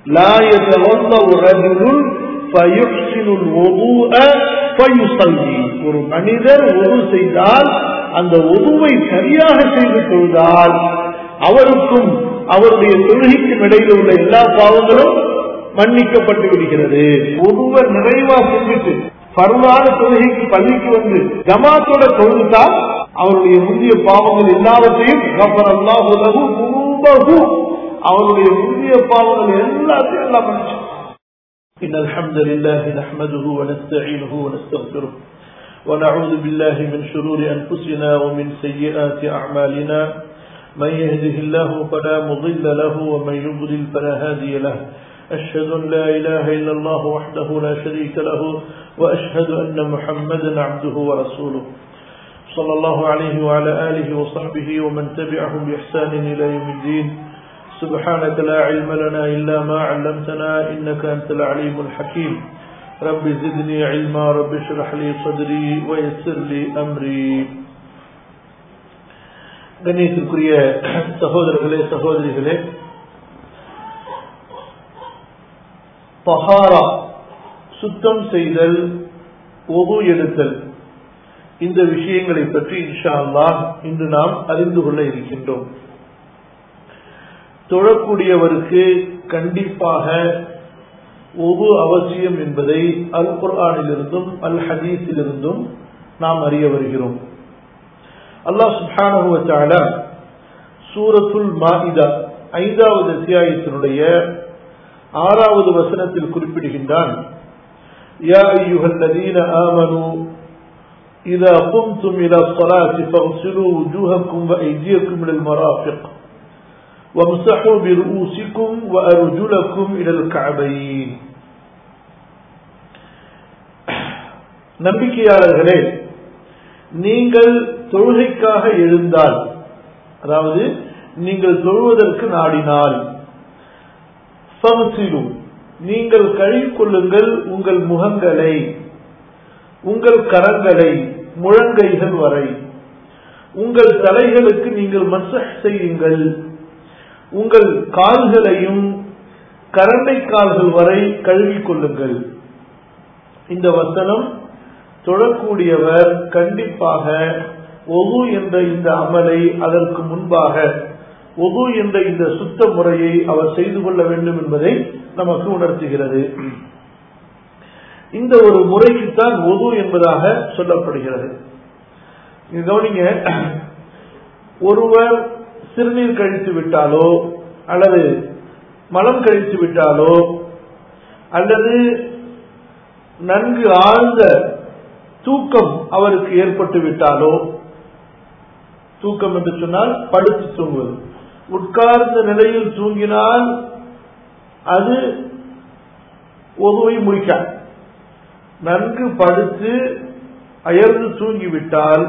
لا يتوضأ رجل فيحسن الوضوء فيصلي ஒரு மனிதர் ஒது செய்தால் அந்த ஒதுவை சரியாக செய்து கொள்தால் அவருக்கும் அவருடைய தொழுகைக்கும் இடையில் உள்ள எல்லா பாவங்களும் மன்னிக்கப்பட்டு விடுகிறது ஒருவர் நிறைவா செஞ்சுட்டு பருவான தொழுகைக்கு பள்ளிக்கு வந்து ஜமாத்தோட தொழுதால் அவருடைய முந்தைய பாவங்கள் எல்லாவற்றையும் அவருடைய முந்தைய பாவங்கள் எல்லாத்தையும் எல்லாம் மன்னிச்சு إن الحمد لله نحمده ونستعينه ونستغفره ونعوذ بالله من شرور أنفسنا ومن سيئات أعمالنا من يهده الله فلا مضل له ومن يضلل فلا هادي له أشهد أن لا إله إلا الله وحده لا شريك له وأشهد أن محمدا عبده ورسوله صلى الله عليه وعلى آله وصحبه ومن تبعهم بإحسان إلى يوم الدين سبحانك لا علم لنا إلا ما علمتنا إنك أنت العليم الحكيم رب زدني علما رب اشرح لي صدري ويسر لي أمري கண்ணியத்திற்குரிய சகோதரர்களே சகோதரிகளே பஹாரா சுத்தம் செய்தல் ஒது எடுத்தல் இந்த விஷயங்களை பற்றி இன்ஷா அல்லாஹ் இன்று நாம் அறிந்து கொள்ள இருக்கின்றோம் தொழக்கூடியவருக்கு கண்டிப்பாக ஒது அவசியம் என்பதை அல் குர்ஆனிலிருந்தும் அல் ஹதீஸிலிருந்தும் நாம் அறிய வருகிறோம் அல்லாஹ் சுப்ஹானஹுவத்தால சூரத்துல் மாஇதா ஐந்தாவது அத்தியாயத்தினுடைய ஆறாவது வசனத்தில் குறிப்பிடுகின்றான் யா ஐயுஹல்லதீன ஆமனு إذا قمتم إلى الصلاة فاغسلوا وجوهكم وأيديكم إلى المرافق وامسحوا برؤوسكم وأرجلكم إلى الكعبين நம்பிக்கையாளர்களே நீங்கள் தொழுகைக்காக எழுந்தால் அதாவது நீங்கள் தொழுவதற்கு நாடினால் நீங்கள் கழுவிக்கொள்ளுங்கள் உங்கள் முகங்களை உங்கள் கரங்களை முழங்கைகள் வரை உங்கள் தலைகளுக்கு நீங்கள் மசஹ் செய்யுங்கள் உங்கள் கால்களையும் கரண்டை கால்கள் வரை கழுவிக் கொள்ளுங்கள் இந்த வசனம் தொழக்கூடியவர் கண்டிப்பாக ஒது என்ற இந்த அமலை அதற்கு முன்பாக ஒது என்ற இந்த சுத்த முறையை அவர் செய்து கொள்ள வேண்டும் என்பதை நமக்கு உணர்த்துகிறது இந்த ஒரு முறைக்குத்தான் ஒது என்பதாக சொல்லப்படுகிறது கவனிங்க ஒருவர் சிறுநீர் கழித்து விட்டாலோ அல்லது மலம் கழித்து விட்டாலோ அல்லது நன்கு ஆழ்ந்த தூக்கம் அவருக்கு ஏற்பட்டு விட்டாலோ தூக்கம் என்று சொன்னால் படுத்து தூங்குவது உட்கார்ந்த நிலையில் தூங்கினால் அது ஒதுவை முடிக்க நன்கு படுத்து அயர்ந்து தூங்கிவிட்டால்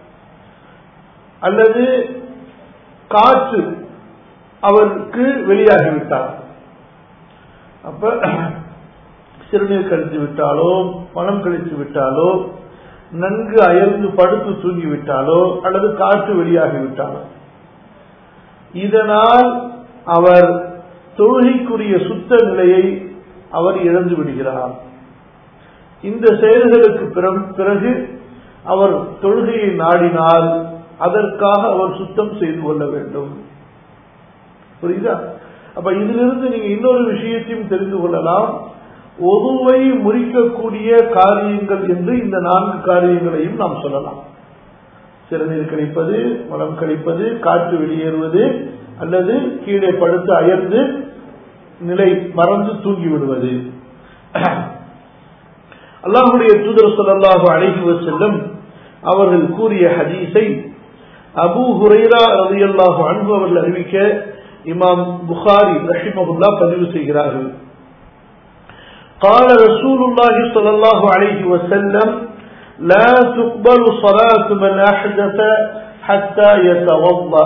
அல்லது காற்று அவருக்கு வெளியாகிவிட்டார் அப்ப சிறுநீர் கழித்து விட்டாலோ பணம் கழித்து விட்டாலோ நன்கு அயர்ந்து படுத்து தூங்கிவிட்டாலோ அல்லது காற்று வெளியாகிவிட்டாலோ இதனால் அவர் தொழுகைக்குரிய சுத்த நிலையை அவர் இழந்து விடுகிறார் இந்த செயல்களுக்கு பிறகு அவர் தொழுகையை நாடினால் அதற்காக அவர் சுத்தம் செய்து கொள்ள வேண்டும் புரியுதா அப்ப இதிலிருந்து நீங்க இன்னொரு விஷயத்தையும் தெரிந்து கொள்ளலாம் ஒதுவை முறிக்கக்கூடிய காரியங்கள் என்று இந்த நான்கு காரியங்களையும் நாம் சொல்லலாம் சிறுநீர் கழிப்பது மலம் கழிப்பது காற்று வெளியேறுவது அல்லது கீழே படுத்து அயர்ந்து நிலை மறந்து தூங்கி விடுவது அல்லாஹுடைய தூதர் சொல்லல்லாஹு அழகி செல்லும் அவர்கள் கூறிய ஹதீஸை அபு ஹுரைரா ரதியல்லாஹு அன்பு அவர்கள் அறிவிக்க இமாம் புகாரி ரஹிமகுல்லா பதிவு செய்கிறார்கள் قال رسول الله صلى الله عليه وسلم لا تقبل صلاة من أحدث حتى يتوضأ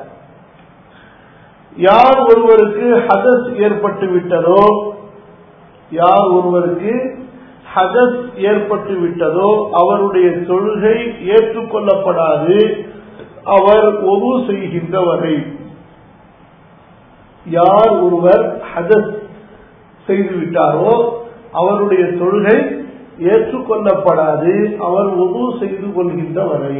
யார் ஒருவருக்கு ஹதஸ் ஏற்பட்டு விட்டதோ யார் ஒருவருக்கு ஹதஸ் ஏற்பட்டு விட்டதோ அவருடைய தொழுகை ஏற்றுக்கொள்ளப்படாது அவர் ஒது செய்கின்ற வரை யார் ஒருவர் ஹதஸ் செய்து விட்டாரோ அவருடைய தொழுகை ஏற்றுக்கொள்ளப்படாது அவர் உது செய்து கொள்கின்ற வரை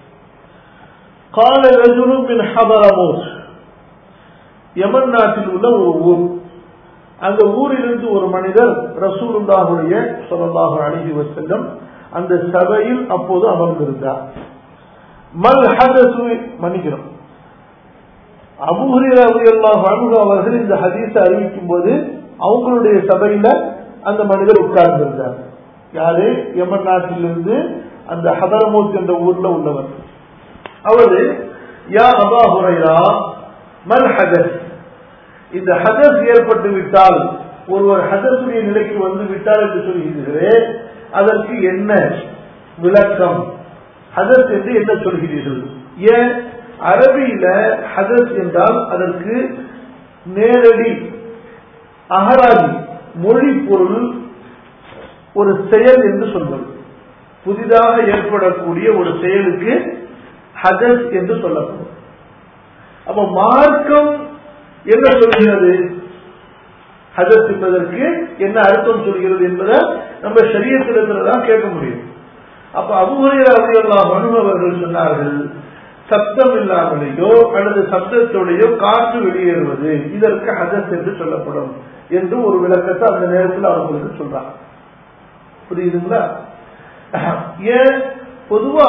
கால ரஜுலும் மின் ஹபரமோஸ் யமன் நாட்டில் உள்ள ஒரு ஊர் அந்த ஊரிலிருந்து ஒரு மனிதர் ரசூலுல்லாஹுடைய சொல்லலாக அணுகி செல்லும் அந்த சபையில் அப்போது அமர்ந்திருந்தார் மல் ஹதசு மன்னிக்கிறோம் அபுஹுரா அபு அவர்கள் இந்த ஹதீஸை அறிவிக்கும் போது அவங்களுடைய சபையில அந்த மனிதர் உட்கார்ந்திருந்தார் யாரு யமன் நாட்டிலிருந்து அந்த ஹதரமூத் என்ற ஊர்ல உள்ளவர் அவரு யா அபா ஹுரைரா மல் ஹதஸ் இந்த ஹதஸ் ஏற்பட்டு விட்டால் ஒருவர் ஹதஸுடைய நிலைக்கு வந்து விட்டார் என்று சொல்கிறீர்களே அதற்கு என்ன விளக்கம் ஹதஸ் என்று என்ன சொல்கிறீர்கள் ஏன் அரபியில ஹதஸ் என்றால் அதற்கு நேரடி அகராதி மொழி பொருள் ஒரு செயல் என்று சொல்வது புதிதாக ஏற்படக்கூடிய ஒரு செயலுக்கு ஹதஸ் என்று சொல்லப்படும் அப்ப மார்க்கம் என்ன சொல்கிறது ஹதஸ் என்பதற்கு என்ன அர்த்தம் சொல்கிறது என்பதை நம்ம சரியத்தில் தான் கேட்க முடியும் அப்ப அபுஹரையெல்லாம் அனுபவர்கள் சொன்னார்கள் சப்தம் இல்லாமலேயோ அல்லது சப்தத்தோடையோ காற்று வெளியேறுவது இதற்கு ஹதஸ் என்று சொல்லப்படும் என்று ஒரு விளக்கத்தை அந்த நேரத்தில் அவங்களுக்கு சொல்றாங்க புரியுதுங்களா ஏன் பொதுவா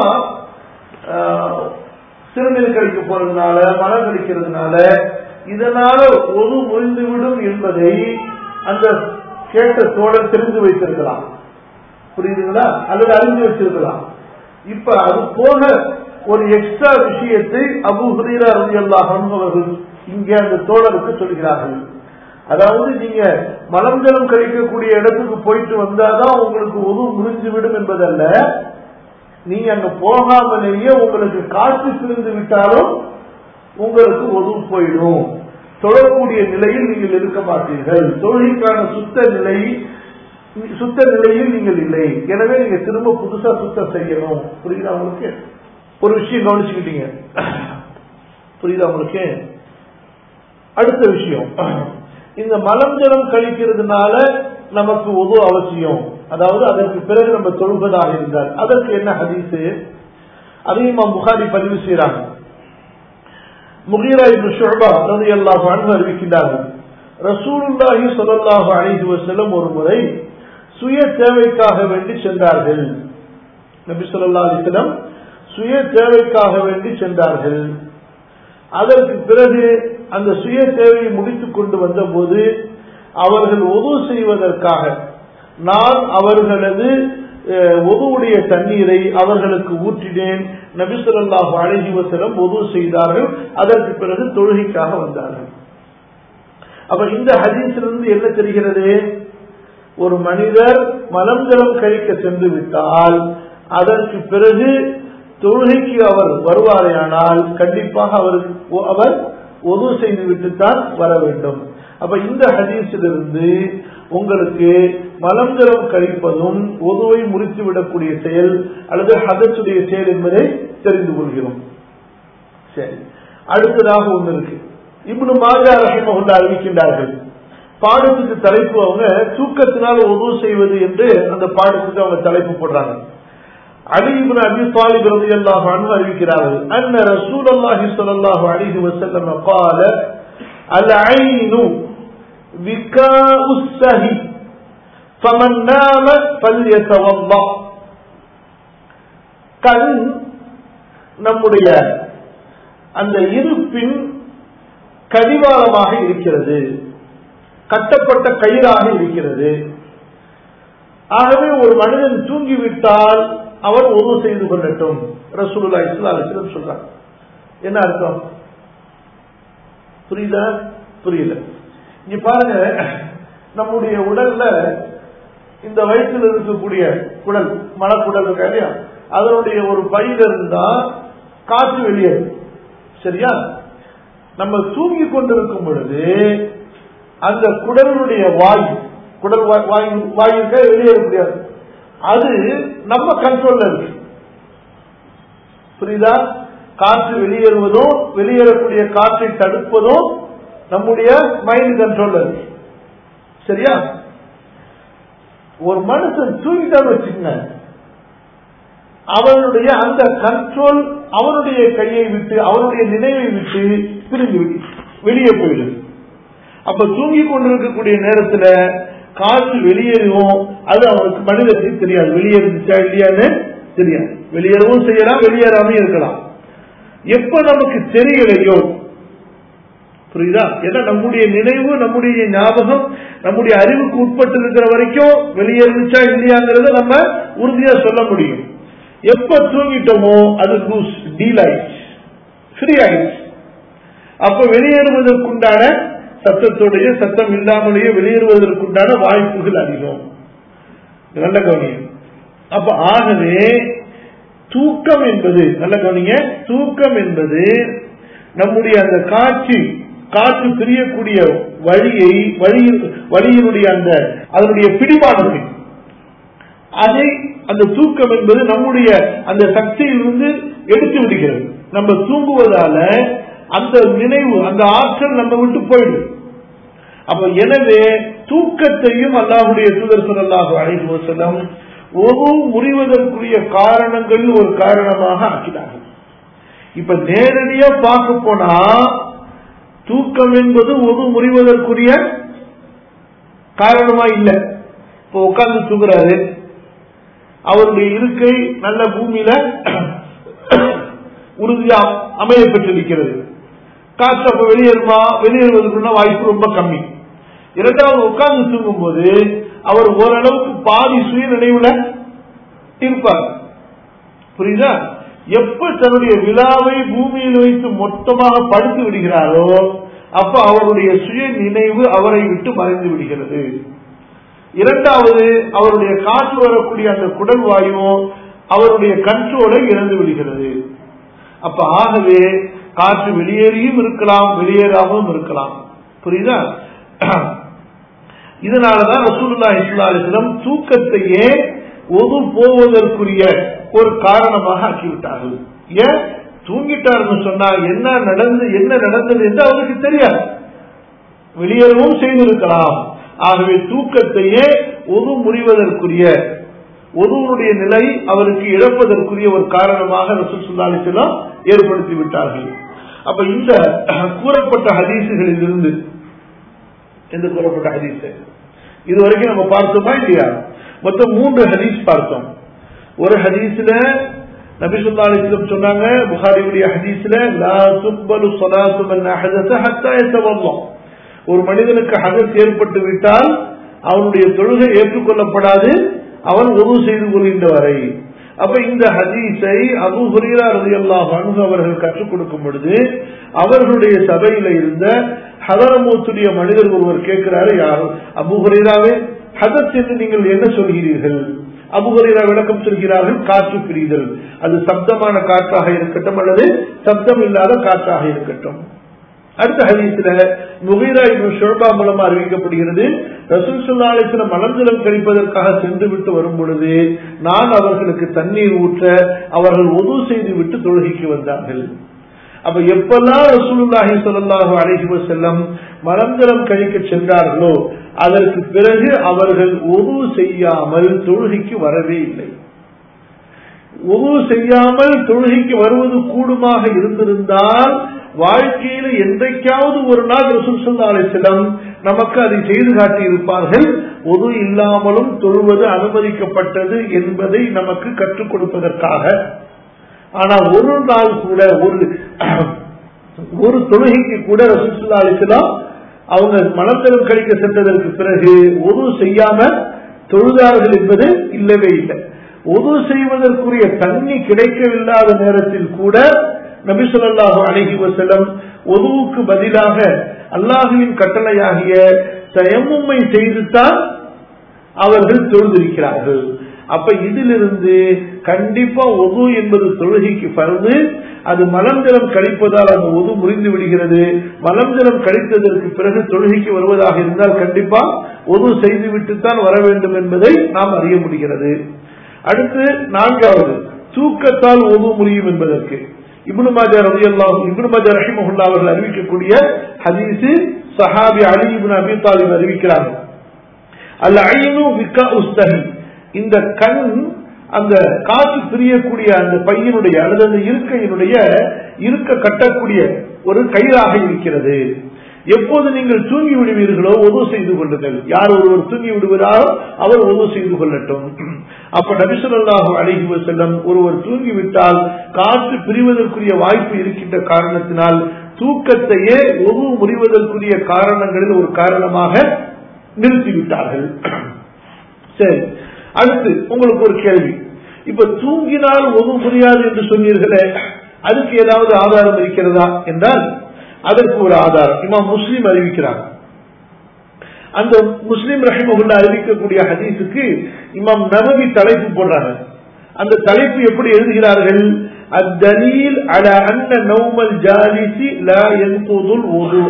சிறுநீர் கழிக்க போறதுனால மனம் கழிக்கிறதுனால இதனால ஒரு முறிந்துவிடும் என்பதை அந்த கேட்ட தோழர் தெரிந்து வைத்திருக்கலாம் புரியுதுங்களா அல்லது அறிந்து வச்சிருக்கலாம் இப்ப அது போக ஒரு எக்ஸ்ட்ரா விஷயத்தை அபு ஹுரீரா ரவி அல்லாஹ் அவர்கள் இங்கே அந்த தோழருக்கு சொல்கிறார்கள் அதாவது நீங்க மலம் ஜலம் கழிக்கக்கூடிய இடத்துக்கு போயிட்டு வந்தாதான் உங்களுக்கு உது முறிஞ்சு விடும் என்பதல்ல நீங்க அங்க போகாமலேயே உங்களுக்கு காற்று பிரிந்து விட்டாலும் உங்களுக்கு ஒது போயிடும் தொழக்கூடிய நிலையில் நீங்கள் இருக்க மாட்டீர்கள் தொழிலுக்கான சுத்த நிலை சுத்த நிலையில் நீங்கள் இல்லை எனவே நீங்க திரும்ப புதுசா சுத்தம் செய்யணும் புரியுதா உங்களுக்கு ஒரு விஷயம் கவனிச்சுக்கிட்டீங்க புரியுதா உங்களுக்கு அடுத்த விஷயம் இந்த மலம் ஜலம் கழிக்கிறதுனால நமக்கு உது அவசியம் அதாவது அதற்கு பிறகு நம்ம தொழுவதாக இருந்தால் அதற்கு என்ன ஹதீஸு அதையும் புகாரி பதிவு செய்யறாங்க முகீரா இப்னு ஷுபா ரலியல்லாஹு அன்ஹு அறிவிக்கின்றார்கள் ரசூலுல்லாஹி ஸல்லல்லாஹு அலைஹி வஸல்லம் ஒரு முறை சுய தேவைக்காக வேண்டி சென்றார்கள் நபி ஸல்லல்லாஹு அலைஹி வஸல்லம் சுய தேவைக்காக வேண்டி சென்றார்கள் அதற்கு பிறகு அந்த சுய தேவையை முடித்துக் கொண்டு வந்தபோது அவர்கள் உதவு செய்வதற்காக நான் அவர்களது ஒதுவுடைய தண்ணீரை அவர்களுக்கு ஊற்றினேன் நபிசுல்லாஹு அழகி வசலம் உதவு செய்தார்கள் அதற்கு பிறகு தொழுகைக்காக வந்தார்கள் அப்ப இந்த ஹதீஸிலிருந்து என்ன தெரிகிறது ஒரு மனிதர் மலம் ஜலம் கழிக்க சென்று விட்டால் அதற்கு பிறகு தொழுகைக்கு அவர் வருவாரேயானால் கண்டிப்பாக அவருக்கு அவர் உதவு செய்து விட்டுத்தான் வர வேண்டும் அப்ப இந்த ஹதீஸிலிருந்து உங்களுக்கு மலஞ்சலம் கழிப்பதும் உதவை முறித்து விடக்கூடிய செயல் அல்லது ஹதச்சுடைய செயல் என்பதை தெரிந்து கொள்கிறோம் சரி அடுத்ததாக ஒன்று இருக்கு இப்னு மாஜா ரஹிமஹுல்லா அறிவிக்கின்றார்கள் பாடத்துக்கு தலைப்பு அவங்க தூக்கத்தினால் உதவு செய்வது என்று அந்த பாடத்துக்கு அவங்க தலைப்பு போடுறாங்க அலி இப்னு அபி தாலிப் ரலியல்லாஹு அன்ஹு அறிவிக்கிறார்கள் அன்ன ரசூலுல்லாஹி ஸல்லல்லாஹு அலைஹி வஸல்லம் قال العين وكاء السهي فمن نام فليتوضا கண் நம்முடைய அந்த இருப்பின் கடிவாளமாக இருக்கிறது கட்டப்பட்ட கயிறாக இருக்கிறது ஆகவே ஒரு மனிதன் தூங்கிவிட்டால் அவர் உதவு செய்து கொள்ளட்டும் ரசூலுல்லா இஸ்லாம் சொல்றாங்க என்ன அர்த்தம் புரியல புரியல இங்க பாருங்க நம்முடைய உடல்ல இந்த வயிற்றில் இருக்கக்கூடிய குடல் மலக்குடல் இருக்கா இல்லையா அதனுடைய ஒரு பயிர் இருந்தா காற்று வெளியேறும் சரியா நம்ம தூங்கி கொண்டிருக்கும் பொழுது அந்த குடலுடைய வாயு குடல் வாயு வாயுக்க வெளியேற முடியாது அது நம்ம கண்ட்ரோல்ல இருக்கு புரியுதா காற்று வெளியேறுவதும் வெளியேறக்கூடிய காற்றை தடுப்பதும் நம்முடைய மைண்ட் கண்ட்ரோல்ல இருக்கு சரியா ஒரு மனுஷன் தூங்கிட்டான்னு வச்சுக்கங்க அவனுடைய அந்த கண்ட்ரோல் அவனுடைய கையை விட்டு அவனுடைய நினைவை விட்டு பிரிந்து விடு- வெளியே போயிடுது அப்ப தூங்கி கொண்டிருக்கக்கூடிய நேரத்துல காற்று வெளியேறும் அது அவனுக்கு மனிதனுக்கு தெரியாது வெளியேறுச்சா இல்லையான்னு தெரியாது வெளியேறவும் செய்யலாம் வெளியேறாம இருக்கலாம் எப்ப நமக்கு தெரியலையோ புரியுதா ஏன்னா நம்முடைய நினைவு நம்முடைய ஞாபகம் நம்முடைய அறிவுக்கு உட்பட்டு இருக்கிற வரைக்கும் வெளியேறுச்சா இல்லையாங்கிறத நம்ம உறுதியா சொல்ல முடியும் எப்ப தூங்கிட்டோமோ அது லூஸ் டீல் ஆயிடுச்சு ஃப்ரீ ஆயிடுச்சு அப்ப வெளியேறுவதற்குண்டான சத்தத்தோடைய சத்தம் இல்லாமலேயே வெளியேறுவதற்குண்டான வாய்ப்புகள் அதிகம் நல்ல கவனியம் அப்ப ஆகவே தூக்கம் என்பது நல்ல கவனிங்க தூக்கம் என்பது நம்முடைய அந்த காட்சி காற்று பிரியக்கூடிய வழியை வழியில் வழியினுடைய அந்த அதனுடைய பிடிமானத்தை அதை அந்த தூக்கம் என்பது நம்முடைய அந்த சக்தியிலிருந்து எடுத்து விடுகிறது நம்ம தூங்குவதால அந்த நினைவு அந்த ஆற்றல் நம்ம விட்டு போயிடும் அப்ப எனவே தூக்கத்தையும் அல்லாஹுடைய தூதர் சொல்லலாக அழைத்து செல்லம் ஒரு முறிவதற்குரிய காரணங்கள் ஒரு காரணமாக ஆக்கினார்கள் இப்ப நேரடியா பார்க்க போனா தூக்கம் என்பது ஒரு முறிவதற்குரிய காரணமா இல்லை இப்போ உட்கார்ந்து தூங்குறாரு அவருடைய இருக்கை நல்ல பூமியில உறுதியா அமைய பெற்றிருக்கிறது காற்று அப்ப வெளியேறுமா வெளியேறுவதற்குள்ள வாய்ப்பு ரொம்ப கம்மி இரண்டாவது உட்கார்ந்து தூங்கும் போது அவர் ஓரளவுக்கு பாதி சுய நினைவுல இருப்பார் புரியுதா எப்ப தன்னுடைய விழாவை பூமியில் வைத்து மொத்தமாக படுத்து விடுகிறாரோ அப்ப அவருடைய சுய நினைவு அவரை விட்டு மறைந்து விடுகிறது இரண்டாவது அவருடைய காற்று வரக்கூடிய அந்த குடல் வாயுவும் அவருடைய கண்ட்ரோலை இழந்து விடுகிறது அப்ப ஆகவே காற்று வெளியேறியும் இருக்கலாம் வெளியேறாமலும் இருக்கலாம் புரியுதா இதனாலதான் ரசூலுல்லா இஸ்லாலிஸ்லம் தூக்கத்தையே ஒது போவதற்குரிய ஒரு காரணமாக ஆக்கிவிட்டார்கள் ஏன் தூங்கிட்டாருன்னு சொன்னா என்ன நடந்து என்ன நடந்தது என்று அவருக்கு தெரியாது வெளியேறவும் செய்திருக்கலாம் ஆகவே தூக்கத்தையே ஒது முறிவதற்குரிய ஒருவனுடைய நிலை அவருக்கு இழப்பதற்குரிய ஒரு காரணமாக ரசூல் சுல்லாலிசெல்லாம் ஏற்படுத்தி விட்டார்கள் அப்ப இந்த கூறப்பட்ட ஹதீசுகளில் இருந்து எந்த கூறப்பட்ட ஹதீஸ் இதுவரைக்கும் நம்ம பார்த்தோமா இல்லையா மொத்தம் மூன்று ஹதீஸ் பார்த்தோம் ஒரு ஹதீஸ்ல நபிசுல்லா அலிஸ்லம் சொன்னாங்க புகாரியுடைய ஹதீஸ்ல லா துக்பலு ஸலாத்து மன் அஹதஸ ஹத்தா யத்தவல்லா ஒரு மனிதனுக்கு ஹதஸ் ஏற்பட்டு விட்டால் அவனுடைய தொழுகை ஏற்றுக்கொள்ளப்படாது அவன் உதவு செய்து கொள்கின்ற வரை அப்ப இந்த ஹதீஸை அபு ஹுரீரா ரலியல்லாஹு அன்ஹு அவர்கள் கற்றுக் கொடுக்கும் பொழுது அவர்களுடைய சபையில இருந்த ஹதரமூத்துடைய மனிதர் ஒருவர் கேட்கிறாரு யாரும் அபு ஹுரீராவே ஹதத் என்று நீங்கள் என்ன சொல்கிறீர்கள் அபுஹரீரா விளக்கம் சொல்கிறார்கள் காற்று பிரிதல் அது சப்தமான காற்றாக இருக்கட்டும் அல்லது சப்தம் இல்லாத காற்றாக இருக்கட்டும் அடுத்த ஹதீஸ்ல முகீரா இப்னு ஷுபா மூலமா அறிவிக்கப்படுகிறது ரசூல் சுல்லாலிசில மலர்ஜலம் கழிப்பதற்காக சென்று விட்டு வரும் பொழுது நான் அவர்களுக்கு தண்ணீர் ஊற்ற அவர்கள் உது செய்து விட்டு தொழுகைக்கு வந்தார்கள் அப்ப எப்பெல்லாம் ரசூலுல்லாஹி ஸல்லல்லாஹு அலைஹி வஸல்லம் மலர்ஜலம் கழிக்க சென்றார்களோ அதற்கு பிறகு அவர்கள் உது செய்யாமல் தொழுகைக்கு வரவே இல்லை உது செய்யாமல் தொழுகைக்கு வருவது கூடுமாக இருந்திருந்தால் வாழ்க்கையில என்றைக்காவது ஒரு நாள் ரசூல் சல்லா அலிஸ்லம் நமக்கு அதை செய்து காட்டி இருப்பார்கள் ஒது இல்லாமலும் தொழுவது அனுமதிக்கப்பட்டது என்பதை நமக்கு கற்றுக் கொடுப்பதற்காக ஆனா ஒரு நாள் கூட ஒரு ஒரு தொழுகைக்கு கூட ரசூல் சல்லா அலிஸ்லாம் அவங்க மனத்தரம் கழிக்க சென்றதற்கு பிறகு ஒது செய்யாம தொழுதார்கள் என்பது இல்லவே இல்லை ஒது செய்வதற்குரிய தண்ணி கிடைக்கவில்லாத நேரத்தில் கூட நபிசுல்லாஹு அழகி வசலம் ஒதுவுக்கு பதிலாக அல்லாஹுவின் கட்டளையாகிய தயமும்மை செய்துதான் அவர்கள் தொழுதிருக்கிறார்கள் அப்ப இதிலிருந்து கண்டிப்பா ஒது என்பது தொழுகைக்கு பறந்து அது மலஞ்சலம் கழிப்பதால் அந்த ஒது முறிந்து விடுகிறது மலஞ்சலம் கழித்ததற்கு பிறகு தொழுகைக்கு வருவதாக இருந்தால் கண்டிப்பா ஒது செய்துவிட்டுத்தான் வர வேண்டும் என்பதை நாம் அறிய முடிகிறது அடுத்து நான்காவது தூக்கத்தால் ஒது முறியும் என்பதற்கு இப்னு மாஜா ரலியல்லாஹு இப்னு மாஜா ரஹிமஹுல்லா அவர்கள் அறிவிக்கக்கூடிய ஹதீஸ் சஹாபி அலி இப்னு அபி தாலிப் அறிவிக்கிறார்கள் அல்ல ஐனு விக்கா உஸ்தகி இந்த கண் அந்த காற்று பிரியக்கூடிய அந்த பையனுடைய அல்லது அந்த இருக்கையினுடைய இருக்க கட்டக்கூடிய ஒரு கயிறாக இருக்கிறது எப்போது நீங்கள் தூங்கி விடுவீர்களோ ஒது செய்து கொள்ளுங்கள் யார் ஒருவர் தூங்கி விடுகிறாரோ அவர் ஒது செய்து கொள்ளட்டும் அப்ப நபிசுல்லாஹு அழகி செல்லம் ஒருவர் தூங்கிவிட்டால் காற்று பிரிவதற்குரிய வாய்ப்பு இருக்கின்ற காரணத்தினால் தூக்கத்தையே ஒது முறிவதற்குரிய காரணங்களில் ஒரு காரணமாக நிறுத்திவிட்டார்கள் சரி அடுத்து உங்களுக்கு ஒரு கேள்வி இப்ப தூங்கினால் ஒது முடியாது என்று சொன்னீர்களே அதுக்கு ஏதாவது ஆதாரம் இருக்கிறதா என்றால் அதற்கு ஒரு ஆதாரம் இமாம் முஸ்லீம் அறிவிக்கிறார் அந்த முஸ்லீம் ரஹிமகுல்லா அறிவிக்கக்கூடிய ஹதீஸுக்கு இமாம் நபவி தலைப்பு போடுறாங்க அந்த தலைப்பு எப்படி எழுதுகிறார்கள் அத்தலீல் அல அன்ன நௌமல் ஜாலிசி லா என்பதுல்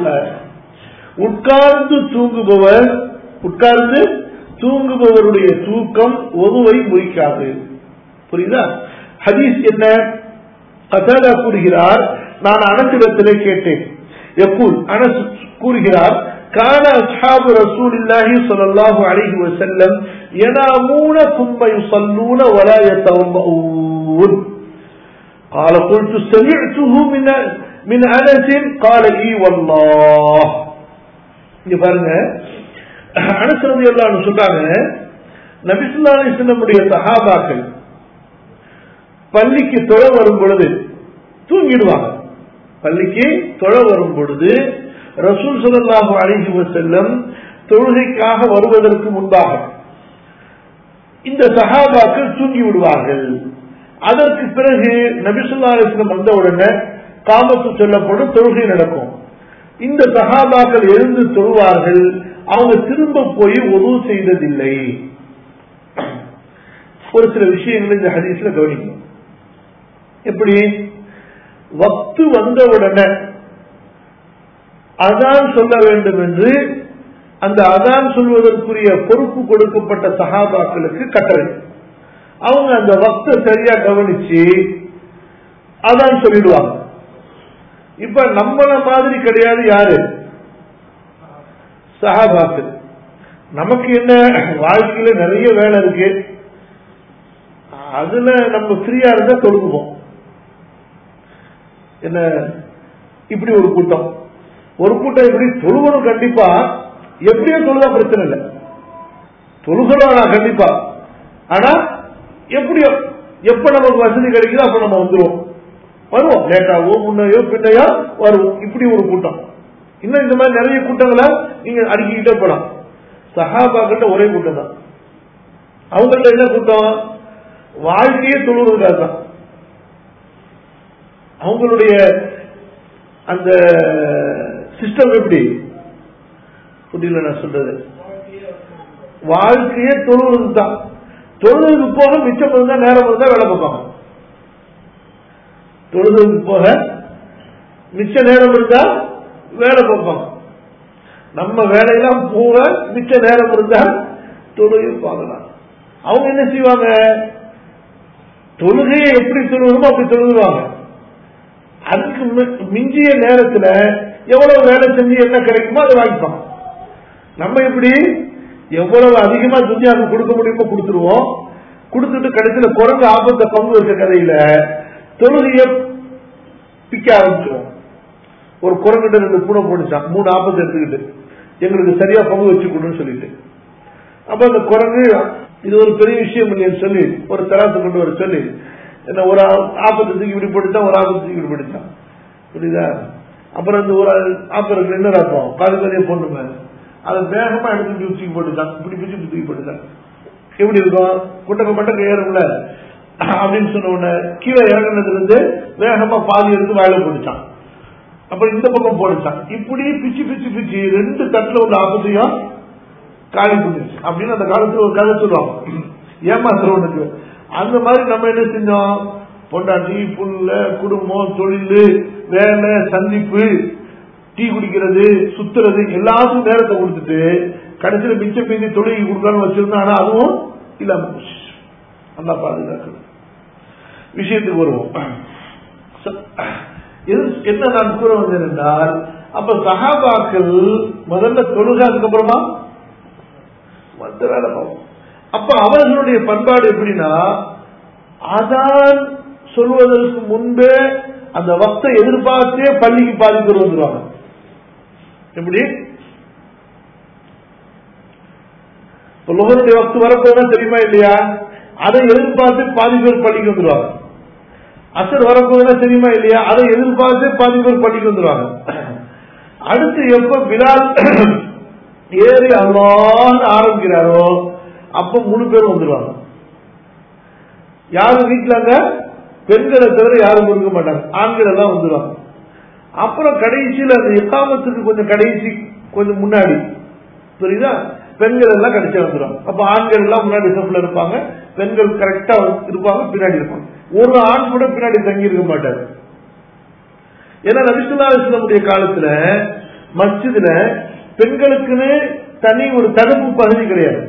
உட்கார்ந்து தூங்குபவர் உட்கார்ந்து தூங்குபவருடைய தூக்கம் ஒதுவை முறிக்காது புரியுதா ஹதீஸ் என்ன கதாதா கூறுகிறார் நான் அனசிடத்திலே கேட்டேன் எப்பூல் அனஸ் கூறுகிறார் كان أصحاب رسول الله صلى الله عليه وسلم ينامون ثم يصلون ولا يتوضؤون قال قلت سمعته من من أنس قال إي والله இங்க பாருங்க அனுசரதி எல்லாம் சொல்றாங்க நபிசுல்லா அலிஸ்லமுடைய சஹாபாக்கள் பள்ளிக்கு தொழ வரும் பொழுது தூங்கிடுவாங்க பள்ளிக்கு தொழ வரும் பொழுது ரசூல் சுல்லாஹு அழகி செல்லம் தொழுகைக்காக வருவதற்கு முன்பாக இந்த சஹாபாக்கள் தூங்கி விடுவார்கள் அதற்கு பிறகு நபிசுல்லா அலிஸ்லம் வந்தவுடனே காமத்து சொல்லப்படும் தொழுகை நடக்கும் இந்த சகாபாக்கள் எழுந்து தொழுவார்கள் அவங்க திரும்ப போய் உதவு செய்ததில்லை ஒரு சில விஷயங்கள் இந்த ஹதீஸ்ல கவனிக்கணும் எப்படி வக்து வந்தவுடனே அதான் சொல்ல வேண்டும் என்று அந்த அதான் சொல்வதற்குரிய பொறுப்பு கொடுக்கப்பட்ட சகாபாக்களுக்கு கட்டளை அவங்க அந்த வக்த சரியா கவனிச்சு அதான் சொல்லிடுவாங்க இப்ப நம்மள மாதிரி கிடையாது யாரு சஹாபாக்கள் நமக்கு என்ன வாழ்க்கையில நிறைய வேலை இருக்கு அதுல நம்ம ஃப்ரீயா இருந்தா தொழுகுவோம் என்ன இப்படி ஒரு கூட்டம் ஒரு கூட்டம் இப்படி தொழுகணும் கண்டிப்பா எப்படியோ தொழுதா பிரச்சனை இல்லை தொழுகணும் ஆனா கண்டிப்பா ஆனா எப்படியோ எப்ப நமக்கு வசதி கிடைக்குதோ அப்ப நம்ம வந்துருவோம் வருவோம் லேட்டாவோ முன்னையோ பின்னையோ வருவோம் இப்படி ஒரு கூட்டம் இன்னும் இந்த மாதிரி நிறைய கூட்டங்களை நீங்க அடுக்கிக்கிட்டே போலாம் சஹாபாக்கிட்ட ஒரே கூட்டம் தான் அவங்கள்ட்ட என்ன கூட்டம் வாழ்க்கையே தொழுவதற்காக தான் அவங்களுடைய அந்த சிஸ்டம் எப்படி புரியல நான் சொல்றது வாழ்க்கையே தொழுவது தான் தொழுதுக்கு போக மிச்சம் இருந்தா நேரம் இருந்தா வேலை பார்ப்பாங்க தொழுதுக்கு போக மிச்ச நேரம் இருந்தா வேலை பார்ப்பாங்க நம்ம வேலையெல்லாம் போக மிச்ச நேரம் இருந்தா தொழுகை பார்க்கலாம் அவங்க என்ன செய்வாங்க தொழுகையை எப்படி தொழுகணுமோ அப்படி தொழுகுவாங்க அதுக்கு மிஞ்சிய நேரத்துல எவ்வளவு வேலை செஞ்சு என்ன கிடைக்குமோ அதை வாங்கிப்பாங்க நம்ம எப்படி எவ்வளவு அதிகமா துன்யாவுக்கு கொடுக்க முடியுமோ கொடுத்துருவோம் கொடுத்துட்டு கடைசியில குரங்கு ஆபத்த பங்கு இருக்க கதையில தொழுகைய பிக்க ஆரம்பிச்சிடும் ஒரு குரங்கிட்ட ரெண்டு பூனை போட்டுச்சான் மூணு ஆபத்து எடுத்துக்கிட்டு எங்களுக்கு சரியா பங்கு வச்சு கொடுன்னு சொல்லிட்டு அப்ப அந்த குரங்கு இது ஒரு பெரிய விஷயம் இல்லைன்னு சொல்லி ஒரு தராசு கொண்டு வர சொல்லி என்ன ஒரு ஆபத்து தூக்கி இப்படி போட்டுச்சான் ஒரு ஆபத்து தூக்கி இப்படி போட்டுச்சான் புரியுதா அப்புறம் இந்த ஒரு ஆப்பருக்கு என்ன ரத்தம் காது காலியே பொண்ணுங்க அதை வேகமா எடுத்து தூக்கி போட்டுச்சான் இப்படி பிடிச்சி தூக்கி போட்டுச்சான் எப்படி இருக்கும் குட்டக்க மட்டக்க ஏறும்ல அப்படின்னு சொன்ன உடனே கீழே இறங்கினதுல இருந்து வேகமா பாதி எடுத்து வாயில போட்டுச்சான் அப்புறம் இந்த பக்கம் போட்டுச்சான் இப்படி பிச்சு பிச்சு பிச்சு ரெண்டு தட்டுல உள்ள ஆபத்தையும் காலி பண்ணிருச்சு அப்படின்னு அந்த காலத்துல ஒரு கதை சொல்லுவாங்க ஏமாத்துறவனுக்கு அந்த மாதிரி நம்ம என்ன செஞ்சோம் பொண்டாட்டி புல்ல குடும்பம் தொழில் வேலை சந்திப்பு டீ குடிக்கிறது சுத்துறது எல்லாத்துக்கும் நேரத்தை கொடுத்துட்டு கடைசியில மிச்சம் மீதி தொழில் கொடுக்கலாம்னு வச்சிருந்தோம் ஆனா அதுவும் இல்லாம போச்சு நல்லா பாதுகாக்கிறது விஷயத்துக்கு வருவோம் என்ன நான் கூற வந்தேன் என்றால் அப்ப சகாபாக்கள் முதல்ல தொழுக அதுக்கப்புறமா மற்ற வேலை பார்ப்போம் அப்ப அவர்களுடைய பண்பாடு எப்படின்னா அதான் சொல்வதற்கு முன்பே அந்த வக்தை எதிர்பார்த்தே பள்ளிக்கு பாதி பேர் வந்துருவாங்க எப்படி இப்ப லோகனுடைய வக்து வரப்போதான் தெரியுமா இல்லையா அதை எதிர்பார்த்து பாதி பேர் பள்ளிக்கு வந்துருவாங்க அசர் வரப்போதுன்னா தெரியுமா இல்லையா அதை எதிர்பார்த்து பாதி பேர் பள்ளிக்கு வந்துருவாங்க அடுத்து எப்ப பிலால் ஏறி அல்லான்னு ஆரம்பிக்கிறாரோ அப்ப முழு பேர் வந்துருவாங்க யாரும் வீட்டுல அங்க பெண்களை தவிர யாரும் இருக்க மாட்டாங்க ஆண்கள் எல்லாம் வந்துருவாங்க அப்புறம் கடைசியில் அந்த எக்காமத்துக்கு கொஞ்சம் கடைசி கொஞ்சம் முன்னாடி புரியுதா பெண்கள் எல்லாம் கடைசியா வந்துருவாங்க அப்ப ஆண்கள் எல்லாம் முன்னாடி சப்ல இருப்பாங்க பெண்கள் கரெக்டா இருப்பாங்க பின்னாடி இருப்பாங்க ஒரு ஆண் கூட பின்னாடி தங்கி இருக்க மாட்டாரு ஏன்னா நபிசுல்லா இஸ்லாமுடைய காலத்துல மஸ்ஜிதுல பெண்களுக்குன்னு தனி ஒரு தடுப்பு பகுதி கிடையாது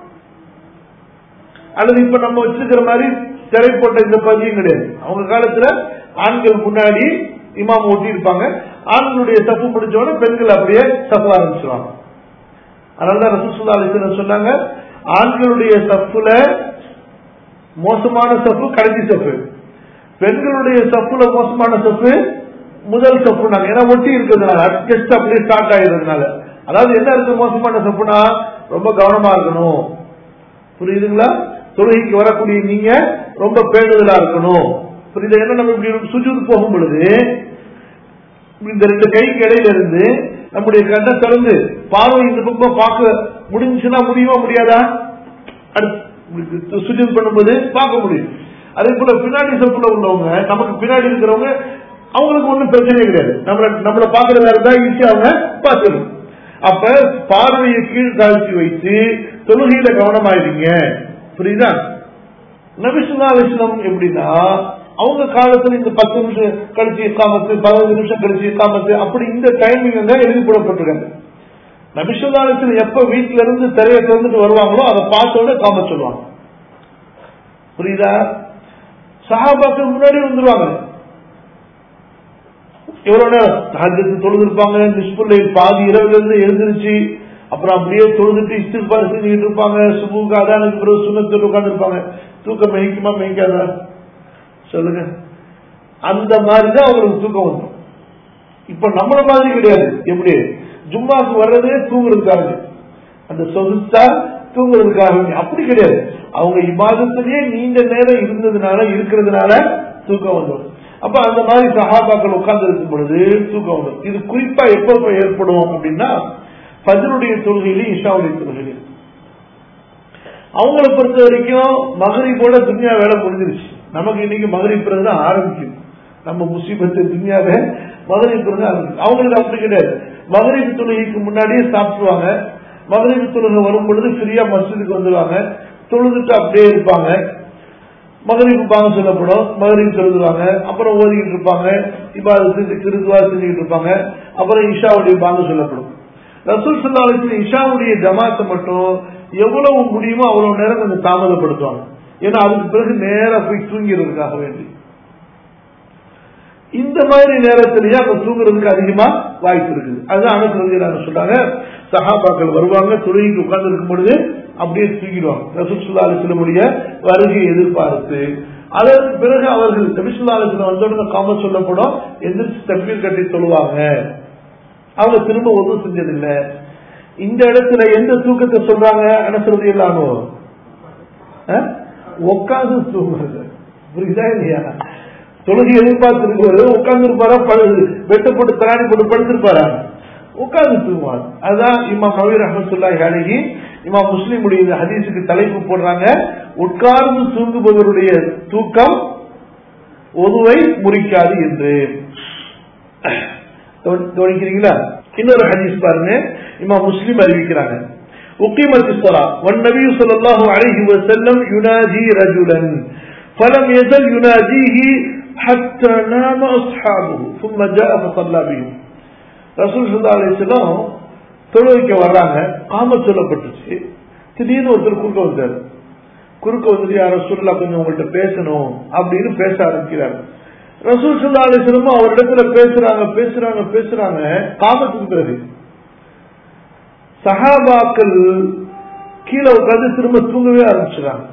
அல்லது இப்ப நம்ம வச்சிருக்கிற மாதிரி திரை போட்ட இந்த பகுதியும் கிடையாது அவங்க காலத்துல ஆண்கள் முன்னாடி இமாம் ஓட்டி இருப்பாங்க ஆண்களுடைய தப்பு முடிச்சோட பெண்கள் அப்படியே தப்பு ஆரம்பிச்சிருவாங்க அதனாலதான் ரசூசுல்லா அலிஸ்லாம் சொன்னாங்க ஆண்களுடைய தப்புல மோசமான சப்பு கடைசி சப்பு பெண்களுடைய சப்புல மோசமான சப்பு முதல் சப்பு நாங்க ஏன்னா ஒட்டி இருக்கிறதுனால ஜஸ்ட் அப்படியே ஸ்டார்ட் ஆகிறதுனால அதாவது என்ன இருக்கு மோசமான சப்புனா ரொம்ப கவனமா இருக்கணும் புரியுதுங்களா தொழுகைக்கு வரக்கூடிய நீங்க ரொம்ப பேணுதலா இருக்கணும் புரியுது என்ன நம்ம இப்படி சுஜூது போகும் பொழுது இந்த ரெண்டு கைக்கு இடையில இருந்து நம்முடைய கண்ணை திறந்து பார்வை இந்த பக்கம் பார்க்க முடிஞ்சுன்னா முடியுமா முடியாதா சுஜூத் பண்ணும்போது பார்க்க முடியும் அதே போல பின்னாடி சொப்புல உள்ளவங்க நமக்கு பின்னாடி இருக்கிறவங்க அவங்களுக்கு ஒன்றும் பிரச்சனையே கிடையாது நம்மள நம்மள பாக்குறதா இருந்தா ஈஸியா அவங்க பார்த்துடும் அப்ப பார்வையை கீழ் தாழ்த்தி வைத்து தொழுகையில கவனமாயிருங்க புரியுதா நபிசுல்லா அலிஸ்லாம் எப்படின்னா அவங்க காலத்துல இந்த பத்து நிமிஷம் கழிச்சு காமத்து பதினஞ்சு நிமிஷம் கழிச்சு காமத்து அப்படி இந்த டைமிங் தான் எழுதி போடப்பட்டிருக்காங்க நபிசுல்லா அலிஸ்லாம் எப்ப வீட்டுல இருந்து திரையை திறந்துட்டு வருவாங்களோ அதை பார்த்தோட காம சொல்லுவாங்க புரியுதா சஹாபாக்கள் முன்னாடி வந்துருவாங்க எவ்வளவு நேரம் தாஜத்து தொழுது இருப்பாங்க நிஸ்புல்ல பாதி இரவுல இருந்து எழுந்திருச்சு அப்புறம் அப்படியே தொழுதுட்டு இஸ்திர்பார் செஞ்சுட்டு இருப்பாங்க சுமுக அதானுக்கு பிறகு சுண்ணத்தில் உட்கார்ந்து இருப்பாங்க தூக்கம் மெய்க்குமா மெய்க்காதா சொல்லுங்க அந்த மாதிரிதான் அவங்களுக்கு தூக்கம் வந்துடும் இப்ப நம்மள மாதிரி கிடையாது எப்படி ஜும்மாக்கு வர்றதே தூங்குறதுக்காக அந்த சொகுத்தா தூங்குறதுக்காக அப்படி கிடையாது அவங்க இமாதத்திலேயே நீண்ட நேரம் இருந்ததுனால இருக்கிறதுனால தூக்கம் வந்துடும் அப்ப அந்த மாதிரி சகாபாக்கள் உட்கார்ந்து இருக்கும் பொழுது தூக்கம் வரும் இது குறிப்பா எப்ப ஏற்படும் அப்படின்னா பஜனுடைய தொழுகையிலும் இஷாவுடைய தொழுகையிலும் அவங்கள பொறுத்த வரைக்கும் மகரி போல துன்யா வேலை முடிஞ்சிருச்சு நமக்கு இன்னைக்கு மகரி பிறகுதான் ஆரம்பிக்கும் நம்ம முசீபத்து துன்யாவை மகரி பிறகு ஆரம்பிக்கும் அவங்களுக்கு அப்படி கிடையாது மகரிப்பு தொழுகைக்கு முன்னாடியே சாப்பிடுவாங்க மகரிப்பு தொழுகை வரும் பொழுது ஃப்ரீயா மசூதுக்கு வந்துடுவாங்க தொழுதுட்டு அப்படியே இருப்பாங்க மகரிப்பு பாங்க சொல்லப்படும் மகரிப்பு சொல்லுவாங்க அப்புறம் ஓதிக்கிட்டு இருப்பாங்க இபாதத்து கிருதுவா செஞ்சுக்கிட்டு இருப்பாங்க அப்புறம் இஷாவுடைய பாங்க சொல்லப்படும் ரசூல் சல்லாவுக்கு இஷாவுடைய ஜமாத்தை மட்டும் எவ்வளவு முடியுமோ அவ்வளவு நேரம் கொஞ்சம் தாமதப்படுத்துவாங்க ஏன்னா அதுக்கு பிறகு நேரா போய் தூங்கிறதுக்காக வேண்டி இந்த மாதிரி நேரத்திலேயே அவங்க தூங்குறதுக்கு அதிகமா வாய்ப்பு இருக்குது அதுதான் அனுசரிக்கிறாங்க சொல்றாங்க சஹாபாக்கள் வருவாங்க தொழுகைக்கு உட்கார்ந்து இருக்கும் பொழுது அப்படியே தூங்கிடுவாங்க ரசூல் சுல்லா அலிஸ்லமுடைய வருகையை எதிர்பார்த்து அதற்கு பிறகு அவர்கள் நபிசுல்லா அலிஸ்லம் வந்தோடனே காம சொல்லப்படும் எந்திரிச்சு தப்பீர் கட்டி சொல்லுவாங்க அவங்க திரும்ப ஒன்றும் செஞ்சதில்லை இந்த இடத்துல எந்த தூக்கத்தை சொல்றாங்க அனுசரதி இல்லாமோ உட்காந்து தூங்குறது புரியுதா இல்லையா தொழுகை எதிர்பார்த்திருக்கிறது உட்கார்ந்து இருப்பாரா வெட்டப்பட்டு தராணி போட்டு படுத்திருப்பாரா உட்கார்ந்து தூங்குவார் அதுதான் இமாம் நவீர் அஹமத்துல்லா அழகி இமாம் முஸ்லீமுடைய இந்த ஹதீஸுக்கு தலைப்பு போடுறாங்க உட்கார்ந்து தூங்குபவருடைய தூக்கம் ஒதுவை முறிக்காது என்று கவனிக்கிறீங்களா இன்னொரு ஹதீஸ் பாருங்க இமாம் முஸ்லீம் அறிவிக்கிறாங்க أقيمت الصلاة والنبي صلى الله عليه وسلم ينادي رجلا فلم يزل يناديه حتى نام أصحابه ثم جاء فصلى بهم ரசூல் சுல்லா அலிஸ்லாம் தொழுவைக்க வர்றாங்க காம சொல்லப்பட்டுச்சு திடீர்னு ஒருத்தர் குறுக்க வந்தார் குறுக்க வந்துட்டு யாரோ சொல்லா கொஞ்சம் உங்கள்கிட்ட பேசணும் அப்படின்னு பேச ஆரம்பிக்கிறார் ரசூல் சுல்லா அலிஸ்லமும் அவரிடத்துல பேசுறாங்க பேசுறாங்க பேசுறாங்க காமத்துக்கு பிறகு சஹாபாக்கள் கீழே உட்கார்ந்து திரும்ப தூங்கவே ஆரம்பிச்சுறாங்க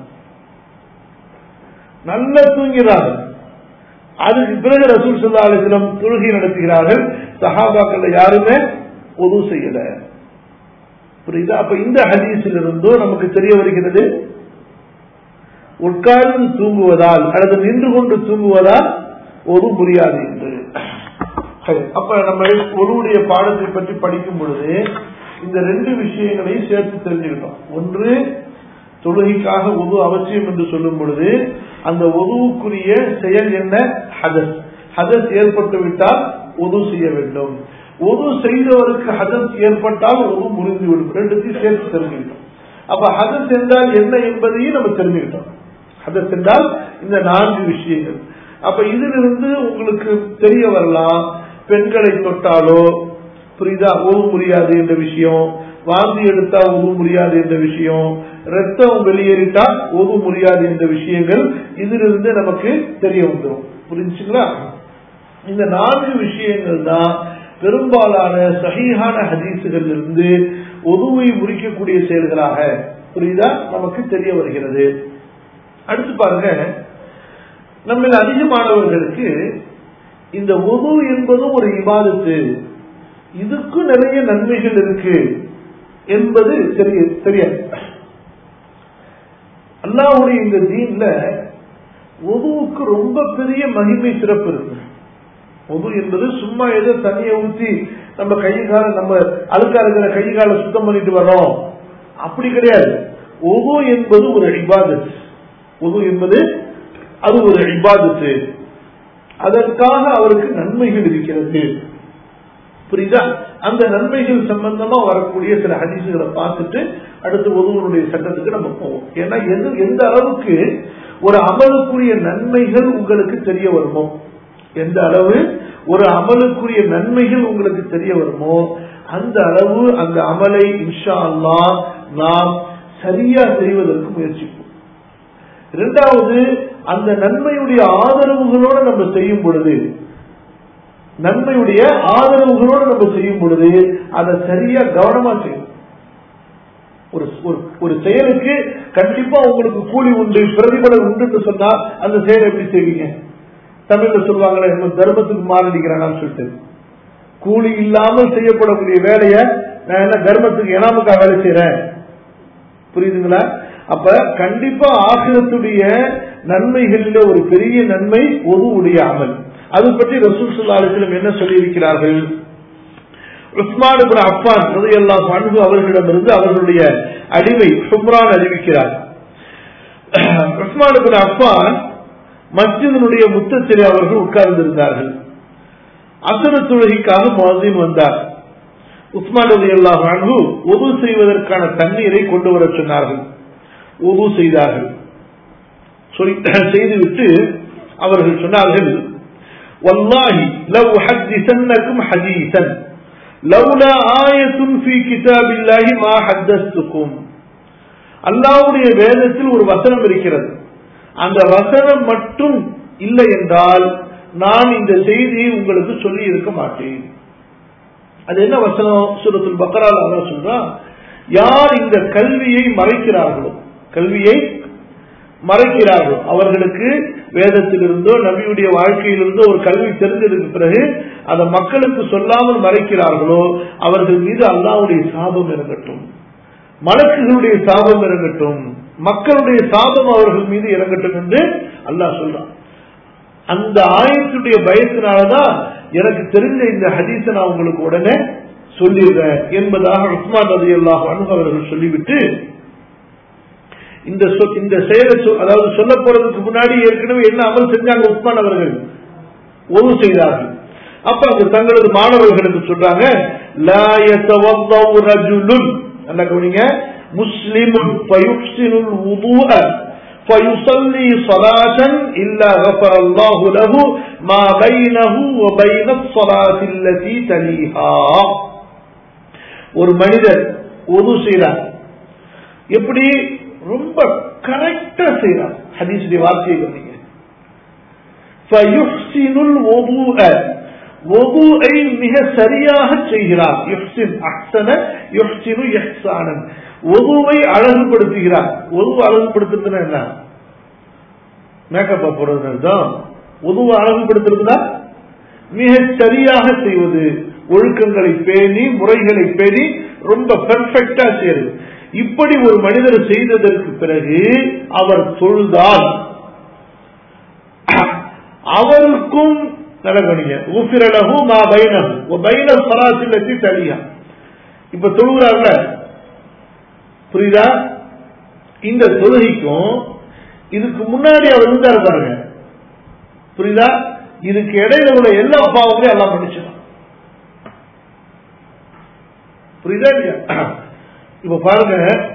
நல்லா தூங்கிறாங்க அதுக்கு பிறகு ரசூல் சல்லா அலிஸ்லம் தொழுகை நடத்துகிறார்கள் சஹாபாக்கள் யாருமே உதவு செய்யல புரியுதா அப்ப இந்த ஹதீஸில் இருந்தோ நமக்கு தெரிய வருகிறது உட்கார்ந்து தூங்குவதால் அல்லது நின்று கொண்டு தூங்குவதால் ஒரு முடியாது என்று சரி, அப்ப நம்ம ஒருவருடைய பாடத்தை பற்றி படிக்கும் பொழுது இந்த ரெண்டு விஷயங்களையும் சேர்த்து தெரிஞ்சுக்கிட்டோம் ஒன்று தொழுகைக்காக உது அவசியம் என்று சொல்லும் பொழுது அந்த உதுவுக்குரிய செயல் என்ன ஹதஸ் ஹதஸ் ஏற்பட்டு விட்டால் உது செய்ய வேண்டும் உது செய்தவருக்கு ஹதஸ் ஏற்பட்டால் உது முடிந்துவிடும் ரெண்டுத்தையும் சேர்த்து தெரிஞ்சுக்கிட்டோம் அப்ப ஹதஸ் என்றால் என்ன என்பதையும் நம்ம தெரிஞ்சுக்கிட்டோம் ஹதஸ் என்றால் இந்த நான்கு விஷயங்கள் அப்ப இதிலிருந்து உங்களுக்கு தெரிய வரலாம் பெண்களை தொட்டாலோ புரியுதா ஓது முடியாது என்ற விஷயம் வாந்தி எடுத்தா ஓது முடியாது என்ற விஷயம் ரத்தம் வெளியேறிட்டா ஓது முடியாது என்ற விஷயங்கள் இதிலிருந்து நமக்கு தெரிய வந்துடும் புரிஞ்சுங்களா இந்த நான்கு விஷயங்கள் தான் பெரும்பாலான சகிஹான ஹதீசுகள் இருந்து ஒதுவை முறிக்கக்கூடிய செயல்களாக புரியுதா நமக்கு தெரிய வருகிறது அடுத்து பாருங்க நம்ம அதிகமானவர்களுக்கு இந்த உது என்பதும் ஒரு இபாதத்து இதுக்கும் நிறைய நன்மைகள் இருக்கு என்பது தெரிய தெரியாது அல்லாவுடைய இந்த தீன்ல உதுவுக்கு ரொம்ப பெரிய மகிமை சிறப்பு இருக்கு உது என்பது சும்மா ஏதோ தண்ணியை ஊற்றி நம்ம கை கால நம்ம அழுக்கா இருக்கிற கை கால சுத்தம் பண்ணிட்டு வர்றோம் அப்படி கிடையாது உது என்பது ஒரு இபாதத் உது என்பது அது ஒரு இபாதத்து அதற்காக அவருக்கு நன்மைகள் இருக்கிறது புரியுதா அந்த நன்மைகள் சம்பந்தமா வரக்கூடிய சில ஹதீசுகளை பார்த்துட்டு அடுத்து ஒருவனுடைய சட்டத்துக்கு நம்ம போவோம் ஏன்னா எது எந்த அளவுக்கு ஒரு அமலுக்குரிய நன்மைகள் உங்களுக்கு தெரிய வருமோ எந்த அளவு ஒரு அமலுக்குரிய நன்மைகள் உங்களுக்கு தெரிய வருமோ அந்த அளவு அந்த அமலை இன்ஷா அல்லா நாம் சரியா செய்வதற்கு முயற்சிப்போம் இரண்டாவது அந்த நன்மையுடைய ஆதரவுகளோடு நம்ம செய்யும் பொழுது நன்மையுடைய ஆதரவுகளோடு நம்ம செய்யும் பொழுது அதை சரியா கவனமா செய்யும் ஒரு ஒரு செயலுக்கு கண்டிப்பா உங்களுக்கு கூலி உண்டு பிரதிபலன் உண்டு சொன்னா அந்த செயலை எப்படி செய்வீங்க தமிழ்ல சொல்லுவாங்களே நம்ம தர்மத்துக்கு மாறடிக்கிறாங்கன்னு சொல்லிட்டு கூலி இல்லாமல் செய்யப்படக்கூடிய வேலையை நான் என்ன தர்மத்துக்கு எனாமுக்கா வேலை செய்யறேன் புரியுதுங்களா அப்ப கண்டிப்பா ஆசிரத்துடைய நன்மைகளில ஒரு பெரிய நன்மை ஒதுவுடைய அமல் அது பற்றி ரசூல் சுல்லாலிசிலம் என்ன சொல்லியிருக்கிறார்கள் உஸ்மான் அப்பான் ரதையெல்லாம் அன்பு அவர்களிடமிருந்து அவர்களுடைய அடிமை சும்ரான் அறிவிக்கிறார் உஸ்மான் அப்பான் மஸ்ஜிதனுடைய முத்தச்சிலை அவர்கள் உட்கார்ந்திருந்தார்கள் அசர தொழுகைக்காக மொஹின் வந்தார் உஸ்மான் ரதி அல்லாஹ் அன்பு உது செய்வதற்கான தண்ணீரை கொண்டு வர சொன்னார்கள் உது செய்தார்கள் செய்துவிட்டு அவர்கள் சொன்னார்கள் والله لو حدثنكم حديثا لولا آية في كتاب الله ما حدثتكم அல்லாவுடைய வேதத்தில் ஒரு வசனம் இருக்கிறது அந்த வசனம் மட்டும் இல்லை என்றால் நான் இந்த செய்தியை உங்களுக்கு சொல்லி இருக்க மாட்டேன் அது என்ன வசனம் சூரத்துல் பக்கரால் அல்லா சொல்றா யார் இந்த கல்வியை மறைக்கிறார்களோ கல்வியை மறைக்கிறார்களோ அவர்களுக்கு வேதத்திலிருந்தோ நபியுடைய வாழ்க்கையிலிருந்தோ ஒரு கல்வி தெரிஞ்சதுக்கு பிறகு அதை மக்களுக்கு சொல்லாமல் மறைக்கிறார்களோ அவர்கள் மீது அல்லாவுடைய சாபம் இறங்கட்டும் மலக்குகளுடைய சாபம் இறங்கட்டும் மக்களுடைய சாபம் அவர்கள் மீது இறங்கட்டும் என்று அல்லாஹ் சொல்றான் அந்த ஆயத்துடைய பயத்தினாலதான் எனக்கு தெரிஞ்ச இந்த ஹதீஸ நான் உங்களுக்கு உடனே சொல்லிடுறேன் என்பதாக உஸ்மான் ரதி அல்லாஹ் அவர்கள் சொல்லிவிட்டு இந்த இந்த செயலை அதாவது சொல்ல போறதுக்கு முன்னாடி ஏற்கனவே என்ன அமல் செஞ்சாங்க உஸ்மான் அவர்கள் ஒது செய்தார்கள் அப்ப அங்க தங்களது மாணவர்களுக்கு சொல்றாங்க நல்லா கவனிங்க முஸ்லிமுன் ஃபயுஹ்சினுல் வுதுஅ فيصلي صلاة إلا غفر الله له ما بينه وبين الصلاة التي تليها ஒரு மனிதர் ஒது செய்கிறார் எப்படி ரொம்ப கரெக்டா செய்யறார் ஹதீசுடைய வார்த்தையை கவனிங்க ஒதுஐ மிக சரியாக செய்கிறார் யுஹ்சின் அஹ்சன யுஹ்சினு இஹ்சானன் ஒதுவை அழகுபடுத்துகிறார் ஒதுவை அழகுபடுத்துறதுன்னா என்ன மேக்கப்பா போடுறது அர்த்தம் ஒதுவை அழகுபடுத்துறதுனா மிக சரியாக செய்வது ஒழுக்கங்களை பேணி முறைகளை பேணி ரொம்ப பெர்ஃபெக்டா செய்யறது இப்படி ஒரு மனிதர் செய்ததற்கு பிறகு அவர் தொழுதால் அவருக்கும் நடக்கணிங்க ஊபிரலகு மா பைனகு பைன சராசிலத்தி தலியா இப்ப தொழுகிறார்ல புரியுதா இந்த தொழுகைக்கும் இதுக்கு முன்னாடி அவர் இருந்தார் பாருங்க புரியுதா இதுக்கு இடையில உள்ள எல்லா பாவங்களையும் எல்லாம் மன்னிச்சிடும் புரியுதா இல்லையா இப்ப பாருங்க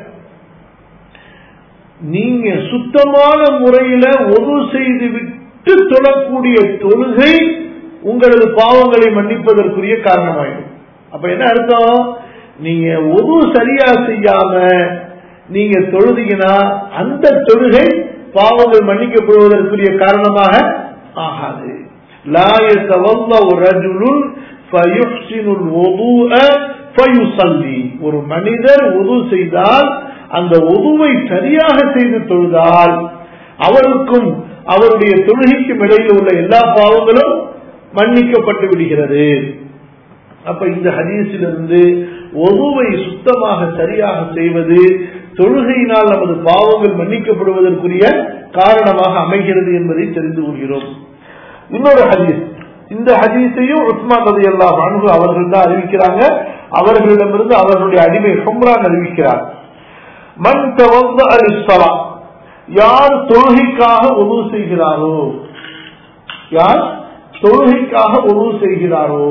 நீங்க சுத்தமான முறையில ஒரு செய்து விட்டு தொழக்கூடிய தொழுகை உங்களது பாவங்களை மன்னிப்பதற்குரிய காரணமாயிடும் அப்ப என்ன அர்த்தம் நீங்க ஒரு சரியா செய்யாம நீங்க தொழுதீங்கன்னா அந்த தொழுகை பாவங்கள் மன்னிக்கப்படுவதற்குரிய காரணமாக ஆகாது லா يتوضا رجل فيحسن الوضوء فيصلي ஒரு மனிதர் உது செய்தால் அந்த உதுவை சரியாக செய்து தொழுதால் அவருக்கும் அவருடைய தொழுகைக்கும் இடையில் உள்ள எல்லா பாவங்களும் மன்னிக்கப்பட்டு விடுகிறது அப்ப இந்த ஹதீஸிலிருந்து ஒதுவை சுத்தமாக சரியாக செய்வது தொழுகையினால் நமது பாவங்கள் மன்னிக்கப்படுவதற்குரிய காரணமாக அமைகிறது என்பதை தெரிந்து கொள்கிறோம் இன்னொரு ஹதீஸ் இந்த ஹதீஸையும் உஸ்மான் ரதி அல்லா அன்பு அவர்கள் தான் அறிவிக்கிறாங்க அவர்களிடமிருந்து அவர்களுடைய அடிமை ஹும்ரான் அறிவிக்கிறார் மண் தவந்த அலிஸ்வலா யார் தொழுகைக்காக உதவு செய்கிறாரோ யார் தொழுகைக்காக உதவு செய்கிறாரோ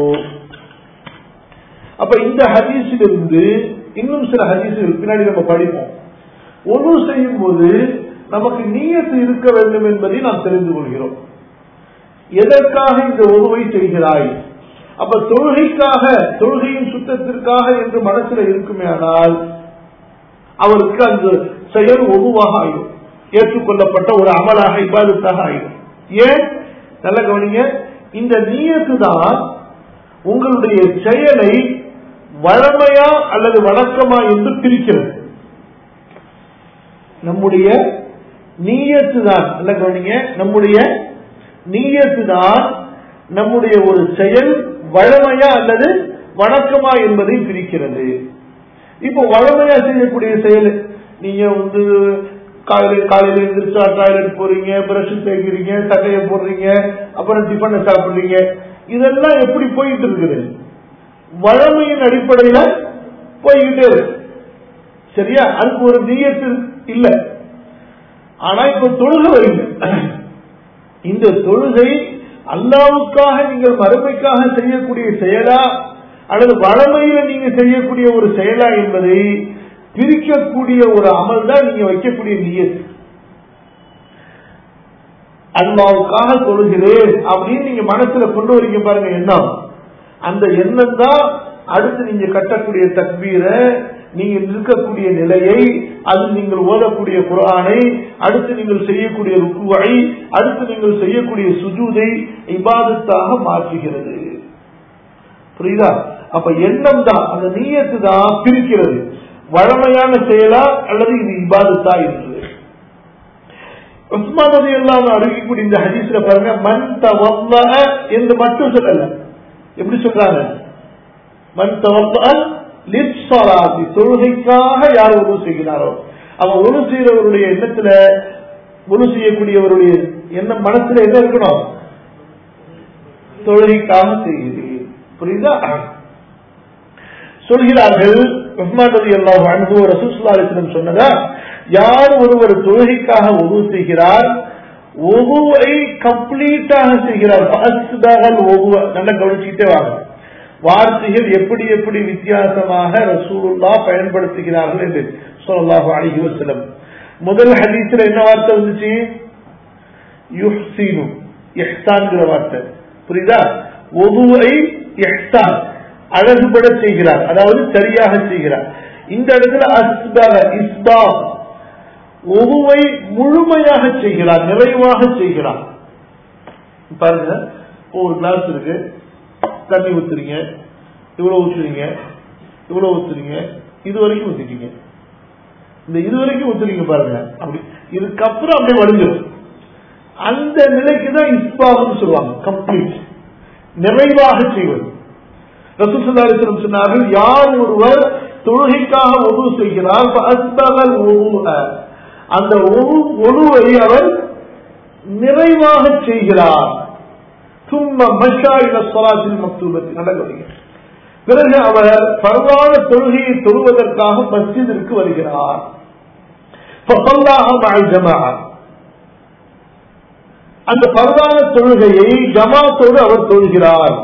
அப்ப இந்த ஹதீஸிலிருந்து இன்னும் சில ஹதீசுகள் பின்னாடி நம்ம படிப்போம் ஒன்று செய்யும் போது நமக்கு நீயத்து இருக்க வேண்டும் என்பதை நாம் தெரிந்து கொள்கிறோம் எதற்காக இந்த ஒருவை செய்கிறாய் அப்ப தொழுகைக்காக தொழுகையின் சுத்தத்திற்காக என்று மனசுல இருக்குமே ஆனால் அவருக்கு அந்த செயல் ஒதுவாக ஆயிடும் ஏற்றுக்கொள்ளப்பட்ட ஒரு அமலாக இபாதத்தாக ஆயிடும் ஏன் நல்ல கவனிங்க இந்த நீயத்து தான் உங்களுடைய செயலை வழமையா அல்லது வழக்கமா என்று பிரிக்கிறது நம்முடைய நீயத்து தான் நல்ல கவனிங்க நம்முடைய நீயத்து தான் நம்முடைய ஒரு செயல் வழமையா அல்லது வணக்கமா என்பதை பிரிக்கிறது இப்போ வழமையா செய்யக்கூடிய செயல் நீங்க வந்து காலையில காலையில எழுந்திரிச்சா டாய்லெட் போறீங்க பிரஷ் தேய்க்கிறீங்க சட்டையை போடுறீங்க அப்புறம் டிஃபனை சாப்பிடுறீங்க இதெல்லாம் எப்படி போயிட்டு இருக்குது வழமையின் அடிப்படையில போய்கிட்டே இருக்கு சரியா அதுக்கு ஒரு நீயத்து இல்ல ஆனா இப்ப தொழுகை வருங்க இந்த தொழுகை அல்லாவுக்காக நீங்கள் மறுமைக்காக செய்யக்கூடிய செயலா அல்லது வளமையில நீங்க செய்யக்கூடிய ஒரு செயலா என்பதை பிரிக்கக்கூடிய ஒரு அமல் தான் நீங்க வைக்கக்கூடிய நீயத்து அல்லாவுக்காக தொழுகிறேன் அப்படின்னு நீங்க மனசுல கொண்டு வரீங்க பாருங்க எண்ணம் அந்த எண்ணம் தான் அடுத்து நீங்க கட்டக்கூடிய தக்பீரை நீங்க நிற்கக்கூடிய நிலையை அது நீங்கள் ஓதக்கூடிய குரானை அடுத்து நீங்கள் செய்யக்கூடிய ருக்குவை அடுத்து நீங்கள் செய்யக்கூடிய சுஜூதை இபாதத்தாக மாற்றுகிறது புரியுதா அப்ப எண்ணம் தான் அந்த நீயத்து தான் பிரிக்கிறது வழமையான செயலா அல்லது இது இபாதத்தா என்று உஸ்மான் ரதி எல்லாம் அறிவிக்கக்கூடிய இந்த ஹதீஸ்ல பாருங்க மன் தவல்ல என்று மட்டும் சொல்லல எப்படி சொல்றாங்க மன் தவல்ல லிப்சலாதி தொழுகைக்காக யார் உணவு செய்கிறாரோ அவன் உணவு செய்யறவருடைய எண்ணத்துல உணவு செய்யக்கூடியவருடைய என்ன மனசுல என்ன இருக்கணும் தொழுகைக்காக செய்கிறேன் புரியுதா சொல்கிறார்கள் உஸ்மான் ரதி அல்லாஹ் அன்பு ரசூஸ்லாலிசிடம் சொன்னதா யார் ஒருவர் தொழுகைக்காக உதவு செய்கிறார் ஒவ்வொருவரை கம்ப்ளீட்டாக செய்கிறார் ஒவ்வொரு நல்லா கவனிச்சுக்கிட்டே வாங்க வார்த்தைகள் எப்படி எப்படி வித்தியாசமாக ரசூலுல்லா பயன்படுத்துகிறார்கள் என்று சொல்லலாக அழகி வசலம் முதல் ஹதீஸ்ல என்ன வார்த்தை வந்துச்சு யுஹ்சீனு எஹ்தான்கிற வார்த்தை புரியுதா ஒவ்வொருவரை எஹ்தான் அழகுபட செய்கிறார் அதாவது சரியாக செய்கிறார் இந்த இடத்துல அஸ்பாக இஸ்பா ஒவ்வொருவை முழுமையாக செய்கிறார் நிறைவாக செய்கிறார் பாருங்க ஒரு கிளாஸ் இருக்கு தண்ணி ஊத்துறீங்க இவ்வளவு ஊத்துறீங்க இவ்வளவு ஊத்துறீங்க இது வரைக்கும் ஊத்திட்டீங்க இந்த இது வரைக்கும் ஒத்துறீங்க பாருங்க அப்படி இதுக்கப்புறம் அப்படியே வடிஞ்சிடும் அந்த நிலைக்கு தான் இஸ்பாகம் சொல்லுவாங்க கம்ப்ளீட் நிறைவாக செய்வது ரசூசல்லாஸ்லம் சொன்னார்கள் யார் ஒருவர் தொழுகைக்காக ஒது செய்கிறார் ஃபஅஸ்பகல் வுதுஅ. அந்த ஒழுவை அவர் நிறைவாக செய்கிறார் சும்மா மஷா இல ஸலாத்தில் மக்தூபத்தில் நடக்கவில்லை பிறகு அவர் பரவான தொழுகையை தொழுவதற்காக மஸ்ஜிதிற்கு வருகிறார் فصلاها مع الجماعة. அந்த பரவான தொழுகையை ஜமாத்தோடு அவர் தொழுகிறார்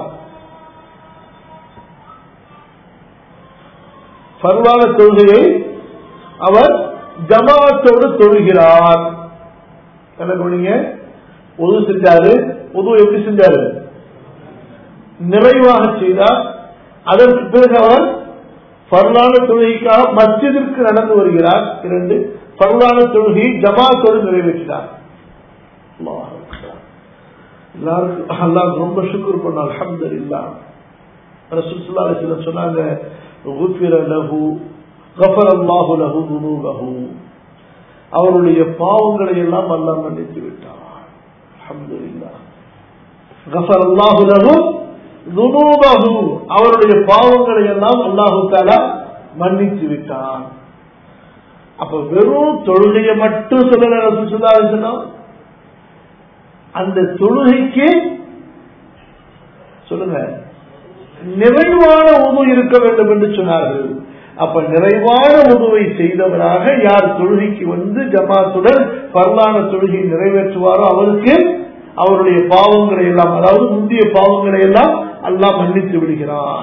பரவான தொழுகையை அவர் ஜமாத்தோடு தொழுகிறார் என்ன பண்ணீங்க உது செஞ்சாரு உது எப்படி செஞ்சாரு நிறைவாக செய்தார் அதற்கு பிறகு அவர் பரவான தொழுகைக்காக மஸ்ஜிதிற்கு நடந்து வருகிறார் இரண்டு பரவான தொழுகையை ஜமாத்தோடு நிறைவேற்றினார் அல்லாஹ் அக்பர். எல்லாருக்கும் அல்லாஹ் ரொம்ப சுக்குர் பண்ண அல்ஹம்துலில்லா ரசூல் ஸல்லல்லாஹு அலைஹி வஸல்லம் சொன்னாங்க غفر له غفر الله له ذنوبه அவருடைய பாவங்களை எல்லாம் அல்லாஹ் மன்னித்து விட்டார் அல்ஹம்துலில்லா غفر الله له ذنوبه அவருடைய பாவங்களை எல்லாம் அல்லாஹு தஆலா மன்னித்து விட்டார் அப்ப வெறும் தொழுகையை மட்டும் சொல்லல ரசூல் ஸல்லல்லாஹு அலைஹி வஸல்லம் அந்த தொழுகைக்கு சொல்லுங்க நிறைவான உது இருக்க வேண்டும் என்று சொன்னார்கள் அப்ப நிறைவான உதுவை செய்தவராக யார் தொழுகைக்கு வந்து ஜமாத்துடன் பரலான தொழுகை நிறைவேற்றுவாரோ அவருக்கு அவருடைய பாவங்களை எல்லாம் அதாவது முந்தைய பாவங்களை எல்லாம் அல்லாஹ் மன்னித்து விடுகிறார்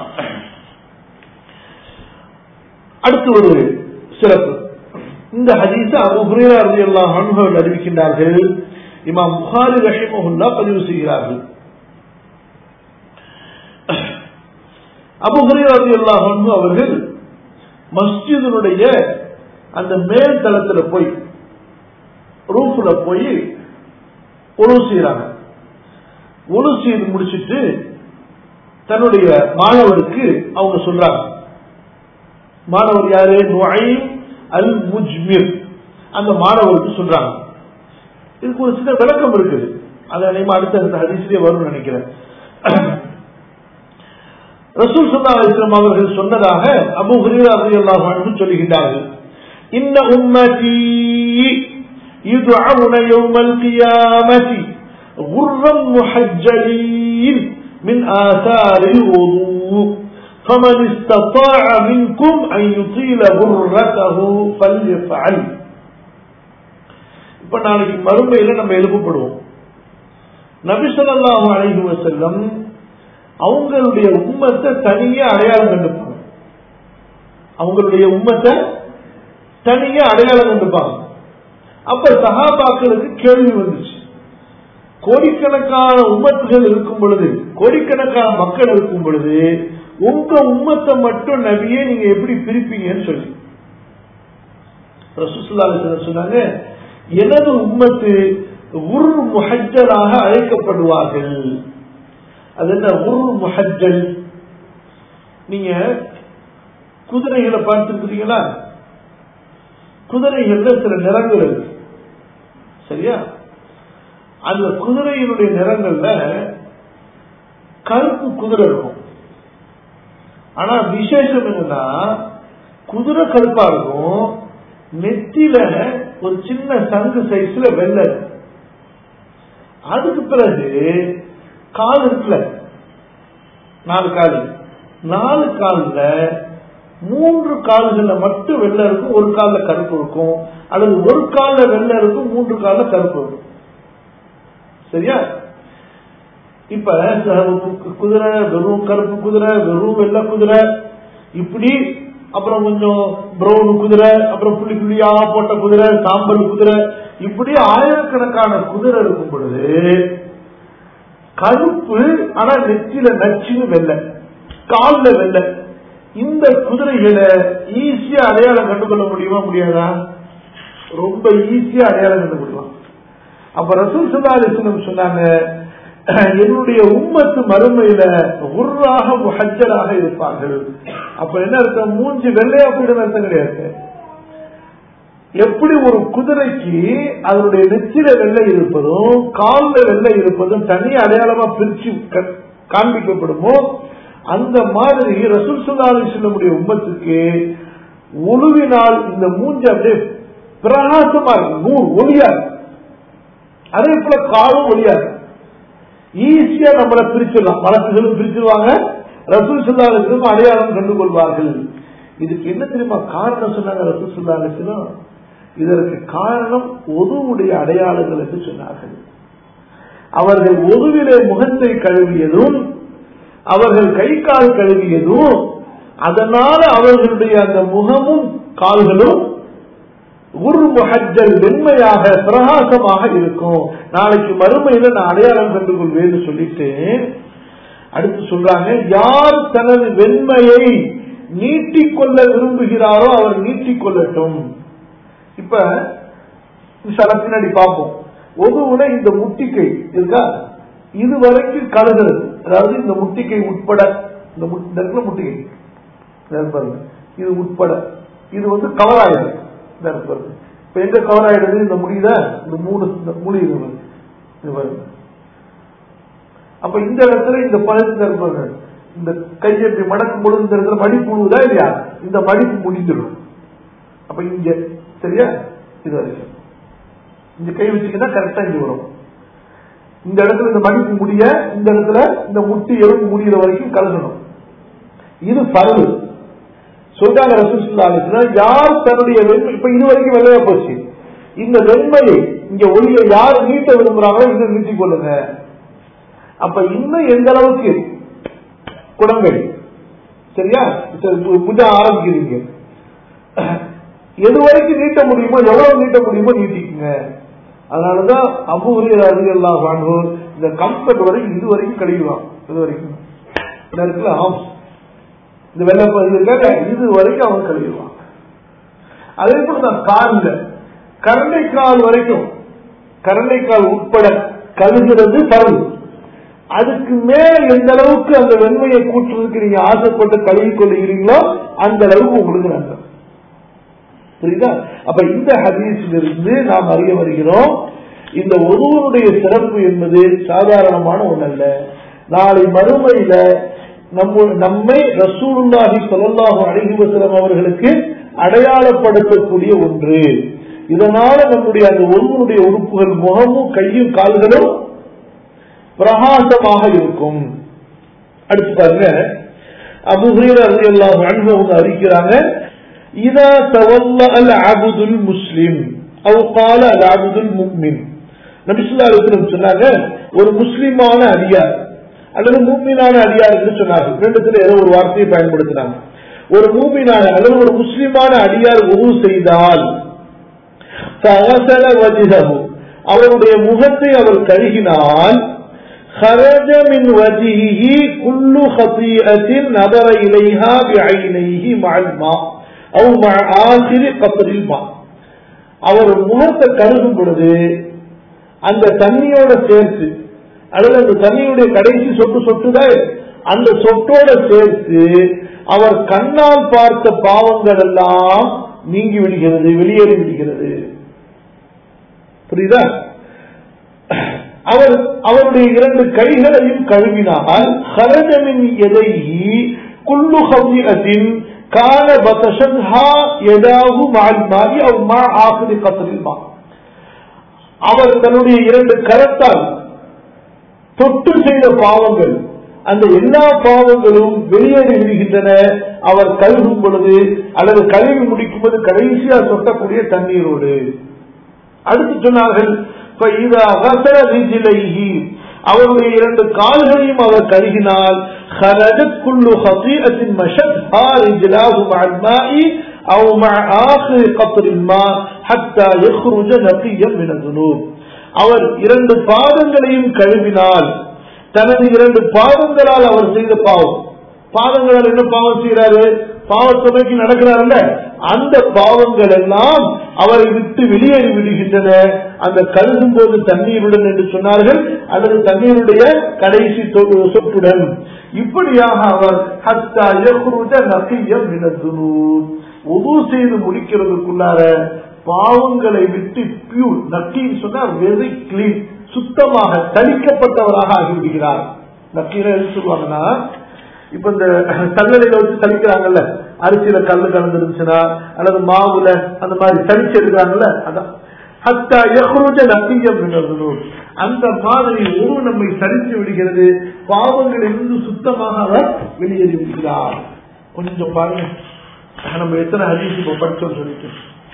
அடுத்து ஒரு சிறப்பு இந்த ஹதீஸ அபு ஹுரேரா ரலியல்லாஹு அன்ஹு அவர்கள் அறிவிக்கின்றார்கள் இமாம் புகாரி ரஹிமஹுல்லா பதிவு செய்கிறார்கள் அபு ஹுரேரா ரலியல்லாஹு அன்ஹு அவர்கள் மஸ்ஜிதினுடைய அந்த மேல் தளத்துல போய் ரூஃப்ல போய் ஒழு செய்யறாங்க ஒழு செய்து முடிச்சிட்டு தன்னுடைய மாணவருக்கு அவங்க சொல்றாங்க மாணவர் யாரு நுழைம் அல் முஜ்மிர் அந்த மாணவருக்கு சொல்றாங்க இதுக்கு ஒரு சில விளக்கம் இருக்குது அதை நினைமா அடுத்த அடுத்த ஹதீஸ்லயே வரும்னு நினைக்கிறேன் ரசூல் சல்லா அலிஸ்லாம் அவர்கள் சொன்னதாக அபு ஹுரீரா ரலியல்லாஹு அன்ஹு சொல்லுகின்றார்கள் இன்ன உம்மதி يدعون يوم القيامة غرا محجلين من آثار الوضوء فمن استطاع منكم أن يطيل غرته فليفعل இப்ப நாளைக்கு மறுமையில நம்ம எழுப்பப்படுவோம் நபிசல்லாஹு அலைஹி வஸல்லம் அவங்களுடைய உம்மத்தை தனியா அடையாளம் கண்டுப்பாங்க அவங்களுடைய உம்மத்தை தனியா அடையாளம் கண்டுப்பாங்க அப்ப சகாபாக்களுக்கு கேள்வி வந்துச்சு கோடிக்கணக்கான உம்மத்துகள் இருக்கும் பொழுது கோடிக்கணக்கான மக்கள் இருக்கும் பொழுது உங்க உம்மத்தை மட்டும் நபியே நீங்க எப்படி பிரிப்பீங்கன்னு சொல்லி ரசூசுல்லா சொன்னாங்க எனது உம்மத்து உரு முஹஜலாக அழைக்கப்படுவார்கள் அது என்ன உரு முஹஜல் நீங்க குதிரைகளை பார்த்துருக்கிறீங்களா குதிரைகள்ல சில நிறங்கள் இருக்கு சரியா அந்த குதிரையினுடைய நிறங்கள்ல கருப்பு குதிரை இருக்கும் ஆனா விசேஷம் என்னன்னா குதிரை கருப்பா இருக்கும் நெத்தில ஒரு சின்ன சங்கு சைஸ்ல வெள்ளை இருக்கும். அதுக்கு பிறகு கால் இருக்குல்ல நாலு கால் நாலு கால்ல மூன்று கால்கள்ல மட்டும் வெள்ளை இருக்கும் ஒரு கால்ல கருப்பு இருக்கும் அல்லது ஒரு கால்ல வெள்ளை இருக்கும் மூன்று கால்ல கருப்பு இருக்கும் சரியா இப்ப குதிரை வெறும் கருப்பு குதிரை வெறும் வெள்ளை குதிரை இப்படி அப்புறம் கொஞ்சம் பிரவுன் குதிரை அப்புறம் புள்ளி புள்ளியா போட்ட குதிரை சாம்பல் குதிரை இப்படி ஆயிரக்கணக்கான குதிரை இருக்கும் பொழுது கருப்பு ஆனா நெத்தில நச்சுன்னு வெள்ளை கால்ல வெள்ளை இந்த குதிரைகளை ஈஸியா அடையாளம் கண்டுகொள்ள முடியுமா முடியாதா ரொம்ப ஈஸியா அடையாளம் கண்டுகொள்ளலாம் அப்ப ரசூல் சல்லா அலிஸ்லம் சொன்னாங்க என்னுடைய உம்மத்து மறுமையில உருவாக முஹஜராக இருப்பார்கள் அப்ப என்ன அர்த்தம் மூஞ்சி வெள்ளையா போயிடும் அர்த்தம் கிடையாது எப்படி ஒரு குதிரைக்கு அதனுடைய நெச்சில வெள்ளை இருப்பதும் கால்ல வெள்ளை இருப்பதும் தனி அடையாளமா பிரிச்சு க- காண்பிக்கப்படுமோ அந்த மாதிரி ரசூல் சுல்லாலி செல்லமுடைய உம்மத்துக்கு ஒழுவினால் இந்த மூஞ்சி அப்படியே பிரகாசமா இருக்கு நூறு ஒளியா இருக்கு. அதே போல காலும் ஒளியா இருக்கு. ஈஸியா நம்மளை பிரிச்சிடலாம் வழக்குகளும் பிரிச்சிருவாங்க ரசூல் சுல்லாலும் அடையாளம் கண்டு கொள்வார்கள் இதுக்கு என்ன தெரியுமா காரணம் சொன்னாங்க ரசூல் சுல்லாலும் இதற்கு காரணம் ஒதுவுடைய அடையாளங்கள் என்று சொன்னார்கள் அவர்கள் ஒதுவிலே முகத்தை கழுவியதும் அவர்கள் கை கால் கழுவியதும் அதனால அவர்களுடைய அந்த முகமும் கால்களும் ஒரு முகஜல் வெண்மையாக பிரகாசமாக இருக்கும் நாளைக்கு மறுமையில நான் அடையாளம் கண்டு கொள்வேன்னு சொல்லிட்டு அடுத்து சொல்றாங்க யார் தனது வெண்மையை நீட்டிக்கொள்ள விரும்புகிறாரோ அவர் நீட்டிக்கொள்ளட்டும் இப்ப சில பின்னாடி பார்ப்போம் ஒதுவுல இந்த முட்டிக்கை இருக்கா இது வரைக்கும் கழுகுறது அதாவது இந்த முட்டிக்கை உட்பட இந்த மு- இந்த இடத்துல முட்டிக்கை இந்த இருக்கு பாருங்க இது உட்பட இது வந்து கவர் ஆயிடுது இந்த இருக்கு பாருங்க இப்ப எங்க கவர் ஆயிடுது இந்த முடியுத இந்த மூணு இந்த முடி இது பாருங்க. இது பாருங்க அப்ப இந்த இடத்துல இந்த பழத்துல இருப்பாங்க இந்த கையை இப்படி மடக்கும் பொழுது இந்த இடத்துல மடிப்பு விழுவுதா இல்லையா இந்த மடிப்பு முடிஞ்சிடும் அப்ப இங்க சரியா இது வரைக்கும் இந்த கை வச்சீங்கன்னா கரெக்டா இங்க வரும் இந்த இடத்துல இந்த மடிப்பு முடிய இந்த இடத்துல இந்த முட்டி எலும்பு முடிகிற வரைக்கும் கலக்கணும் இது பரவு சொல்றாங்க ரசூலுல்லாஹி யார் தன்னுடைய வெண்மை இப்ப இது வரைக்கும் வெள்ளையா போச்சு இந்த வெண்மையை இங்க ஒளியை யார் நீட்ட விரும்புறாங்களோ இதை நீட்டிக் கொள்ளுங்க அப்ப இன்னும் எந்த அளவுக்கு குடங்கள் சரியா சரி, புஜா ஆரம்பிக்கிறீங்க எது வரைக்கும் நீட்ட முடியுமோ எவ்வளவு நீட்ட முடியுமோ நீட்டிக்குங்க அதனாலதான் அபு அலி அல்லாஹ் வாங்குவோம் இந்த கம்ஃபர்ட் வரைக்கும் இது வரைக்கும் கழிவான் இது வரைக்கும் இந்த இருக்குல்ல ஆம்ஸ் இந்த வெள்ளை இது இருக்காங்க இது வரைக்கும் அவன் கழுவிடுவான் அதே போல தான் கால்ல கரண்டைக்கால் வரைக்கும் கரண்டைக்கால் உட்பட கழுகிறது பரவு அதுக்கு மேல் எந்த அளவுக்கு அந்த வெண்மையை கூட்டுறதுக்கு நீங்க ஆசைப்பட்டு கழுவி கொள்கிறீங்களோ அந்த அளவுக்கு உங்களுக்கு நன்மை புரியுதா அப்ப இந்த ஹதீஸிலிருந்து நாம் அறிய வருகிறோம் இந்த ஒருவருடைய சிறப்பு என்பது சாதாரணமான ஒன்றல்ல நாளை மறுமையில நம்ம நம்மை ரசூலுல்லாஹி ஸல்லல்லாஹு அலைஹி வஸல்லம் அவர்களுக்கு அடையாளப்படுத்தக்கூடிய ஒன்று இதனால நம்முடைய அந்த ஒருவருடைய உறுப்புகள் முகமும் கையும் கால்களும் பிரகாசமாக இருக்கும் அடுத்து பாருங்க அபுஹீர் ரலியல்லாஹு அன்ஹு அவங்க அறிக்கிறாங்க இதா தவல்ல அல் அபுதுல் முஸ்லிம் அவ் கால அல் அபுதுல் முக்மின் நபிசுல்லா அலுவலம் சொன்னாங்க ஒரு முஸ்லிமான அடியார் அல்லது மூமினான அடியார் என்று சொன்னார்கள் ரெண்டுத்துல ஏதோ ஒரு வார்த்தையை பயன்படுத்தினாங்க ஒரு மூமினான அல்லது ஒரு முஸ்லிமான அடியார் உரு செய்தால் فغسل وجهه அவருடைய முகத்தை அவர் கழுகினால் خرج من وجهه كل خطيئة نظر إليها بعينيه مع الماء أو مع آخر قطر الماء அவர் முகத்தை கருகும் பொழுது அந்த தண்ணியோட சேர்த்து அல்லது அந்த தண்ணியுடைய கடைசி சொட்டு சொட்டுதான் அந்த சொட்டோட சேர்த்து அவர் கண்ணால் பார்த்த பாவங்கள் எல்லாம் நீங்கி விடுகிறது வெளியேறி விடுகிறது புரியுதா அவர் அவருடைய இரண்டு கைகளையும் கழுவினால் ஹரஜமின் எதைஹி குல்லு ஹவ்யத்தின் கால பதஷன்ஹா எதாவு மால் மாறி அவ் மா ஆசிரி கத்தரில் மா அவர் தன்னுடைய இரண்டு கரத்தால் தொட்டு செய்த பாவங்கள் அந்த எல்லா பாவங்களும் வெளியேறி விடுகின்றன அவர் கழுகும் பொழுது அல்லது கழுவி முடிக்கும் போது கடைசியா சொட்டக்கூடிய தண்ணீரோடு அடுத்து சொன்னார்கள் فَإِذَا غَسَلَ رِجْلَيْهِ அவருடைய இரண்டு கால்களையும் அவர் கருகினால் خرجت كل خطيئة مشتها رجلاه مع الماء أو مع آخر قطر الماء حتى يخرج نقيا من الذنوب அவர் இரண்டு பாதங்களையும் கழுவினால் தனது இரண்டு பாதங்களால் அவர் செய்த பாவம் பாதங்களால் என்ன பாவம் செய்யறாரு பாவத்துறைக்கு நடக்கிறாருல்ல அந்த பாவங்கள் எல்லாம் அவரை விட்டு வெளியேறி விடுகின்றன அந்த கருதும் போது தண்ணீருடன் என்று சொன்னார்கள் அல்லது தண்ணீருடைய கடைசி தொ- சொட்டுடன் இப்படியாக அவர் ஹத்தா யஹ்ருஜ நகியம் மினத் துனூப். உது செய்து முடிக்கிறதுக்குள்ளார பாவங்களை விட்டு பியூர் நக்கின்னு சொன்னா வெரி கிளீன் சுத்தமாக தளிக்கப்பட்டவராக ஆகிவிடுகிறார் நக்கீர எது சொல்லுவாங்கன்னா இப்ப இந்த சல்லடையில வச்சு தளிக்கிறாங்கல்ல அரிசியில கல்லு கலந்துருந்துச்சுன்னா அல்லது மாவுல அந்த மாதிரி தளிச்சு எடுக்கிறாங்கல்ல அதான் ஹத்தா யஹ்ருஜ நக்கியம் மினல் அந்த மாதிரி ஒரு நம்மை சரித்து விடுகிறது பாவங்களிலிருந்து சுத்தமாக அவர் வெளியேறி விடுகிறார் கொஞ்சம் பாருங்க நம்ம எத்தனை ஹதீஸ் இப்ப படிச்சோம் சொல்லிட்டு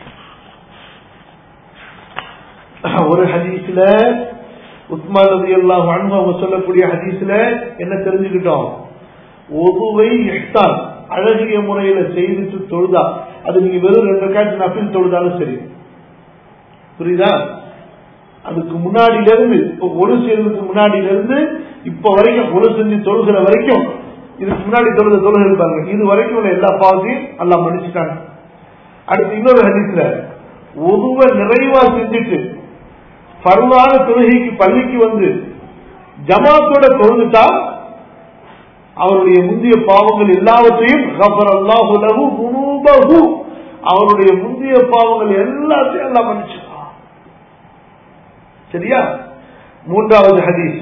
ஒரு ஹதீஸ்ல உஸ்மா ரதி எல்லாம் அவங்க சொல்லக்கூடிய ஹதீஸ்ல என்ன தெரிஞ்சுக்கிட்டோம் ஒதுவை எட்டால் அழகிய முறையில செய்துட்டு தொழுதா அது நீங்க வெறும் ரெண்டு காட்சி நப்பில் தொழுதாலும் சரி புரியுதா அதுக்கு முன்னாடியில இருந்து இப்ப ஒழு செய்யறதுக்கு முன்னாடியில இருந்து இப்ப வரைக்கும் ஒழு செஞ்சு தொழுகிற வரைக்கும் இதுக்கு முன்னாடி தொழுத தொழுகை இருப்பாங்க இது வரைக்கும் உள்ள எல்லா பாவத்தையும் எல்லாம் மன்னிச்சுட்டாங்க அடுத்து இன்னொரு ஹதீஸ்ல ஒதுவ நிறைவா செஞ்சுட்டு பருவான தொழுகைக்கு பள்ளிக்கு வந்து ஜமாத்தோட தொழுதுட்டா அவருடைய முந்தைய பாவங்கள் எல்லாவற்றையும் அவருடைய முந்தைய பாவங்கள் எல்லாத்தையும் எல்லாம் மன்னிச்சுட்டான் சரியா மூன்றாவது ஹதீஸ்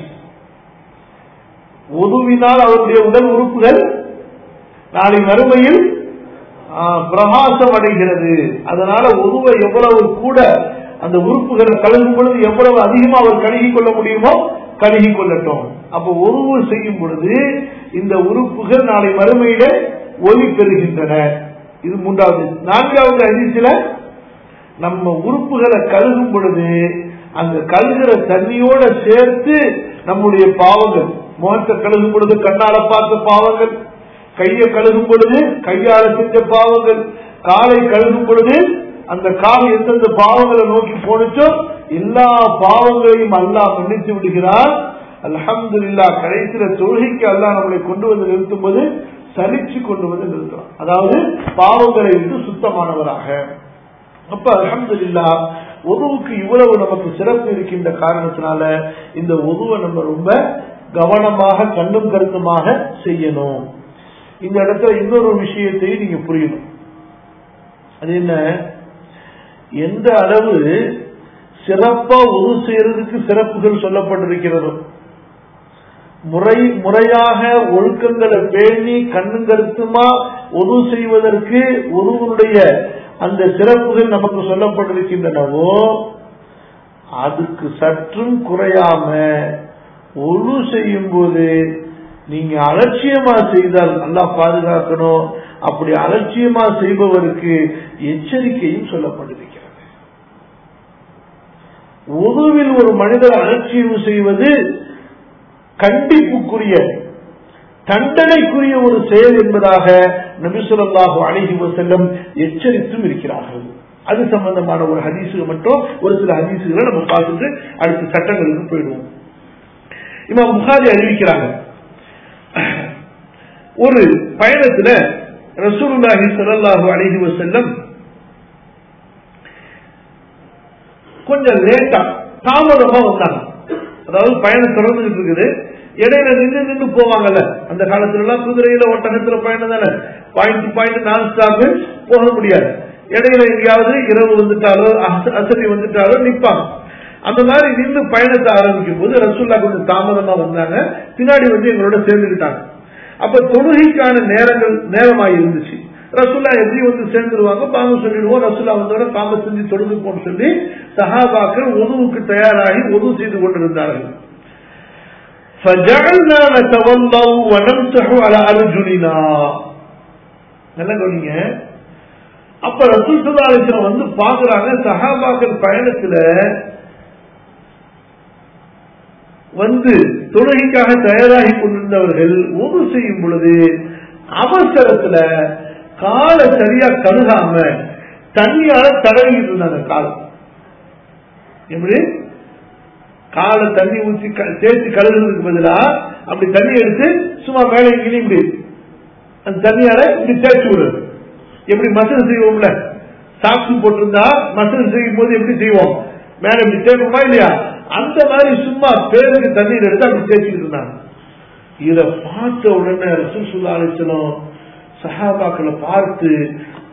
உதுவினால் அவருடைய உடல் உறுப்புகள் நாளை மறுமையில் பிரகாசம் அடைகிறது அதனால உதுவை எவ்வளவு கூட அந்த உறுப்புகளை கழுகும் பொழுது எவ்வளவு அதிகமா அவர் கழுகி கொள்ள முடியுமோ கழுகி கொள்ளட்டும் அப்ப உருவு செய்யும் பொழுது இந்த உறுப்புகள் நாளை மறுமையில ஒலி பெறுகின்றன இது மூன்றாவது நான்காவது அதிர்ச்சியில நம்ம உறுப்புகளை கழுகும் பொழுது அந்த கழுகிற தண்ணியோட சேர்த்து நம்முடைய பாவங்கள் முகத்தை கழுகும் பொழுது கண்ணால பார்த்த பாவங்கள் கையை கழுகும் பொழுது கையால செஞ்ச பாவங்கள் காலை கழுகும் பொழுது அந்த கால் எந்தெந்த பாவங்களை நோக்கி போனுச்சோ எல்லா பாவங்களையும் அல்லா மன்னித்து விடுகிறார் அலமது இல்லா கடைசியில தொழுகைக்கு அல்லா நம்மளை கொண்டு வந்து நிறுத்தும் போது சலிச்சு கொண்டு வந்து நிறுத்துறோம் அதாவது பாவங்களை விட்டு சுத்தமானவராக அப்ப அலமது இல்லா உதவுக்கு இவ்வளவு நமக்கு சிறப்பு இருக்கின்ற காரணத்தினால இந்த உதவை நம்ம ரொம்ப கவனமாக கண்ணும் கருத்துமாக செய்யணும் இந்த இடத்துல இன்னொரு விஷயத்தையும் நீங்க புரியணும் அது என்ன எந்த அளவு சிறப்பா உது செய்யறதுக்கு சிறப்புகள் சொல்லப்பட்டிருக்கிறதோ முறை முறையாக ஒழுக்கங்களை பேணி கண்ணும் கருத்துமா உது செய்வதற்கு ஒருவனுடைய அந்த சிறப்புகள் நமக்கு சொல்லப்பட்டிருக்கின்றனவோ அதுக்கு சற்றும் குறையாம ஒழு செய்யும் போது நீங்க அலட்சியமா செய்தால் நல்லா பாதுகாக்கணும் அப்படி அலட்சியமா செய்பவருக்கு எச்சரிக்கையும் சொல்லப்பட்டிருக்கிறது உதுவில் ஒரு மனிதர் அலட்சியம் செய்வது கண்டிப்புக்குரிய தண்டனைக்குரிய ஒரு செயல் என்பதாக நபிசுல்லாஹு அழகி செல்லம் எச்சரித்தும் இருக்கிறார்கள் அது சம்பந்தமான ஒரு ஹதீசு மட்டும் ஒரு சில ஹதீசுகளை நம்ம பார்த்துட்டு அடுத்த சட்டங்களுக்கு போயிடுவோம் இமாம் புகாரி அறிவிக்கிறாங்க ஒரு பயணத்துல ரசூலுல்லாஹி ஸல்லல்லாஹு அலைஹி வஸல்லம் கொஞ்சம் லேட்டா தாமதமா வந்தாங்க அதாவது பயணம் தொடர்ந்துகிட்டு இருக்குது இடையில நின்று நின்று போவாங்கல்ல அந்த காலத்துல எல்லாம் குதிரையில ஒட்டகத்துல பயணம் தானே point to point non stop போக முடியாது இடையில எங்கேயாவது இரவு வந்துட்டாலோ அசதி வந்துட்டாலோ நிப்பாங்க அந்த மாதிரி நின்று பயணத்தை ஆரம்பிக்கும் போது ரசூல்லா கொஞ்சம் தாமதமா வந்தாங்க பின்னாடி வந்து எங்களோட சேர்ந்துக்கிட்டாங்க அப்ப தொழுகைக்கான நேரங்கள் நேரமாக இருந்துச்சு ரசுல்லா எப்படி வந்து சேர்ந்துருவாங்க பாங்க சொல்லிடுவோம் ரசுல்லா வந்தோட பாங்க செஞ்சு தொழுதுப்போன்னு சொல்லி சஹாபாக்கள் உதவுக்கு தயாராகி உதவு செய்து கொண்டிருந்தார்கள் فجعلنا نتولوا ونمسح على ارجلنا நல்ல கவனிங்க அப்ப ரசூல் சல்லாஹம் வந்து பாக்குறாங்க சஹாபாக்கள் பயணத்துல வந்து தொழுகைக்காக தயாராகி கொண்டிருந்தவர்கள் உது செய்யும் பொழுது அவசரத்துல காலை சரியா கழுகாம தண்ணியால தடவிட்டு இருந்தாங்க கால் எப்படி காலை தண்ணி ஊற்றி தேய்ச்சி கழுகுறதுக்கு பதிலா அப்படி தண்ணி எடுத்து சும்மா மேலே கிளி இப்படி அந்த தண்ணியால இப்படி தேய்ச்சி விடுறது எப்படி மசல் செய்வோம்ல சாக்ஸு போட்டிருந்தா மசல் செய்யும் போது எப்படி செய்வோம் மேல இப்படி தேய்ப்போமா இல்லையா அந்த மாதிரி சும்மா பேருக்கு தண்ணீர் எடுத்து அப்படி தேய்ச்சிட்டு இருந்தாங்க இத பார்த்த உடனே ரசூல் சுல்லா அலிசலம் சஹாபாக்களை பார்த்து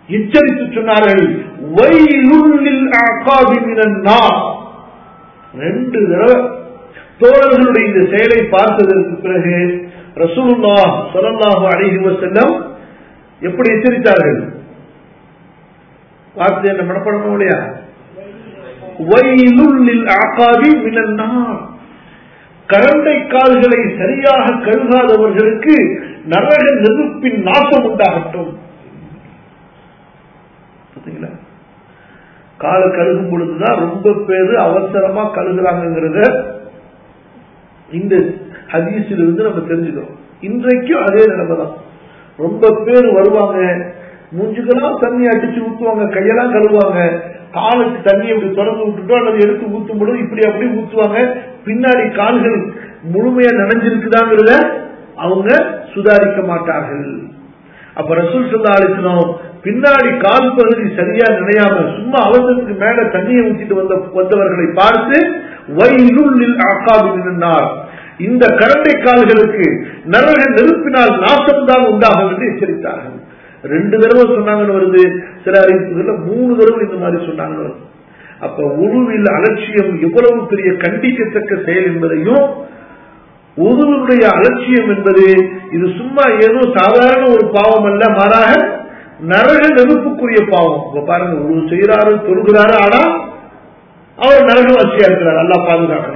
எச்சரித்து சொன்னார்கள் வயலுள்ளில் அகாபி மினன் நார் ரெண்டு தடவை தோழர்களுடைய இந்த செயலை பார்த்ததற்கு பிறகு ரசூலுல்லா ஸல்லல்லாஹு அலைஹி வஸல்லம் எப்படி எச்சரித்தார்கள் வார்த்தை என்ன மனப்படணும் இல்லையா வயலுள்ளில் அகாபி மினன் நார் கரண்டை கால்களை சரியாக கழுகாதவர்களுக்கு நரக நெருப்பின் நாசம் உண்டாகட்டும் பார்த்தீங்களா காலை கழுகும் பொழுதுதான் ரொம்ப பேரு அவசரமா கழுகுறாங்கிறத இந்த ஹதீஸில் இருந்து நம்ம தெரிஞ்சுக்கிறோம் இன்றைக்கும் அதே நிலைமை தான் ரொம்ப பேர் வருவாங்க மூஞ்சுக்கெல்லாம் தண்ணி அடிச்சு ஊத்துவாங்க கையெல்லாம் கழுவுவாங்க காலுக்கு தண்ணி அப்படி திறந்து விட்டுட்டோம் அல்லது எடுத்து ஊத்தும் பொழுது இப்படி அப்படி ஊத்துவாங்க பின்னாடி கால்கள் முழுமையா நனைஞ்சிருக்குதாங்கிறத அவங்க சுதாரிக்க மாட்டார்கள் அப்ப ரசூல் சொல்லா அழைக்கணும் பின்னாடி கால் பகுதி சரியா நினையாம சும்மா அவசரத்துக்கு மேல தண்ணியை ஊத்திட்டு வந்த வந்தவர்களை பார்த்து வயலுள்ளில் ஆக்காவினார் இந்த கரண்டை கால்களுக்கு நரக நெருப்பினால் நாசம்தான் உண்டாகும் என்று எச்சரித்தார்கள் ரெண்டு தடவை சொன்னாங்கன்னு வருது சில அறிவிப்புகள்ல மூணு தடவை இந்த மாதிரி சொன்னாங்கன்னு வருது அப்ப உருவில் அலட்சியம் எவ்வளவு பெரிய கண்டிக்கத்தக்க செயல் என்பதையும் உருவனுடைய அலட்சியம் என்பது இது சும்மா ஏதோ சாதாரண ஒரு பாவம் அல்ல மாறாக நரக நெருப்புக்குரிய பாவம் இப்ப பாருங்க உருவு செய்யறாரு தொழுகிறாரு ஆனா அவர் நரகவாசியா இருக்கிறார் நல்லா பாதுகாக்கணும்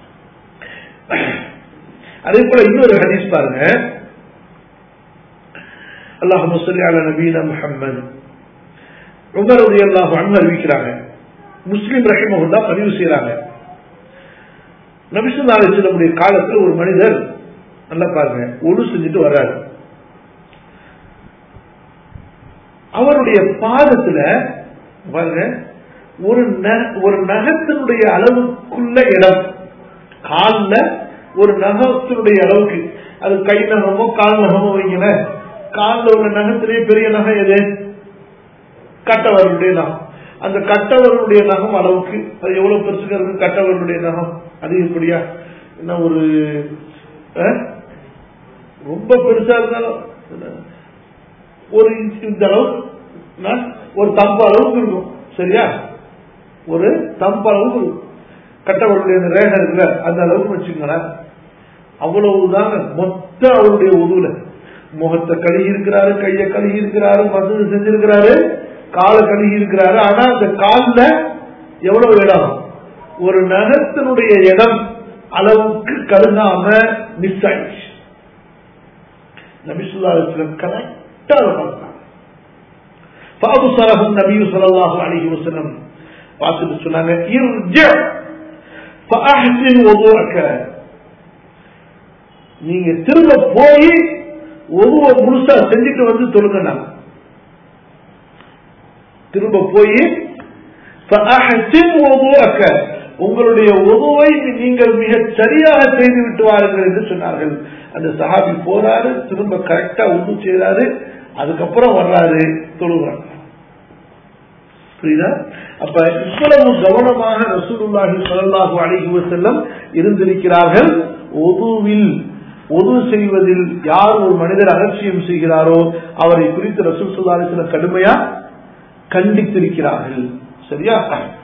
அதே போல இன்னொரு ஹதீஸ் பாருங்க அல்லாஹ் முசல்லி அல நபீன முஹம்மது உமர் ரலியல்லாஹு அன்ஹு அறிவிக்கிறாங்க முஸ்லிம் ரஹிமஹுல்லா பதிவு செய்யறாங்க நபிசுல்லா அலிஸ்லமுடைய காலத்தில் ஒரு மனிதர் நல்லா பாருங்க ஒழு செஞ்சுட்டு வர்றாரு அவருடைய பாதத்துல பாருங்க ஒரு ஒரு நகத்தினுடைய அளவுக்குள்ள இடம் கால்ல ஒரு நகத்தினுடைய அளவுக்கு அது கை நகமோ கால் நகமோ வைங்கள காலில் உள்ள நகத்திலேயே பெரிய நகம் எது கட்டவர்களுடைய நகம் அந்த கட்டவர்களுடைய நகம் அளவுக்கு அது எவ்வளவு பெருசுங்க இருக்கு கட்டவர்களுடைய நகம் அதிகப்படியா என்ன ஒரு ரொம்ப பெருசா இருந்தாலும் ஒரு இந்த அளவு ஒரு தம்ப அளவுக்கு இருக்கும் சரியா ஒரு தம்ப அளவுக்கு இருக்கும் கட்டவர்களுடைய அந்த ரேகை இருக்குல்ல அந்த அளவுக்கு வச்சுங்களேன் அவ்வளவுதாங்க மொத்த அவருடைய உதவுல முகத்தை கழுகி இருக்கிறாரு கையை கழுகி இருக்கிறாரு மசூது செஞ்சிருக்கிறாரு காலை கழுகி இருக்கிறாரு ஆனா அந்த கால்ல எவ்வளவு இடம் ஒரு நகத்தினுடைய இடம் அளவுக்கு கருகாம மிஸ் ஆயிடுச்சு நபிசுல்லா கரெக்டா பார்த்தாங்க பாபு சலகம் நபி சொல்லாஹு அலிஹி வசனம் பார்த்துட்டு சொன்னாங்க நீங்க திரும்ப போய் ஒருவ முழுசா செஞ்சுட்டு வந்து தொழுங்க நாங்க திரும்ப போய் உங்களுடைய உதவை நீங்கள் மிக சரியாக செய்து விட்டு வாருங்கள் என்று சொன்னார்கள் அந்த சஹாபி போறாரு திரும்ப கரெக்டா உது செய்யறாரு அதுக்கப்புறம் வர்றாரு தொழுகிறாங்க புரியுதா அப்ப இவ்வளவு கவனமாக ரசூலுல்லாஹி ஸல்லல்லாஹு அலைஹி வஸல்லம் இருந்திருக்கிறார்கள் ஒதுவில் ஒது செய்வதில் யார் ஒரு மனிதர் அலட்சியம் செய்கிறாரோ அவரை குறித்து ரசூல் ஸல்லல்லாஹு அலைஹி வஸல்லம் கடுமையா கண்டித்திருக்கிறார்கள் சரியா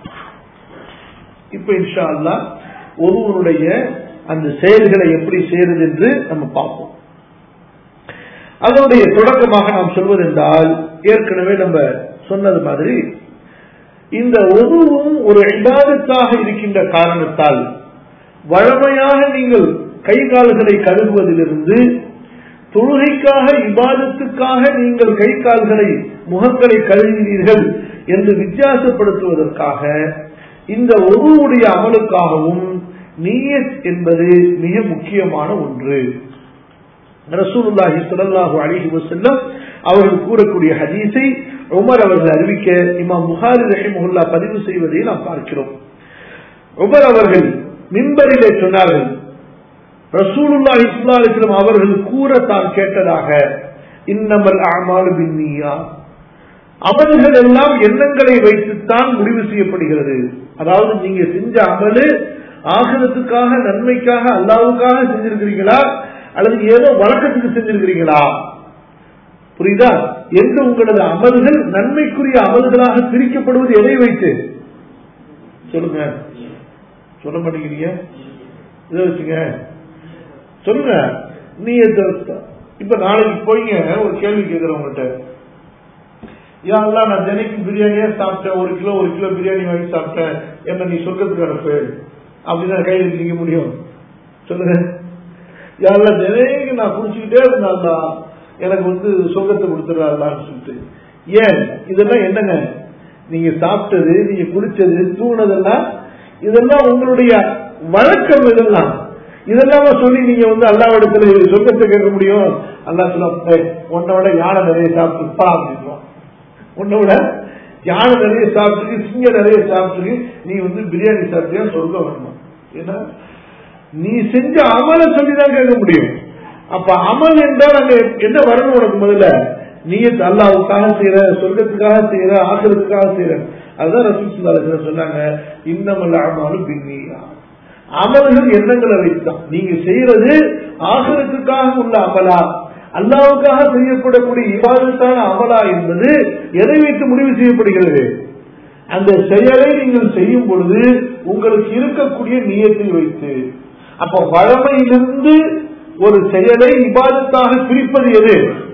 இப்ப இன்ஷா அல்லா ஒருவனுடைய அந்த செயல்களை எப்படி செய்யறது என்று நம்ம பார்ப்போம் அதனுடைய தொடக்கமாக நாம் சொல்வது என்றால் ஏற்கனவே நம்ம சொன்னது மாதிரி இந்த ஒருவும் ஒரு இபாதத்தாக இருக்கின்ற காரணத்தால் வழமையாக நீங்கள் கை கால்களை கழுகுவதிலிருந்து தொழுகைக்காக இபாதத்துக்காக நீங்கள் கை கால்களை முகங்களை கழுவினீர்கள் என்று வித்தியாசப்படுத்துவதற்காக இந்த ஒருவுடைய அமலுக்காகவும் நீயத் என்பது மிக முக்கியமான ஒன்று ரசூலுல்லாஹி ஸல்லல்லாஹு அலைஹி வஸல்லம் அவர்கள் கூறக்கூடிய ஹதீஸை உமர் அவர்கள் அறிவிக்க இமாம் புகாரி ரஹிமஹுல்லா பதிவு செய்வதை நாம் பார்க்கிறோம் உமர் அவர்கள் மின்பரிலே சொன்னார்கள் ரசூலுல்லா இஸ்லாலிஸ்லம் அவர்கள் கூற தான் கேட்டதாக இன்னமல் அமால் பின்னியா அமல்கள் எல்லாம் எண்ணங்களை வைத்துத்தான் முடிவு செய்யப்படுகிறது அதாவது நீங்க செஞ்ச அமலு ஆகிரத்துக்காக நன்மைக்காக அல்லாவுக்காக செஞ்சிருக்கிறீங்களா அல்லது ஏதோ வழக்கத்துக்கு செஞ்சிருக்கிறீங்களா புரியுதா என்று உங்களது அமல்கள் நன்மைக்குரிய அமல்களாக பிரிக்கப்படுவது எதை வைத்து சொல்லுங்க சொல்ல மாட்டேங்கிறீங்க இதை வச்சுங்க சொல்லுங்க நீ இப்ப நாளைக்கு போய்ங்க ஒரு கேள்வி கேட்கிறேன் உங்கள்கிட்ட யாரெல்லாம் நான் தினைக்கு பிரியாணியா சாப்பிட்டேன் ஒரு கிலோ ஒரு கிலோ பிரியாணி வாங்கி சாப்பிட்டேன் என்ன நீ சொர்க்கத்துக்கு அனுப்பு அப்படின்னு கையில் நீங்க முடியும் சொல்லுங்க யாரெல்லாம் தினைக்கு நான் குடிச்சுக்கிட்டே இருந்தாண்டா எனக்கு வந்து சொர்க்கத்தை கொடுத்துறாங்களான்னு சொல்லிட்டு ஏன் இதெல்லாம் என்னங்க நீங்க சாப்பிட்டது நீங்க குடிச்சது தூணதெல்லாம் இதெல்லாம் உங்களுடைய வழக்கம் இதெல்லாம் இதெல்லாம் சொல்லி நீங்க வந்து அல்லாவிடத்துல சொர்க்கத்தை கேட்க முடியும் அல்லா சொல்ல உன்னை விட யானை நிறைய சாப்பிட்டுப்பா அப்படின்றோம் உன்னை விட யானை நிறைய சாப்பிட்டு சிங்க நிறைய சாப்பிட்டு நீ வந்து பிரியாணி சாப்பிட்டியா சொர்க்கம் வரணும் ஏன்னா நீ செஞ்ச அமலை சொல்லிதான் கேட்க முடியும் அப்ப அமல் என்றால் அங்க என்ன வரணும் உனக்கு முதல்ல நீ அல்லாவுக்காக செய்யற சொர்க்கத்துக்காக செய்யற ஆசிரத்துக்காக செய்யற அதுதான் ரசூல் சொன்னாங்க இன்னமல் அமாலும் பின்னியா அமல்கள் எண்ணங்களை வைத்தான் நீங்க செய்யறது ஆசிரத்துக்காக உள்ள அமலா அல்லாவுக்காக செய்யப்படக்கூடிய இவாதத்தான அமலா என்பது எதை வைத்து முடிவு செய்யப்படுகிறது அந்த செயலை நீங்கள் செய்யும் பொழுது உங்களுக்கு இருக்கக்கூடிய நியத்தை வைத்து அப்ப வழமையிலிருந்து ஒரு செயலை இபாதத்தாக பிரிப்பது எது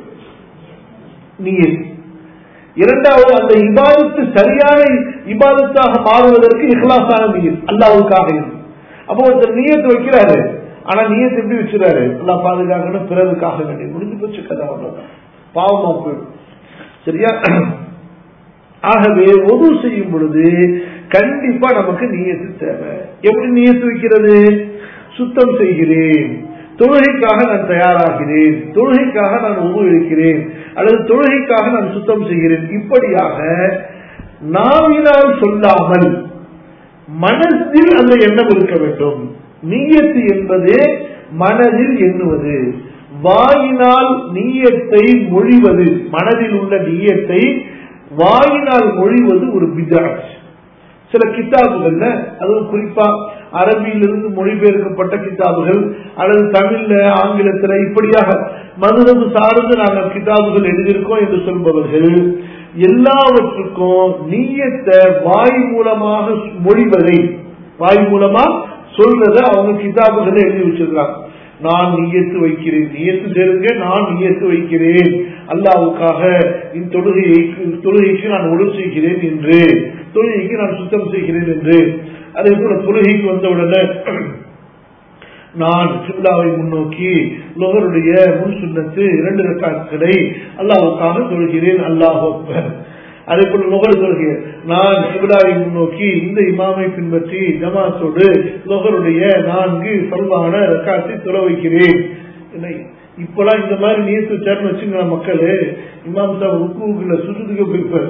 நீர் இரண்டாவது அந்த இபாதத்து சரியான இபாதத்தாக மாறுவதற்கு இஹ்லாசான நீர் அல்லாவுக்காக இருக்கு அப்போ ஒருத்தர் நீயத்து வைக்கிறாரு ஆனா நீயத்து எப்படி வச்சுறாரு எல்லாம் பாதுகாக்கணும் பிறருக்காக வேண்டிய முடிஞ்சு போச்சு கதை அவ்வளவுதான் பாவமா போயிடும் சரியா ஆகவே ஒது செய்யும் பொழுது கண்டிப்பா நமக்கு நீயத்து தேவை எப்படி நீயத்து வைக்கிறது சுத்தம் செய்கிறேன் தொழுகைக்காக நான் தயாராகிறேன் தொழுகைக்காக நான் உணவு இருக்கிறேன் அல்லது தொழுகைக்காக நான் சுத்தம் செய்கிறேன் இப்படியாக நாவினால் சொல்லாமல் மனதில் அந்த எண்ணம் இருக்க வேண்டும் நீயத்து என்பது மனதில் எண்ணுவது வாயினால் நீயத்தை மொழிவது மனதில் உள்ள நீயத்தை வாயினால் மொழிவது ஒரு பிஜாட் சில கித்தாபுகள்ல அதுவும் குறிப்பா அரபியிலிருந்து மொழிபெயர்க்கப்பட்ட கித்தாபுகள் அல்லது தமிழ்ல ஆங்கிலத்துல இப்படியாக மதுரவு சார்ந்து நாங்கள் கித்தாபுகள் எழுதியிருக்கோம் என்று சொல்பவர்கள் எல்லாவற்றுக்கும் நீயத்தை வாய் மூலமாக மொழிவதை வாய் மூலமா சொல்றத அவங்க கிதாபுகளை எழுதி வச்சிருக்காங்க நான் நீயத்து வைக்கிறேன் நீயத்து சேருங்க நான் நீயத்து வைக்கிறேன் அல்லாவுக்காக இந்த தொழுகையை தொழுகைக்கு நான் ஒழு செய்கிறேன் என்று தொழுகைக்கு நான் சுத்தம் செய்கிறேன் என்று அதே போல தொழுகைக்கு வந்தவுடனே நான் சிம்லாவை முன்னோக்கி லோகருடைய முன் சுண்ணத்து இரண்டு ரக்காக்களை அல்லாவுக்காக தொழுகிறேன் அல்லாஹ் அதே போல நுகர் தொழுகை நான் சிபிலாவை முன்னோக்கி இந்த இமாமை பின்பற்றி ஜமாத்தோடு நுகருடைய நான்கு சொல்வான ரக்காத்தை தொலை வைக்கிறேன் இப்பெல்லாம் இந்த மாதிரி நீர்த்து சேர்ந்து வச்சுங்க மக்களு இமாம் சாப் ருக்குல சுற்றுக்கு போயிருப்பார்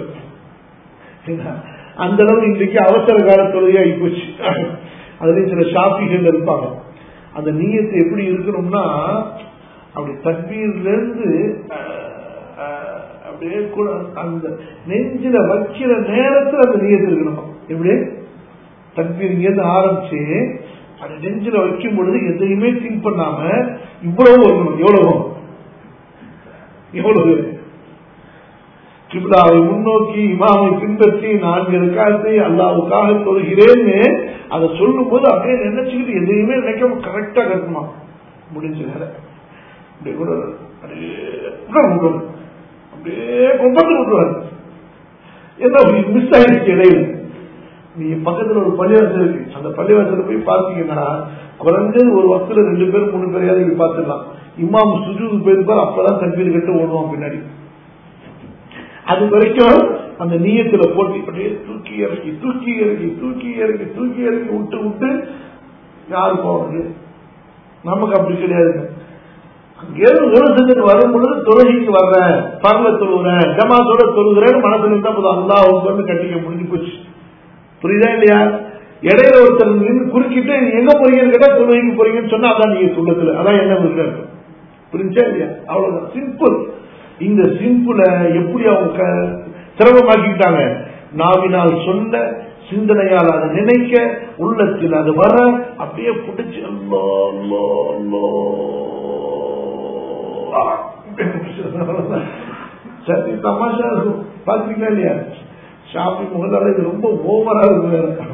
அந்த அளவு இன்றைக்கு அவசர கால தொழுகை ஆகி போச்சு அதுலயும் சில ஷாப்பிகள் இருப்பாங்க அந்த நீயத்தை எப்படி இருக்கணும்னா அப்படி தற்பீர்ல இருந்து அப்படியே கூட அந்த நெஞ்சில வைக்கிற நேரத்தில் அந்த நீயத்து இருக்கணும் எப்படி தற்பீர் இங்கேருந்து ஆரம்பிச்சு அந்த நெஞ்சில வைக்கும் பொழுது எதையுமே திங்க் பண்ணாம இவ்வளவு இருக்கணும் எவ்வளவு எவ்வளவு கிப்லாவை முன்னோக்கி இமாமை பின்பற்றி நான்கு ரக்காத்தை அல்லாவுக்காக தொழுகிறேன்னு அதை சொல்லும் போது அப்படியே நினைச்சுக்கிட்டு எதையுமே நினைக்காம கரெக்டா கட்டணுமா முடிஞ்ச வேலை அப்படியே கூட அப்படியே அப்படியே கொம்பத்து விட்டுருவாரு என்ன மிஸ் ஆயிடுச்சு இடையில நீ பக்கத்துல ஒரு பள்ளிவாசல் இருக்கு அந்த பள்ளிவாசல போய் பார்த்தீங்கன்னா குறைஞ்ச ஒரு வக்துல ரெண்டு பேர் மூணு பேரையாவது பார்த்துடலாம் இமாம் சுஜூது போயிருப்பார் அப்பதான் தண்ணீர் கட்டு ஓடுவான் பின்னாடி அது வரைக்கும் அந்த நீயத்துல போட்டி அப்படியே தூக்கி இறக்கி தூக்கி இறக்கி தூக்கி இறக்கி தூக்கி இறக்கி விட்டு விட்டு யாரு போவது நமக்கு அப்படி கிடையாதுங்க அங்கேயிருந்து உணவு செஞ்சுட்டு வரும் பொழுது தொழுகைக்கு வர்றேன் பரல தொழுகிறேன் ஜமாத்தோட தொழுகிறேன் மனசுல இருந்தா போதும் அல்லா வந்து கட்டிக்க முடிஞ்சு போச்சு புரியுதா இல்லையா இடையில ஒருத்தர் நின்று குறுக்கிட்டு எங்க போறீங்கன்னு கேட்டா தொழுகைக்கு போறீங்கன்னு சொன்னா அதான் நீங்க சொல்லத்துல அதான் என்ன இருக்கிறாங்க புரிஞ்சா இல்லையா அவ்வளவுதான் சிம்பிள் இந்த சிம்பிள எப்படி அவங்க சிரமமாக்கிட்டாங்க நாவினால் சொன்ன சிந்தனையால் அதை நினைக்க உள்ளத்தில் அது வர அப்படியே பிடிச்சு அல்லோ அல்லோ அல்லோ சரி தமாஷா இருக்கும் பாத்தீங்களா இல்லையா ஷாப்பிங் முகத்தால இது ரொம்ப ஓவரா இருக்கு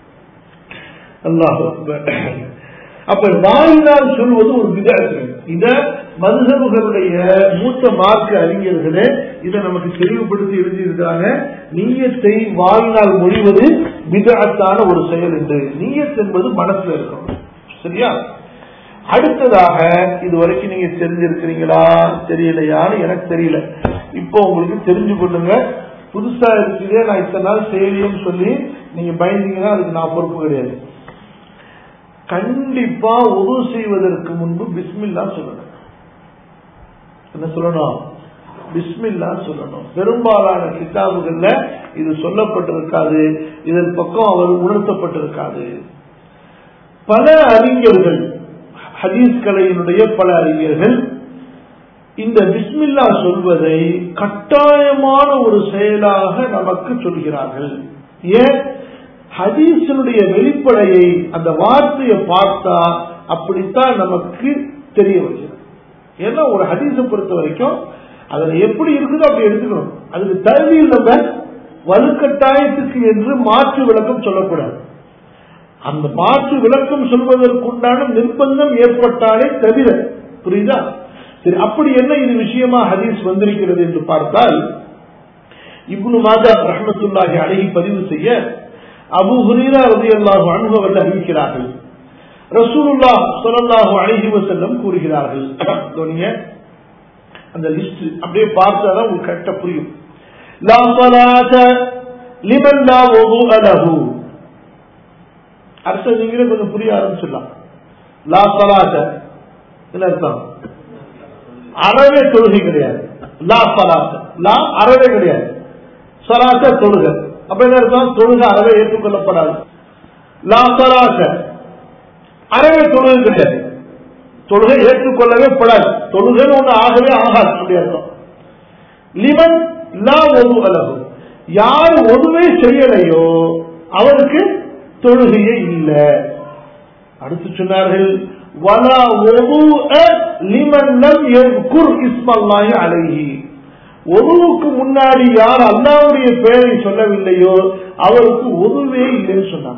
அல்லாஹ் அப்ப வாயினால் சொல்வது ஒரு விதாசு இத மதுகபுகளுடைய மூத்த மார்க்க அறிஞர்களே இதை நமக்கு தெளிவுபடுத்தி எழுதியிருக்காங்க நீயத்தை வாயினால் மொழிவது விதத்தான ஒரு செயல் என்று நீயத் என்பது மனசுல இருக்கும் சரியா அடுத்ததாக இது வரைக்கும் நீங்க தெரிஞ்சிருக்கிறீங்களா தெரியலையான்னு எனக்கு தெரியல இப்போ உங்களுக்கு தெரிஞ்சு கொள்ளுங்க புதுசா இருக்குதே நான் இத்தனை நாள் செய்யலையும் சொல்லி நீங்க பயந்தீங்கன்னா அதுக்கு நான் பொறுப்பு கிடையாது கண்டிப்பா உதவு செய்வதற்கு முன்பு பிஸ்மில்லா சொல்லணும் என்ன சொல்லணும் பிஸ்மில்லா சொல்லணும் பெரும்பாலான கிதாபுகள்ல இது சொல்லப்பட்டிருக்காது இதன் பக்கம் அவர் உணர்த்தப்பட்டிருக்காது பல அறிஞர்கள் ஹதீஸ் கலையினுடைய பல அறிஞர்கள் இந்த பிஸ்மில்லா சொல்வதை கட்டாயமான ஒரு செயலாக நமக்கு சொல்கிறார்கள் ஏன் ஹதீஸனுடைய வெளிப்படையை அந்த வார்த்தையை பார்த்தா அப்படித்தான் நமக்கு தெரிய வருகிறது ஏன்னா ஒரு ஹதீஸை பொறுத்த வரைக்கும் அதுல எப்படி இருக்குதோ அப்படி எடுத்துக்கணும் அதுக்கு தகுதியில் நம்ம வலுக்கட்டாயத்துக்கு என்று மாற்று விளக்கம் சொல்லக்கூடாது அந்த மாற்று விளக்கம் சொல்வதற்குண்டான நிர்பந்தம் ஏற்பட்டாலே தவிர புரியுதா சரி அப்படி என்ன இது விஷயமா ஹதீஸ் வந்திருக்கிறது என்று பார்த்தால் இப்னு மாதா ரஹமத்துல்லாஹி அழகி பதிவு செய்ய அபு ஹுரீரா ரதி அல்லாஹு அனுபவர்கள் அறிவிக்கிறார்கள் ரசூலுல்லா சொல்லல்லாஹு அழகி வசல்லம் கூறுகிறார்கள் கவனிங்க. அந்த லிஸ்ட் அப்படியே பார்த்தாதான் உங்களுக்கு கரெக்டா புரியும் லா ஸலாத லிமன் லா வுதுஅ லஹு அர்த்தம் நீங்களே கொஞ்சம் புரிய ஆரம்பிச்சிடலாம் லா ஸலாத என்ன அர்த்தம் அறவே தொழுகை கிடையாது லா ஸலாத லா அறவே கிடையாது ஸலாத்த தொழுகை அப்ப என்ன அர்த்தம் தொழுகை அறவே ஏற்றுக்கொள்ளப்படாது லா ஸலாத அறவே தொழுகை கிடையாது தொழுகை ஏற்றுக்கொள்ளவே படாது தொழுகைன்னு ஒண்ணு ஆகவே ஆகாது அப்படி அர்த்தம் லிமன் லா ஒது அலகு யார் ஒதுவே செய்யலையோ அவருக்கு தொழுகையே இல்லை அடுத்து சொன்னார்கள் வலா ஒது லிமன் லம் குர் இஸ்மல்லாஹி அலைஹி ஒதுவுக்கு முன்னாடி யார் அல்லாவுடைய பெயரை சொல்லவில்லையோ அவருக்கு ஒதுவே இல்லைன்னு சொன்னாங்க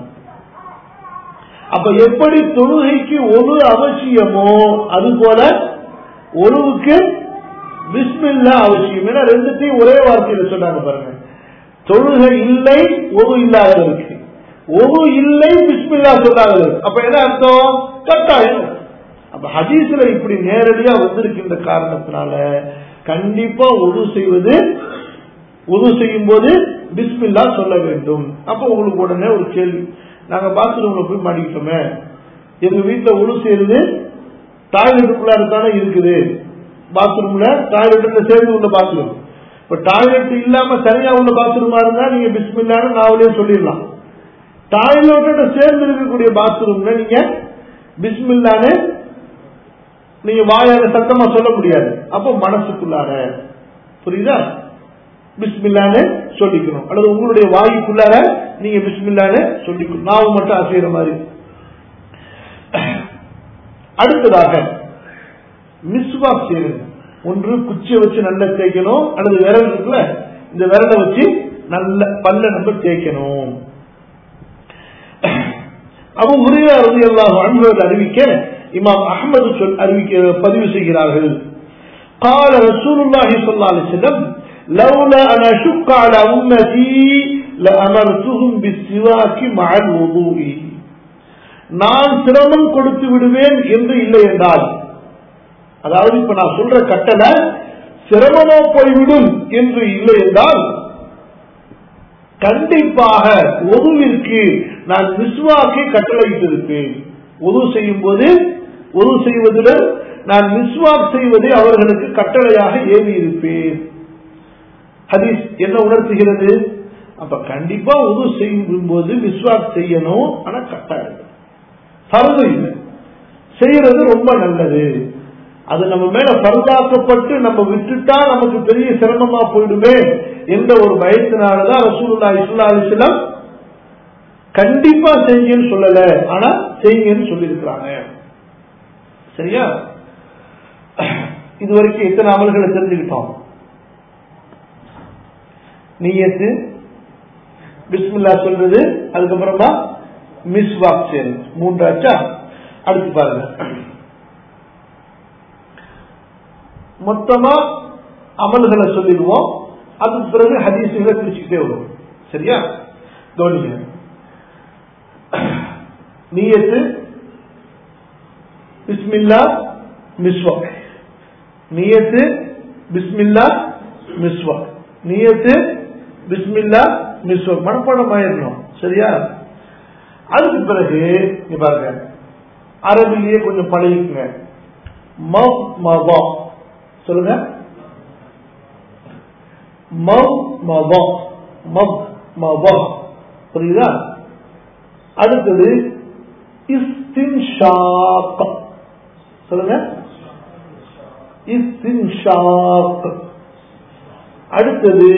அப்ப எப்படி தொழுகைக்கு ஒழு அவசியமோ அது போல ஒழுவுக்கு பிஸ்மில்லா அவசியம் ஏன்னா ரெண்டுத்தையும் ஒரே வார்த்தையில சொன்னாங்க பாருங்க தொழுகை இல்லை ஒழு இல்லாதவருக்கு ஒழு இல்லை பிஸ்மில்லா சொல்லாதவருக்கு அப்ப என்ன அர்த்தம் கட்டாயம் அப்ப ஹதீஸ்ல இப்படி நேரடியா வந்திருக்கின்ற காரணத்தினால கண்டிப்பா ஒழு செய்வது உது செய்யும் போது பிஸ்மில்லா சொல்ல வேண்டும் அப்ப உங்களுக்கு உடனே ஒரு கேள்வி நாங்க பாத்ரூம்ல போய் மாட்டிக்கிட்டோமே எங்க வீட்டுல உழு செய்யறது டாய்லெட்டுக்குள்ளார தானே இருக்குது பாத்ரூம்ல டாய்லெட்ல சேர்ந்து உள்ள பாத்ரூம் இப்ப டாய்லெட் இல்லாம தனியா உள்ள பாத்ரூமா இருந்தா நீங்க பிஸ்மில்லான்னு நாவலே சொல்லிடலாம் டாய்லெட்டோட சேர்ந்து இருக்கக்கூடிய பாத்ரூம்ல நீங்க பிஸ்மில்லான்னு நீங்க வாயால சத்தமா சொல்ல முடியாது அப்போ மனசுக்குள்ளார புரியுதா பிஸ்மில்லான்னு சொல்லிக்கணும் அல்லது உங்களுடைய வாயுக்குள்ளார நீங்க பிஸ்மில்லான்னு சொல்லிக்கணும் நாவு மட்டும் அசைகிற மாதிரி அடுத்ததாக மிஸ்வாக் செய்யறது ஒன்று குச்சியை வச்சு நல்லா தேய்க்கணும் அல்லது விரல் இருக்குல்ல இந்த விரலை வச்சு நல்ல பல்ல நம்ம தேய்க்கணும் அபு முறையா அறுதி அல்லாஹ் அன்பர்கள் அறிவிக்க இமாம் அகமது சொல் அறிவிக்க பதிவு செய்கிறார்கள் قال رسول الله صلى الله عليه وسلم لولا أن أشق على أمتي لأمرتهم بالسواك مع الوضوء நான் சிரமம் கொடுத்து விடுவேன் என்று இல்லை என்றால் அதாவது இப்ப நான் சொல்ற கட்டளை சிரமமோ போய்விடும் என்று இல்லை என்றால் கண்டிப்பாக ஒதுவிற்கு நான் மிஸ்வாக்கை கட்டளையிட்டிருப்பேன் ஒது செய்யும் போது ஒது செய்வதுடன் நான் மிஸ்வாக் செய்வதை அவர்களுக்கு கட்டளையாக ஏவி இருப்பேன் ஹதீஸ் என்ன உணர்த்துகிறது அப்ப கண்டிப்பா உது செய்யும் போது மிஸ்வாக் செய்யணும் ஆனா கட்டாயம் பருது இல்லை செய்யறது ரொம்ப நல்லது அது நம்ம மேல பருதாக்கப்பட்டு நம்ம விட்டுட்டா நமக்கு பெரிய சிரமமா போயிடுமே என்ற ஒரு பயத்தினாலதான் ரசூலுல்லா இஸ்லா அலிஸ்லாம் கண்டிப்பா செய்யுங்கன்னு சொல்லல ஆனா செய்யுங்கன்னு சொல்லியிருக்கிறாங்க சரியா இது வரைக்கும் எத்தனை அமல்களை தெரிஞ்சுக்கிட்டோம் நீயத்து பிஸ்மில்லா சொல்றது அதுக்கப்புறமா மிஸ்வாக் செய்யுது மூன்றாச்சா அடுத்து பாருங்க மொத்தமா அமல்களை சொல்லிடுவோம் அதுக்கு பிறகு ஹதீசுகளை பிரிச்சுக்கிட்டே வரும் சரியா கவனிங்க நீயத்து பிஸ்மில்லா மிஸ்வாக் நியத்து பிஸ்மில்லா மிஸ்வாக் நியத்து பிஸ்மில்லா மிஸ்வாக் மனப்பாடம் ஆயிடணும் சரியா அதுக்கு பிறகு இங்க பாருங்க அரபிலேயே கொஞ்சம் பழகிக்குங்க மவ் மவா சொல்லுங்க மவ் மவா மவ் மவா புரியுதா அடுத்தது இஸ்தின்ஷாக் சொல்லுங்க இஸ்தின்ஷாக் அடுத்தது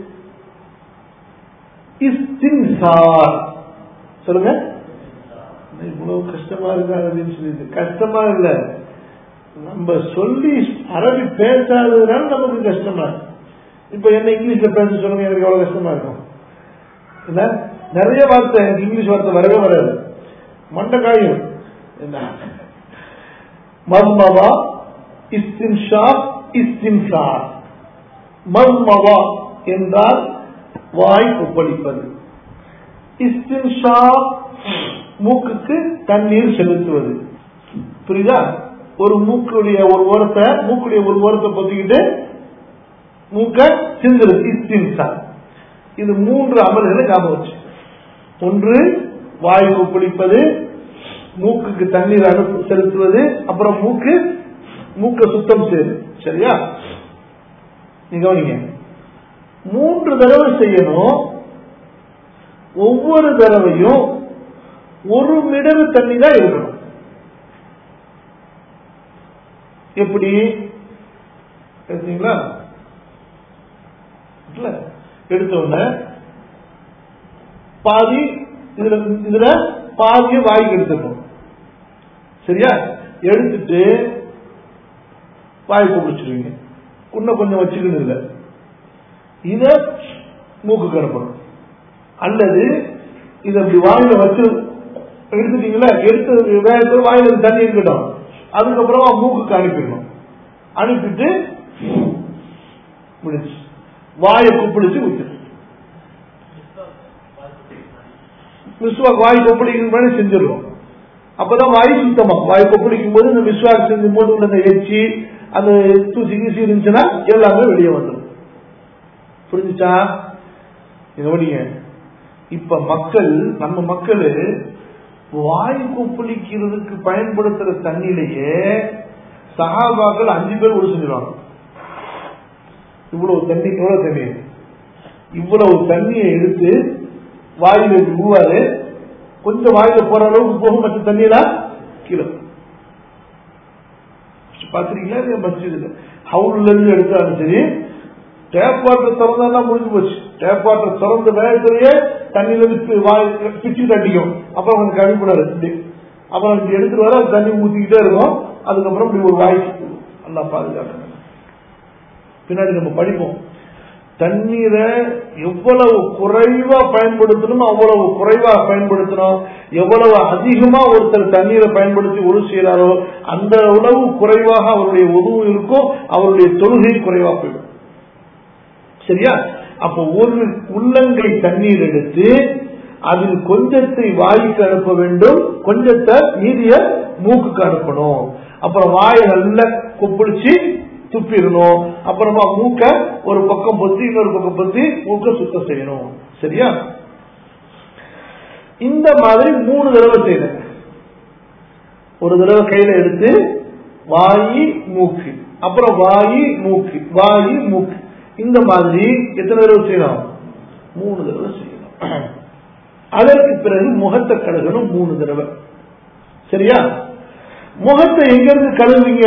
இஸ்தின்சார் சொல்லுங்க இவ்வளவு கஷ்டமா இருக்காது அப்படின்னு சொல்லிட்டு கஷ்டமா இல்ல நம்ம சொல்லி அரபி பேசாததுனால நமக்கு கஷ்டமா இருக்கு இப்ப என்ன இங்கிலீஷ்ல பேச சொல்லுங்க எனக்கு எவ்வளவு கஷ்டமா இருக்கும் இல்ல நிறைய வார்த்தை எனக்கு இங்கிலீஷ் வார்த்தை வரவே வராது மண்டக்காயும் என்ன மர்மவா இஸ்தின்ஷா இஸ்தின்சார் மர்மவா என்றால் வாய் ஒப்பளிப்பது இஸ்தின்ஷா மூக்குக்கு தண்ணீர் செலுத்துவது புரியுதா ஒரு மூக்குடைய ஒரு ஓரத்தை மூக்குடைய ஒரு ஓரத்தை பொத்திக்கிட்டு மூக்க சிந்துறது இஸ்தின்சா இது மூன்று அமல்களை ஞாபகம் வச்சு ஒன்று வாய் ஒப்பளிப்பது மூக்குக்கு தண்ணீர் அனுப்பு செலுத்துவது அப்புறம் மூக்கு மூக்க சுத்தம் செய்யுது சரியா நீங்க கவனிங்க மூன்று தடவை செய்யணும் ஒவ்வொரு தடவையும் ஒரு மிடவு தண்ணி தான் இருக்கணும் எப்படி எடுத்தீங்களா இல்ல எடுத்த உடனே பாதி இதுல இதுல பாதிய வாய்க்கு எடுத்துக்கணும் சரியா எடுத்துட்டு வாய்க்கு பிடிச்சிருவீங்க இன்னும் கொஞ்சம் வச்சுக்கணும் இல்ல இத மூக்கு அனுப்பணும் அல்லது இத அப்படி வாயில வச்சு எடுத்துட்டீங்களா எடுத்து வேகத்தில் வாயில தண்ணி இருக்கட்டும் அதுக்கப்புறமா மூக்குக்கு அனுப்பிடணும் அனுப்பிட்டு முடிச்சு வாயை குப்பிடிச்சு விட்டு மிஸ்வாக் வாய் கொப்பளிக்கும் பண்ணி செஞ்சிடும் அப்பதான் வாய் சுத்தமா வாய் கொப்பளிக்கும் போது இந்த மிஸ்வாக் செஞ்சும் போது உள்ள அந்த எச்சி அந்த தூசி கீசி இருந்துச்சுன்னா எல்லாமே வெளியே வந்துடும் புரிஞ்சுச்சா கவனிங்க இப்ப மக்கள் நம்ம மக்கள் வாய் கொப்பளிக்கிறதுக்கு பயன்படுத்துற தண்ணியிலேயே சகாபாக்கள் அஞ்சு பேர் ஒரு செஞ்சிருவாங்க இவ்வளவு தண்ணி எவ்வளவு தண்ணி இவ்வளவு தண்ணியை எடுத்து வாயில ஊவாரு கொஞ்சம் வாயில போற அளவுக்கு போகும் மற்ற தண்ணியெல்லாம் கீழே பாத்திருக்கீங்களா மஸ்ஜிதுல ஹவுல்ல இருந்து எடுத்தாலும் சரி டேப் வாட்டர் திறந்தா முடிஞ்சு போச்சு டேப் வாட்டர் திறந்த வேகத்திலேயே தண்ணியில இருந்து வாய் பிச்சு தட்டிக்கும் அப்புறம் கொஞ்சம் கழிப்புடாரு அப்புறம் இப்படி எடுத்துட்டு வர தண்ணி ஊத்திக்கிட்டே இருக்கும் அதுக்கப்புறம் இப்படி ஒரு வாய் நல்லா பாதுகாக்கணும் பின்னாடி நம்ம படிப்போம் தண்ணீரை எவ்வளவு குறைவா பயன்படுத்தணுமோ அவ்வளவு குறைவா பயன்படுத்தணும் எவ்வளவு அதிகமா ஒருத்தர் தண்ணீரை பயன்படுத்தி ஒரு செய்யறாரோ அந்த உணவு குறைவாக அவருடைய உதவு இருக்கும் அவருடைய தொழுகை குறைவா போயிடும் சரியா அப்ப ஒரு உள்ளங்கை தண்ணீர் எடுத்து அதில் கொஞ்சத்தை வாய்க்கு அனுப்ப வேண்டும் கொஞ்சத்தை மீதிய மூக்குக்கு அனுப்பணும் அப்புறம் வாயை நல்லா கொப்பிடிச்சு துப்பிடணும் அப்புறமா மூக்க ஒரு பக்கம் பொத்தி இன்னொரு பக்கம் பொத்தி மூக்க சுத்தம் செய்யணும் சரியா இந்த மாதிரி மூணு தடவை செய்யணும் ஒரு தடவை கையில எடுத்து வாயி மூக்கு அப்புறம் வாயி மூக்கு வாயி மூக்கு இந்த மாதிரி எத்தனை தடவை செய்யணும் மூணு தடவை செய்யணும் அதற்கு பிறகு முகத்தை கழுகணும் மூணு தடவை சரியா முகத்தை எங்க இருந்து கழுவுங்க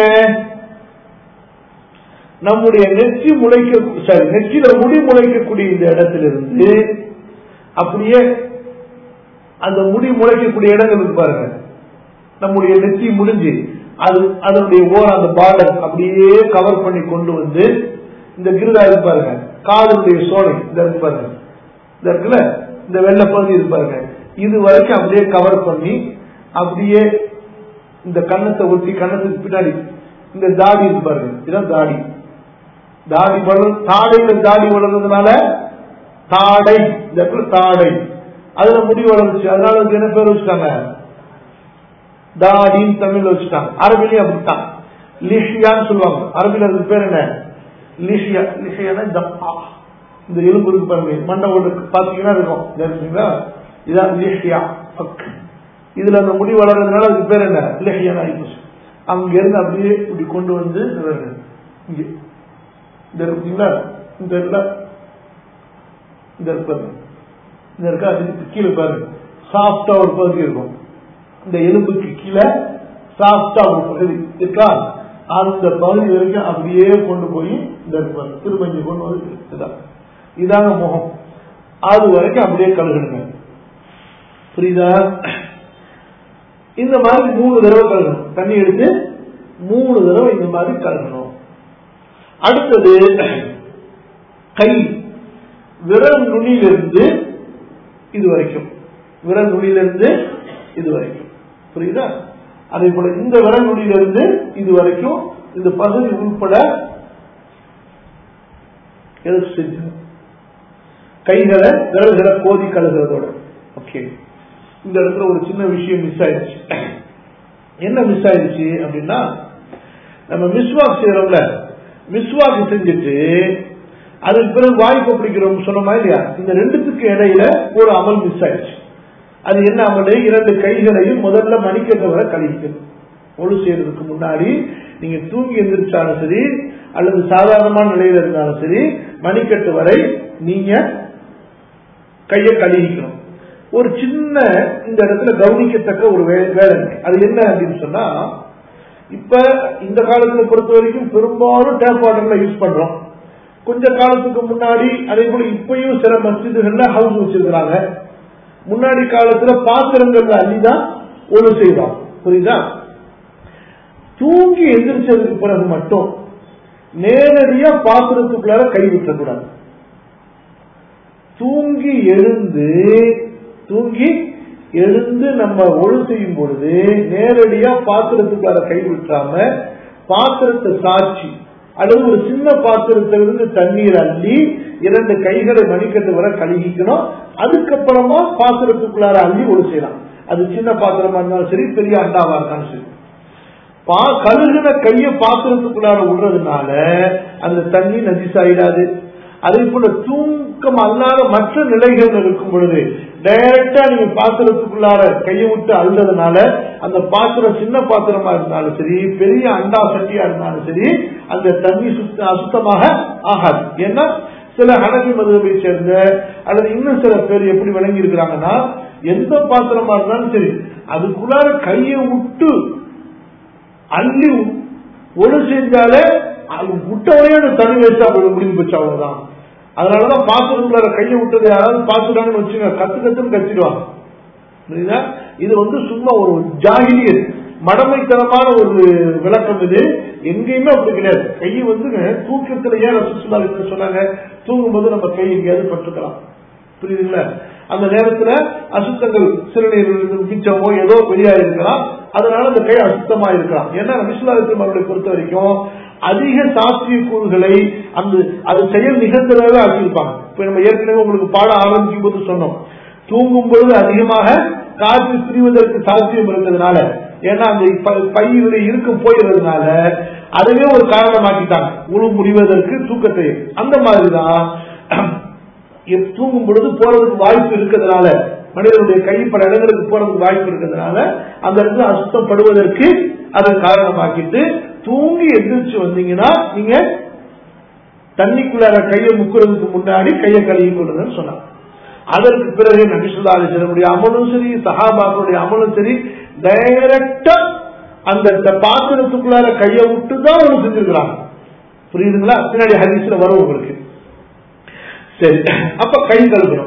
நம்முடைய நெற்றி முளைக்க சாரி நெற்றியில முடி முளைக்கக்கூடிய இந்த இடத்திலிருந்து அப்படியே அந்த முடி முளைக்கக்கூடிய இடங்கள் இருக்கு பாருங்க நம்முடைய நெற்றி முடிஞ்சு அது அதனுடைய ஓர அந்த பார்டர் அப்படியே கவர் பண்ணி கொண்டு வந்து இந்த கிருதா இருக்கு பாருங்க காதுடைய சோலை இந்த இருக்கு பாருங்க இந்த இருக்குல்ல இந்த வெள்ளை பகுதி இருக்கு பாருங்க இது வரைக்கும் அப்படியே கவர் பண்ணி அப்படியே இந்த கண்ணத்தை ஒட்டி கண்ணத்துக்கு பின்னாடி இந்த தாடி இருக்கு பாருங்க இதுதான் தாடி தாடி வளர் தாடையில தாடி வளர்றதுனால தாடை இந்த இடத்துல தாடை அதுல முடி வளர்ந்துச்சு அதனால அதுக்கு என்ன பேர் வச்சுட்டாங்க தாடின்னு தமிழ்ல வச்சுட்டாங்க அரபிலையும் அப்படித்தான் லிஷியான்னு சொல்லுவாங்க அரபில அதுக்கு பேர் என்ன லிஷியா லிஷியானா இந்த ஆ, இந்த எலும்பு இருக்கு பாருங்க மண்டை ஒன்று பாத்தீங்கன்னா இருக்கும் இதா இருக்குங்களா இதான் லிஷியா பக். இதுல அந்த முடி வளர்றதுனால அதுக்கு பேர் என்ன லிஷியான் ஆயிப்போச்சு அங்க இருந்து அப்படியே இப்படி கொண்டு வந்து இந்த பாருங்க, இங்க இந்த இருக்குங்களா இந்த இடத்துல இந்த இருக்கு பாருங்க இந்த இருக்கா அதுக்கு கீழே பாருங்க சாஃப்டா ஒரு பகுதி இருக்கும் இந்த எலும்புக்கு கீழே சாஃப்டா ஒரு பகுதி இருக்கா அந்த பகுதி வரைக்கும் அப்படியே கொண்டு போய் இந்த இருக்கு பாருங்க. திரும்ப இங்க கொண்டு வந்து இதான் இதாங்க முகம் அது வரைக்கும் அப்படியே கழுகுங்க புரியுதா இந்த மாதிரி மூணு தடவை கழுகணும் தண்ணி எடுத்து மூணு தடவை இந்த மாதிரி கழுகணும் அடுத்தது கை விரல் நுனியிலிருந்து இது வரைக்கும் விரல் நுனியிலிருந்து இது வரைக்கும் புரியுதா அதே போல இந்த விரல் நுனியிலிருந்து இது வரைக்கும் இந்த பகுதி உட்பட எதுக்கு செஞ்சு கைகளை விரல்களை கோதி கழுகுறதோட ஓகே இந்த இடத்துல ஒரு சின்ன விஷயம் மிஸ் ஆயிடுச்சு என்ன மிஸ் ஆயிடுச்சு அப்படின்னா நம்ம மிஸ்வாக் செய்யறோம்ல மிஸ்வாக் செஞ்சுட்டு அதுக்கு பிறகு வாய் கொப்பளிக்கிறோம் சொன்னோமா இல்லையா இந்த ரெண்டுத்துக்கு இடையில ஒரு அமல் மிஸ் ஆயிடுச்சு அது என்ன அமலே இரண்டு கைகளையும் முதல்ல மணிக்கட்டை வரை கழிக்கணும் ஒழு செய்யறதுக்கு முன்னாடி நீங்க தூங்கி எந்திரிச்சாலும் சரி அல்லது சாதாரணமான நிலையில இருந்தாலும் சரி மணிக்கட்டு வரை நீங்க கையை கழுவிக்கணும் ஒரு சின்ன இந்த இடத்துல கவனிக்கத்தக்க ஒரு வே- வேலை இருக்கு. அது என்ன அப்படின்னு சொன்னா இப்ப இந்த காலத்துல பொறுத்த வரைக்கும் பெரும்பாலும் டேப் வாட்டர்ல யூஸ் பண்றோம் கொஞ்ச காலத்துக்கு முன்னாடி அதே போல இப்பயும் சில மஸ்ஜிதுகள்ல ஹவுஸ் வச்சிருக்கிறாங்க முன்னாடி காலத்துல பாத்திரங்கள்ல அள்ளிதான் ஒழு செய்தோம் புரியுதா தூங்கி எந்திரிச்சதுக்கு பிறகு மட்டும் நேரடியா பாத்திரத்துக்குள்ளார கை விட்டக்கூடாது தூங்கி எழுந்து தூங்கி எழுந்து நம்ம ஒழு செய்யும் பொழுது நேரடியா பாத்திரத்துக்குள்ளார கை விட்டுறாம பாத்திரத்தை சாட்சி அல்லது ஒரு சின்ன பாத்திரத்திலிருந்து தண்ணீர் அள்ளி இரண்டு கைகளை மணிக்கட்டு வர கழுகிக்கணும் அதுக்கப்புறமா பாத்திரத்துக்குள்ளார அள்ளி ஒழு செய்யலாம் அது சின்ன பாத்திரமா இருந்தாலும் சரி பெரிய அண்டாவா இருந்தாலும் சரி பா கழுகுன கைய பாத்திரத்துக்குள்ளார விடுறதுனால அந்த தண்ணி நதிசாயிடாது அதே போல தூக்கம் அல்லாத மற்ற நிலைகள் இருக்கும் பொழுது டைரக்டா நீங்க பாத்திரத்துக்குள்ளார கையை விட்டு அழுறதுனால அந்த பாத்திரம் சின்ன பாத்திரமா இருந்தாலும் சரி பெரிய அண்டா சட்டியா இருந்தாலும் சரி அந்த தண்ணி சுத்த அசுத்தமாக ஆகாது ஏன்னா சில ஹனபி மதுரை சேர்ந்த அல்லது இன்னும் சில பேர் எப்படி விளங்கி இருக்கிறாங்கன்னா எந்த பாத்திரமா இருந்தாலும் சரி அதுக்குள்ளார கையை விட்டு அள்ளி ஒழு செஞ்சாலே அது விட்டவனே அந்த தண்ணி வச்சு அவங்க முடிஞ்சு போச்சு அவ்வளவுதான் அதனாலதான் பாத்திரத்துக்குள்ளார கையை விட்டது யாராவது பாத்துட்டாங்கன்னு வச்சுங்க கத்து கத்துன்னு கத்திடுவாங்க புரியுதா இது வந்து சும்மா ஒரு ஜாகிரியர் மடமைத்தனமான ஒரு விளக்கம் இது எங்கேயுமே அப்படி கிடையாது கை வந்துங்க தூக்கத்துல ஏன் ரசூலுல்லாஹி சொன்னாங்க தூங்கும்போது நம்ம கை எங்கேயாவது பட்டுக்கலாம் புரியுதுங்களா அந்த நேரத்துல அசுத்தங்கள் சிறுநீர் மிச்சமோ ஏதோ வெளியா இருக்கலாம் அதனால அந்த கை அசுத்தமா இருக்கலாம் ஏன்னா விஸ்வநாதத்தின் அவர்களை பொறுத்த வரைக்கும் அதிக சாஸ்திரிய கூறுகளை அந்த அது செயல் நிகழ்ந்ததாக ஆக்கியிருப்பாங்க இப்ப நம்ம ஏற்கனவே உங்களுக்கு பாட ஆரம்பிக்கும் போது சொன்னோம் தூங்கும் பொழுது அதிகமாக காற்று பிரிவதற்கு சாத்தியம் இருந்ததுனால ஏன்னா அந்த ப- பையினுடைய இறுக்கம் போயிடுறதுனால அதுவே ஒரு காரணமாக்கிட்டாங்க உழு முடிவதற்கு தூக்கத்தை அந்த மாதிரிதான் எப் தூங்கும் பொழுது போறதுக்கு வாய்ப்பு இருக்கிறதுனால மனிதனுடைய கை பல இடங்களுக்கு போறதுக்கு வாய்ப்பு இருக்கிறதுனால அந்த இடத்துல அசுத்தப்படுவதற்கு அதை காரணமாக்கிட்டு தூங்கி எந்திரிச்சு வந்தீங்கன்னா நீங்க தண்ணிக்குள்ளார கையை முக்குறதுக்கு முன்னாடி கையை கழுவி கொள்ளுங்கன்னு சொன்னாங்க அதற்கு பிறகு நபிசுல்லா அலிசனுடைய அமலும் சரி சஹாபாக்களுடைய அமலும் சரி டைரக்டா அந்த இந்த பாத்திரத்துக்குள்ளார கையை விட்டு தான் ஒன்று செஞ்சிருக்கிறாங்க புரியுதுங்களா பின்னாடி ஹரிசுல வரும் உங்களுக்கு சரி அப்ப கை கழுகணும்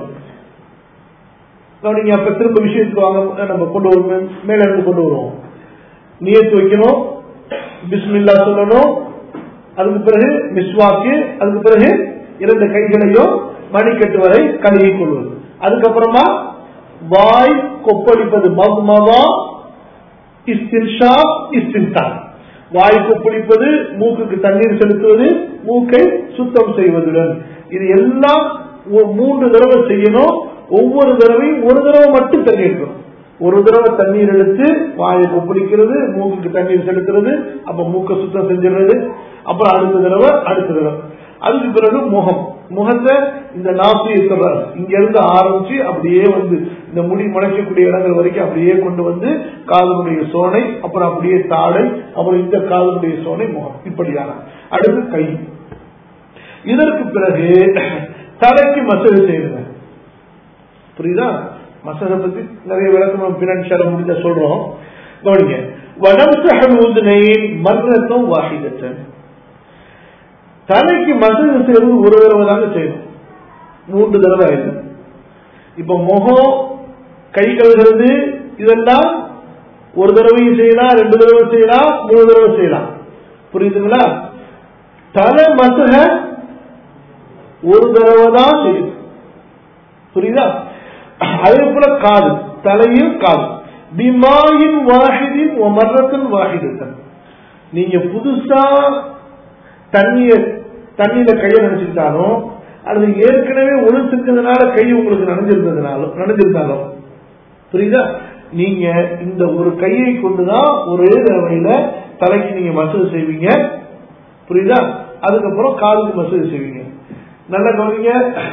நீங்க அப்ப திரும்ப விஷயத்துக்கு வாங்க நம்ம கொண்டு வருவோம் மேல இருந்து கொண்டு வருவோம் நியத்து வைக்கணும் பிஸ்மில்லா சொல்லணும் அதுக்கு பிறகு மிஸ்வாக்கு அதுக்கு பிறகு இரண்டு கைகளையும் மணிக்கட்டு வரை கழுவி கொள்வது அதுக்கப்புறமா வாய் கொப்பளிப்பது மதுமதா இஸ்தின்ஷா இஸ்தின்தான் வாய் கொப்பளிப்பது மூக்குக்கு தண்ணீர் செலுத்துவது மூக்கை சுத்தம் செய்வதுடன் இது எல்லாம் ஒரு மூன்று தடவை செய்யணும் ஒவ்வொரு தடவையும் ஒரு தடவை மட்டும் தண்ணீர் இருக்கணும் ஒரு தடவை தண்ணீர் எடுத்து வாயை கொப்பளிக்கிறது மூக்குக்கு தண்ணீர் செலுத்துறது அப்ப மூக்கை சுத்தம் செஞ்சிடுறது அப்புறம் அடுத்த தடவை அடுத்த தடவை அதுக்கு பிறகு முகம் முகத்தை இந்த நாசியை சொல்றாரு இங்க இருந்து ஆரம்பிச்சு அப்படியே வந்து இந்த முடி முளைக்கக்கூடிய இடங்கள் வரைக்கும் அப்படியே கொண்டு வந்து காதனுடைய சோனை அப்புறம் அப்படியே தாடை அப்புறம் இந்த காதனுடைய சோனை முகம் இப்படியான அடுத்து கை இதற்கு பிறகு தலைக்கு மசகு செய்யுங்க புரியுதா மசகை பத்தி நிறைய விளக்கம் நம்ம பின்னாடி சேர முடிஞ்ச சொல்றோம் கவனிங்க வடம்சகன் ஊதுனை மர்ணத்தும் வாசிதத்தன் தலைக்கு மசகு செய்வது ஒரு தடவை தாங்க செய்யணும் மூன்று தடவை இல்லை இப்ப முகம் கை கழுகிறது இதெல்லாம் ஒரு தடவையும் செய்யலாம் ரெண்டு தடவை செய்யலாம் மூணு தடவை செய்யலாம் புரியுதுங்களா தலை மசக ஒரு தடவை தான் செய்யும் புரியுதா அதே போல காது தலையில் காது பிமாயின் வாஹிதின் மர்ரத்தின் வாஹிதத்தன் நீங்க புதுசா தண்ணிய தண்ணியில கையை நினைச்சுக்கிட்டாலும் அல்லது ஏற்கனவே ஒழுத்துக்கிறதுனால கை உங்களுக்கு நனைஞ்சிருந்ததுனாலும் நனைஞ்சிருந்தாலும் புரியுதா நீங்க இந்த ஒரு கையை கொண்டுதான் ஒரே தடவையில தலைக்கு நீங்க மசூது செய்வீங்க புரியுதா அதுக்கப்புறம் காலுக்கு மசூது செய்வீங்க நல்லா கவனிங்க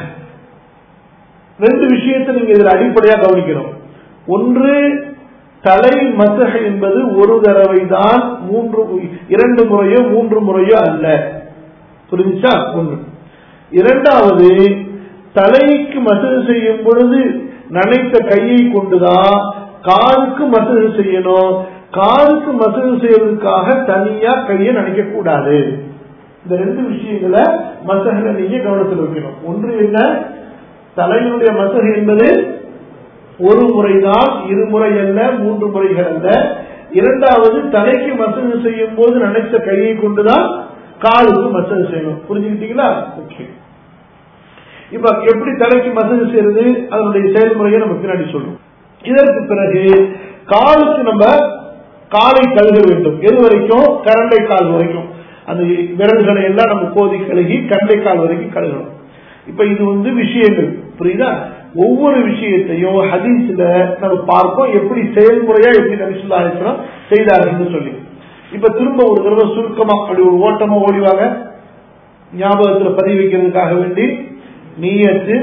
ரெண்டு விஷயத்தை நீங்க இதுல அடிப்படையா கவனிக்கணும் ஒன்று தலை மசக என்பது ஒரு தடவை தான் மூன்று இரண்டு முறையோ மூன்று முறையோ அல்ல புரிஞ்சுச்சா ஒன்று இரண்டாவது தலைக்கு மசகு செய்யும் பொழுது நனைத்த கையை கொண்டுதான் காலுக்கு மசகு செய்யணும் காலுக்கு மசகு செய்வதற்காக தனியா கையை நினைக்க கூடாது இந்த ரெண்டு விஷயங்களை மசகனை நீங்க கவனத்தில் வைக்கணும் ஒன்று என்ன தலையினுடைய மசகு என்பது ஒரு முறைதான் இருமுறை அல்ல மூன்று முறைகள் அல்ல இரண்டாவது தலைக்கு மசகு செய்யும் போது நினைத்த கையை கொண்டுதான் காலுக்கு மசகு செய்யணும் புரிஞ்சுக்கிட்டீங்களா ஓகே இப்ப எப்படி தலைக்கு மசகு செய்யறது அதனுடைய செயல்முறையை நம்ம பின்னாடி சொல்றோம் இதற்கு பிறகு காலுக்கு நம்ம காலை கழுக வேண்டும் எது வரைக்கும் கரண்டை கால் வரைக்கும் அந்த விரல்களை எல்லாம் நம்ம கோதி கழுகி கரண்டை கால் வரைக்கும் கழுகணும் இப்ப இது வந்து விஷயங்கள் புரியுதா ஒவ்வொரு விஷயத்தையும் ஹதீஸ்ல நம்ம பார்ப்போம் எப்படி செயல்முறையா எப்படி நபிசுல்லா செய்தார்கள் சொல்லி இப்ப திரும்ப ஒரு தடவை சுருக்கமா அப்படி ஒரு ஓட்டமா ஓடிவாங்க ஞாபகத்துல பதிவு வைக்கிறதுக்காக வேண்டி நீயத்து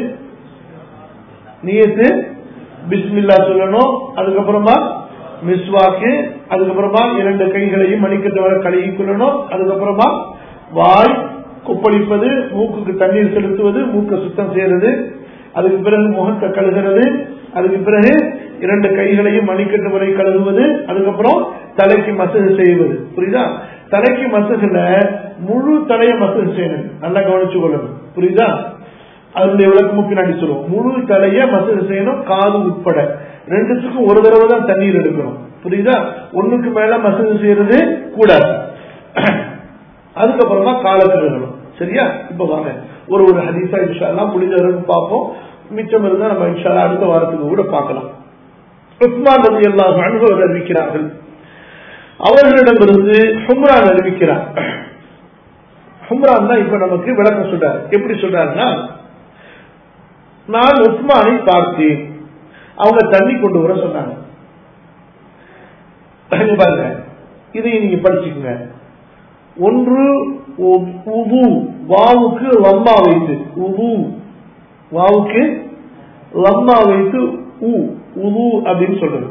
நீயத்து பிஸ்மில்லா சொல்லணும் அதுக்கப்புறமா மிஸ்வாக்கு அதுக்கப்புறமா இரண்டு கைகளையும் மணிக்கட்டு வர கழுகி கொள்ளணும் அதுக்கப்புறமா வாய் கொப்பளிப்பது மூக்குக்கு தண்ணீர் செலுத்துவது மூக்கை சுத்தம் செய்யறது அதுக்கு பிறகு முகத்தை கழுகிறது அதுக்கு பிறகு இரண்டு கைகளையும் மணிக்கட்டு வரை கழுகுவது அதுக்கப்புறம் தலைக்கு மசகு செய்வது புரியுதா தலைக்கு மசகுல முழு தலையை மசகு செய்யணும் நல்லா கவனிச்சு கொள்ளணும் புரியுதா அதனுடைய விளக்கமும் பின்னாடி சொல்லுவோம் முழு தலைய மசகு செய்யணும் காது உட்பட ரெண்டுத்துக்கும் ஒரு தடவை தான் தண்ணீர் எடுக்கணும் புரியுதா ஒண்ணுக்கு மேல மசகு செய்யறது கூடாது அதுக்கப்புறமா கால கழுகணும் சரியா இப்ப வாங்க ஒரு ஒரு ஹதீஸா இன்ஷால்லா முடிஞ்ச வரைக்கும் பார்ப்போம் மிச்சம் இருந்தா நம்ம இன்ஷால்லா அடுத்த வாரத்துக்கு கூட பார்க்கலாம் உஸ்மான் நபி எல்லாம் அனுபவர் அறிவிக்கிறார்கள் அவர்களிடமிருந்து ஹும்ரான் அறிவிக்கிறார் ஹும்ரான் தான் இப்ப நமக்கு விளக்கம் சொல்றாரு எப்படி சொல்றாருன்னா நான் உஸ்மானை பார்த்தேன் அவங்க தண்ணி கொண்டு வர சொன்னாங்க பாருங்க இதையும் நீங்க படிச்சுக்கோங்க ஒன்று உபு வாவுக்கு லம்மா வைத்து உபு வாவுக்கு லம்மா வைத்து உ உது அப்படின்னு சொல்றது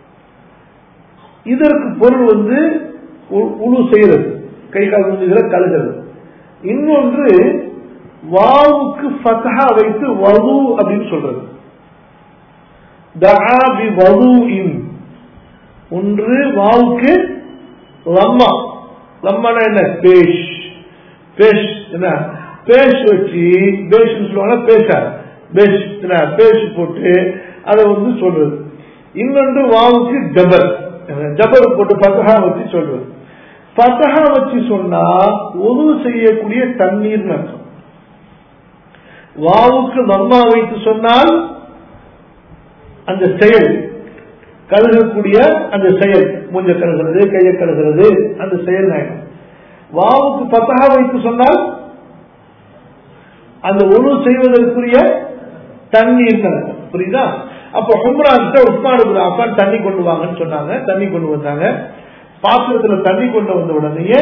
இதற்கு பொருள் வந்து உழு செய்யறது கை கால் முடிஞ்சுகிற கழுகிறது இன்னொன்று வாவுக்கு ஃபதஹா வைத்து வது அப்படின்னு சொல்றது வது இன் ஒன்று வாவுக்கு லம்மா லம்மானா என்ன பேஷ் பேஷ் என்ன பேஷ் வச்சு பேஷ் சொல்லுவாங்க பேஷா பேஷ் என்ன பேஷ் போட்டு அதை வந்து சொல்றது இன்னொன்று வாவுக்கு ஜபர் ஜபர் போட்டு பத்தகா வச்சு சொல்றது பத்தகா வச்சு சொன்னா உதவு செய்யக்கூடிய தண்ணீர் அர்த்தம் வாவுக்கு மம்மா வைத்து சொன்னால் அந்த செயல் கழுகக்கூடிய அந்த செயல் மூஞ்ச கழுகிறது கையை கழுகிறது அந்த செயல் ஆயிடும் வாவுக்கு பத்தகா வைத்து சொன்னால் அந்த ஒழு செய்வதற்குரிய தண்ணீர் கணக்கு புரியுதா அப்ப ஹும்ரா கிட்ட உஸ்மான் அப்பான் தண்ணி கொண்டு வாங்கன்னு சொன்னாங்க தண்ணி கொண்டு வந்தாங்க பாத்திரத்துல தண்ணி கொண்டு வந்த உடனேயே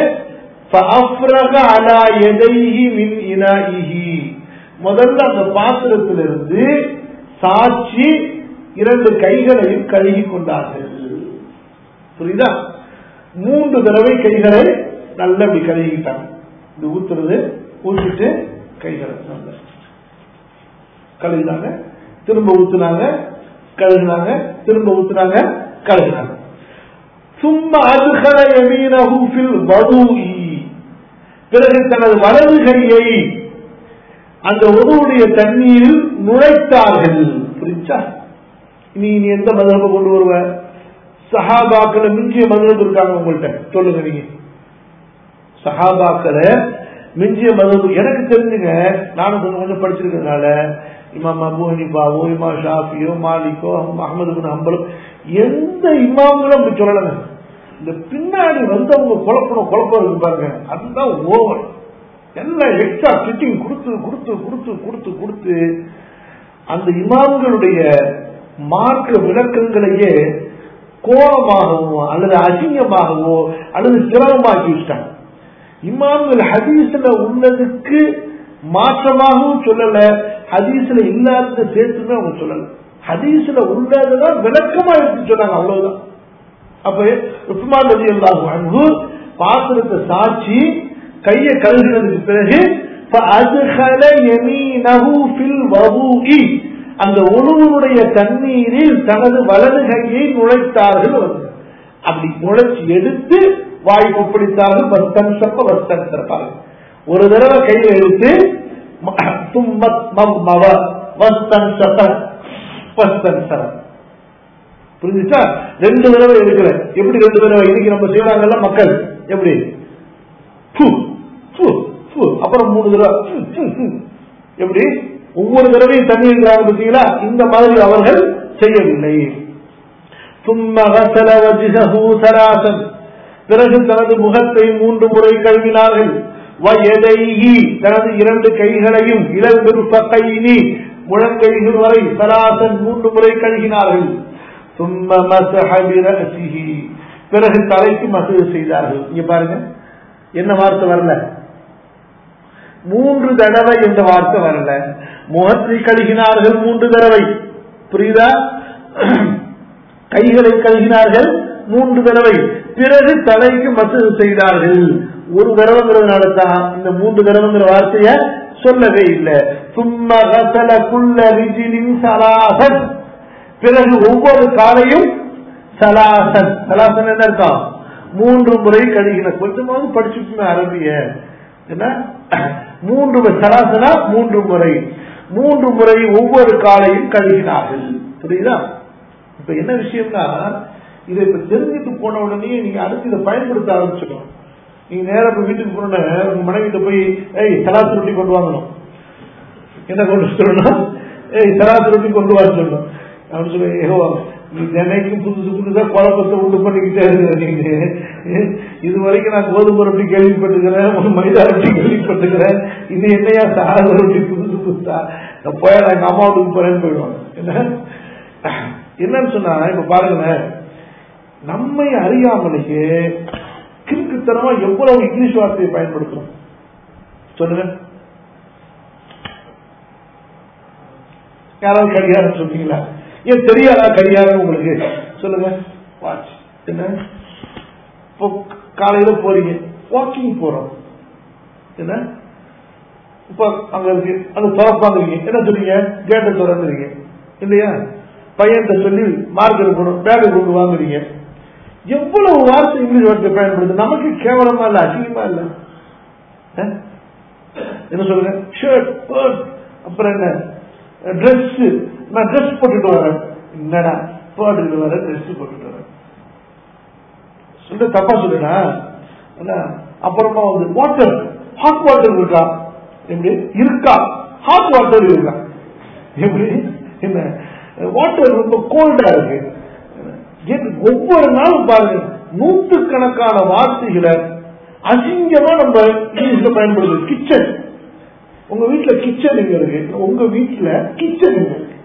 முதல்ல அந்த பாத்திரத்திலிருந்து சாட்சி இரண்டு கைகளையும் கழுகி கொண்டார்கள் புரியுதா மூன்று தடவை கைகளை நல்ல அப்படி கழுகிட்டாங்க இது ஊத்துறது ஊற்றிட்டு கைகளை நல்ல கழுகினாங்க திரும்ப ஊத்துனாங்க கழுகுனாங்க திரும்ப ஊத்துனாங்க கழுகுனாங்க சும்மா அதுகல எமீனஹூஃபில் வதூஇ பிறகு தனது வலது கையை அந்த ஒருவருடைய தண்ணீரில் நுழைத்தார்கள் புரிஞ்சா நீ நீ எந்த மதத்தை கொண்டு வருவ சஹாபாக்களை மிஞ்சிய மதம் இருக்காங்க உங்கள்கிட்ட சொல்லுங்க நீங்க சஹாபாக்களை மிஞ்சிய மதம் எனக்கு தெரிஞ்சுங்க நானும் கொஞ்சம் கொஞ்சம் படிச்சிருக்கிறதுனால இமாம் அபு ஹனிபாவோ இமாம் ஷாஃபியோ மாலிக்கோ அஹமது பின் ஹம்பலோ எந்த இமாம்களும் அப்படி சொல்லலைங்க இந்த பின்னாடி வந்தவங்க குழப்பணும் குழப்பம் இருக்கு பாருங்க அதுதான் ஓவர் எல்லாம் எக்ஸ்ட்ரா ஃபிட்டிங் கொடுத்து கொடுத்து கொடுத்து கொடுத்து கொடுத்து அந்த இமாம்களுடைய மார்க்க விளக்கங்களையே கோபமாகவோ அல்லது அசிங்கமாகவோ அல்லது சிரமமாக்கி வச்சிட்டாங்க இமாம்கள் ஹதீஸ்ல உள்ளதுக்கு மாற்றமாகவும் சொல்லல ஹதீஸ்ல இல்லாததை சேர்த்துமே அவங்க சொல்லல ஹதீஸ்ல உள்ளதுதான் விளக்கமா எடுத்து சொன்னாங்க அவ்வளவுதான் அப்ப உஸ்மான் நதி அல்லாஹ் அன்பு பாத்திரத்தை சாட்சி கையை கழுகினதுக்கு பிறகு அந்த உணவுடைய தண்ணீரில் தனது வலது கையை நுழைத்தார்கள் அப்படி நுழைச்சி எடுத்து வாய் கொப்பளித்தார்கள் வஸ்தன் சப்ப வஸ்தன் சிறப்பார்கள் ஒரு தடவை கையை எடுத்து வஸ்தன் சப்ப வஸ்தன் சரம் புரிஞ்சுச்சா ரெண்டு தடவை எடுக்கல எப்படி ரெண்டு தடவை இன்னைக்கு நம்ம செய்யறாங்கல்ல மக்கள் எப்படி அப்புறம் மூணு தடவை எப்படி ஒவ்வொரு தடவையும் தண்ணி இருக்கிறாங்க பார்த்தீங்களா இந்த மாதிரி அவர்கள் செய்யவில்லை பிறகு தனது முகத்தை மூன்று முறை கழுவினார்கள் தனது இரண்டு கைகளையும் இளம்பெரு பக்கையினி முழங்கைகள் வரை சராசன் மூன்று முறை கழுகினார்கள் பிறகு தலைக்கு மசூது செய்தார்கள் இங்க பாருங்க என்ன வார்த்தை வரல மூன்று தடவை என்ற வார்த்தை வரல முகத்தை கழுகினார்கள் மூன்று தடவை புரியுதா கைகளை கழுகினார்கள் மூன்று தடவை பிறகு தலைக்கு மசூது செய்தார்கள் ஒரு தடவைங்கிறதுனால தான் இந்த மூன்று தடவைங்கிற வார்த்தைய சொல்லவே இல்லை சும்மா குள்ள ரிஜிலின் சலாசன் பிறகு ஒவ்வொரு காலையும் சலாசன் சலாசன் என்ன அர்த்தம் மூன்று முறை கழுகின கொஞ்சமாவது படிச்சுக்கணும் அரபிய என்ன மூன்று சலாசனா மூன்று முறை மூன்று முறை ஒவ்வொரு காலையும் கழுகினார்கள் புரியுதா இப்ப என்ன விஷயம்னா இதை இப்ப தெரிஞ்சுட்டு போன உடனே நீங்க அடுத்து இதை பயன்படுத்த ஆரம்பிச்சிடும் நீங்க நேரம் இப்ப வீட்டுக்கு போன உங்க மனைவிட்ட போய் ஏய் சலாசு ரொட்டி கொண்டு வாங்கணும் என்ன கொண்டு சொல்லணும் ஏய் சலாசு ரொட்டி கொண்டு வர சொல்லணும் அப்படின்னு சொல்லி நீ தினைக்கும் புதுசு புதுசா குழப்பத்தை உண்டு பண்ணிக்கிட்டே இருக்கிற நீங்க இது வரைக்கும் நான் கோதுமை ரொட்டி கேள்விப்பட்டுக்கிறேன் மைதா ரொட்டி கேள்விப்பட்டுக்கிறேன் இது என்னையா சாத ரொட்டி புதுசு புதுசா நான் போய் நான் எங்க அம்மா வீட்டுக்கு போறேன்னு போயிடுவாங்க என்ன என்னன்னு சொன்னா இப்ப பாருங்களேன் நம்மை அறியாமலேயே கிறுக்குத்தனமா எவ்வளவு இங்கிலீஷ் வார்த்தையை பயன்படுத்துறோம் சொல்லுங்க யாராவது கடிகாரம் சொன்னீங்களா ஏன் தெரியாதா கடிகாரம் உங்களுக்கு சொல்லுங்க வாட்ச் என்ன இப்போ காலையில போறீங்க வாக்கிங் போறோம் என்ன இப்ப அங்க இருக்கு அங்க திறப்பாங்க என்ன சொன்னீங்க கேட்டை திறந்துறீங்க இல்லையா பையன்கிட்ட சொல்லி மார்க்கெட் போகணும் பேக்கை கொண்டு வாங்குறீங்க எவ்வளவு வார்த்தை இங்கிலீஷ் வார்த்தை பயன்படுது நமக்கு கேவலமா இல்ல அசிங்கமா இல்ல என்ன சொல்லுங்க ஷர்ட் பேர்ட் அப்புறம் என்ன ட்ரெஸ் நான் ட்ரெஸ் போட்டுட்டு வரேன் என்னடா போட்டுட்டு வரேன் ட்ரெஸ் போட்டுட்டு வரேன் சொல்ல தப்பா சொல்லுடா அப்புறமா வந்து வாட்டர் ஹாட் வாட்டர் இருக்கா எப்படி இருக்கா ஹாட் வாட்டர் இருக்கான் எப்படி என்ன வாட்டர் ரொம்ப கோல்டா இருக்கு ஏன் ஒவ்வொரு நாளும் பாருங்க நூற்றுக்கணக்கான வார்த்தைகளை அசிங்கமா நம்ம இங்கிலீஷ்ல பயன்படுது கிச்சன் உங்க வீட்டுல கிச்சன் எங்க இருக்கு உங்க வீட்டுல கிச்சன் எங்க இருக்கு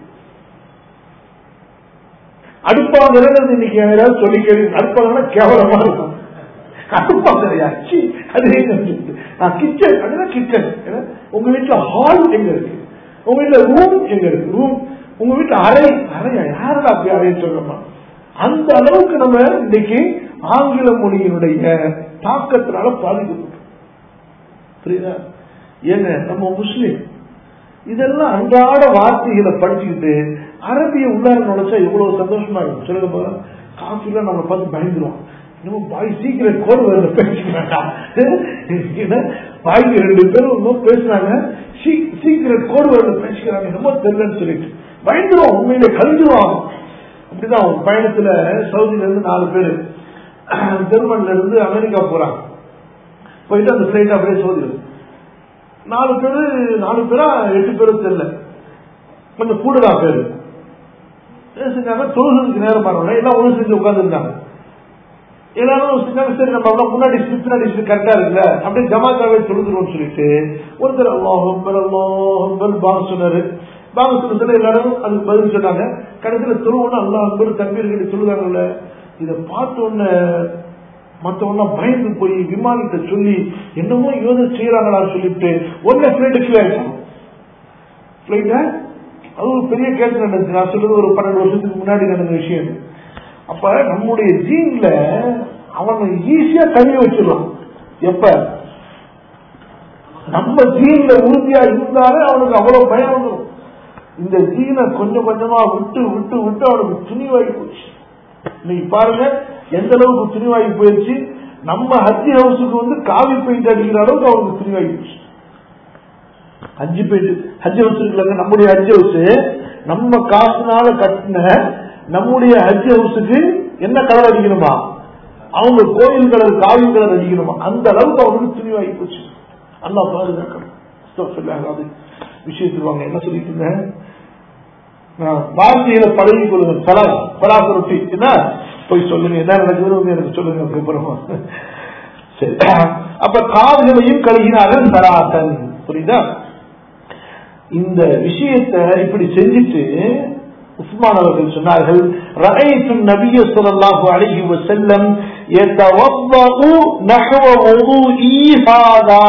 அடுப்பாங்கிறது இன்னைக்கு யாராவது சொல்லி கேள்வி அடுப்பாங்கன்னா கேவலமா இருக்கும் அடுப்பாங்கறையா சி அது எங்க இருக்கு நான் கிச்சன் அதுதான் கிச்சன் உங்க வீட்டுல ஹால் எங்க இருக்கு உங்க வீட்டுல ரூம் எங்க இருக்கு ரூம் உங்க வீட்டுல அறை அறையா யாரடா அப்படி அறைன்னு சொல்லணுமா அந்த அளவுக்கு நம்ம இன்னைக்கு ஆங்கில மொழியினுடைய தாக்கத்தினால பாதிக்கப்பட்டோம் புரியுதா ஏங்க நம்ம முஸ்லீம் இதெல்லாம் அன்றாட வார்த்தைகளை படிச்சுக்கிட்டு அரபிய உள்ளார நுழைச்சா எவ்வளவு சந்தோஷமா இருக்கும் சொல்லுங்க பாருங்க காஃபில நம்ம பார்த்து பயந்துருவோம் இன்னும் பாய் சீக்கிரம் கோடு வரல பேசிக்க வேண்டாம் ஏன்னா பாய்க்கு ரெண்டு பேரும் இன்னும் பேசுறாங்க சீக்கிரம் கோடு வரல பேசிக்கிறாங்க என்னமோ தெரியலன்னு சொல்லிட்டு பயந்துருவோம் உண்மையிலே கழிஞ்சிருவாங்க அப்படிதான் ஒரு பயணத்துல சவுதியில இருந்து நாலு பேர் ஜெர்மன்ல இருந்து அமெரிக்கா போறாங்க போயிட்டு அந்த பிளைட் அப்படியே சோதிடுது நாலு பேரு நாலு பேரா எட்டு பேரும் தெரியல கொஞ்சம் கூடுதலா பேரு செஞ்சாங்க தொழுகிறதுக்கு நேரம் பாருங்க எல்லாம் ஒன்று செஞ்சு உட்காந்துருந்தாங்க எல்லாரும் செஞ்சாங்க சரி நம்ம அவ்வளவு முன்னாடி பின்னாடி கரெக்டா இருக்குல்ல அப்படியே ஜமாக்காவே தொழுதுருவோம்னு சொல்லிட்டு ஒருத்தர் அல்லாஹம்பர் அல்லாஹம்பர் பாங்க சொன்னாரு பாங்க சொன்னதுல எல்லாரும் அதுக்கு பதில் சொன்னாங்க கடைசியில தொழுவோம்னா அல்லா அன்பர் தம்பீர் கிட்ட சொல்லுவாங்கல்ல இதை பார்த்த உடனே மத்தவங்க பயந்து போய் விமானத்தை சொல்லி என்னமோ யோசனை செய்யறாங்களான்னு சொல்லிட்டு ஒன்னு பிளைட் கீழே ஆயிடுச்சு பிளைட்ட அது ஒரு பெரிய கேட்டு நடந்துச்சு நான் சொல்றது ஒரு பன்னெண்டு வருஷத்துக்கு முன்னாடி நடந்த விஷயம் அப்ப நம்முடைய ஜீன்ல அவனை ஈஸியா கழுவி வச்சிடலாம் எப்ப நம்ம ஜீன்ல உறுதியா இருந்தாலே அவனுக்கு அவ்வளவு பயம் வந்துடும் இந்த ஜீனை கொஞ்சம் கொஞ்சமா விட்டு விட்டு விட்டு அவனுக்கு துணிவாகி போச்சு இன்னைக்கு பாருங்க எந்த அளவுக்கு துணிவாகி போயிடுச்சு நம்ம ஹஜ்ஜி ஹவுஸுக்கு வந்து காவி பெயிண்ட் அடிக்கிற அளவுக்கு அவனுக்கு துணிவாகி போச்சு ஹஜ்ஜி பெயிண்ட் ஹஜ் ஹவுஸ் இருக்குல்ல நம்முடைய ஹஜ் ஹவுஸ் நம்ம காசுனால கட்டின நம்முடைய ஹஜ் ஹவுஸுக்கு என்ன கலர் அடிக்கணுமா அவங்க கோயில் கலர் காவி கலர் அடிக்கணுமா அந்த அளவுக்கு அவனுக்கு துணிவாகி போச்சு அல்லா பாருங்க விஷயத்துக்கு வாங்க என்ன சொல்லிட்டு இருந்தேன் வார்த்தையில பழகி கொள்ளுங்க பலா பலாச ரொட்டி என்ன போய் சொல்லுங்க என்ன நடக்குதுன்னு எனக்கு சொல்லுங்க அதுக்கப்புறமா சரி அப்ப காதுகளையும் கழுகினார்கள் சராசன் புரியுதா இந்த விஷயத்தை இப்படி செஞ்சுட்டு உஸ்மான் அவர்கள் சொன்னார்கள் ரஐத்து நபிய ஸல்லல்லாஹு அலைஹி வஸல்லம் யதவவ்வஉ நஹவ வுதுஇ ஹாதா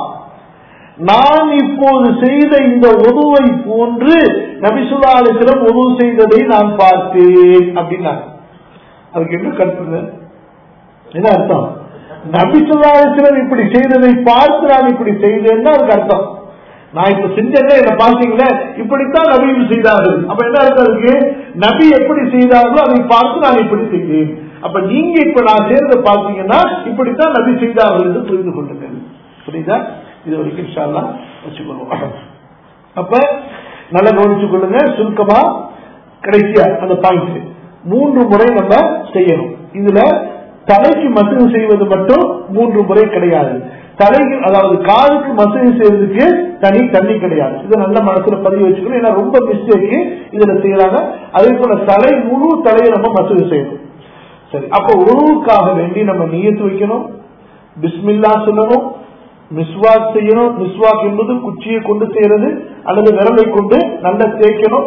நான் இப்போது செய்த இந்த உதவை போன்று நபிசுல்லா அலிஸ்லம் உதவு செய்ததை நான் பார்த்தேன் அப்படின்னாங்க அதுக்கு என்ன கருத்து என்ன அர்த்தம் நபிசுல்லா அலிஸ்லம் இப்படி செய்ததை பார்த்து நான் இப்படி செய்தேன்னா அதுக்கு அர்த்தம் நான் இப்ப செஞ்சேன் என்ன பாத்தீங்களே இப்படித்தான் நபியும் செய்தார்கள் அப்ப என்ன அர்த்தம் இருக்கு நபி எப்படி செய்தார்களோ அதை பார்த்து நான் இப்படி செய்தேன் அப்ப நீங்க இப்ப நான் செய்யறத பாத்தீங்கன்னா இப்படித்தான் நபி செய்தார்கள் என்று புரிந்து கொள்ளுங்கள் புரியுதா இது வரைக்கும் இன்ஷால்லா வச்சுக்கொள்வோம் அப்ப நல்லா கவனிச்சு கொள்ளுங்க சுருக்கமா கடைசியா அந்த பாயிண்ட் மூன்று முறை நம்ம செய்யணும் இதுல தலைக்கு மசகு செய்வது மட்டும் மூன்று முறை கிடையாது தலைக்கு அதாவது காலுக்கு மசகு செய்வதற்கு தனி தண்ணி கிடையாது இதை நல்ல மனசுல பதிவு வச்சுக்கணும் ஏன்னா ரொம்ப மிஸ்டேக் இதுல செய்யறாங்க அதே போல தலை முழு தலையை நம்ம மசகு செய்யணும் சரி அப்ப உணவுக்காக வேண்டி நம்ம நியத்து வைக்கணும் பிஸ்மில்லா சொல்லணும் மிஸ்வாக் செய்யணும் மிஸ்வாக் என்பது குச்சியை கொண்டு செய்யறது அல்லது விரலை கொண்டு நல்லா தேய்க்கணும்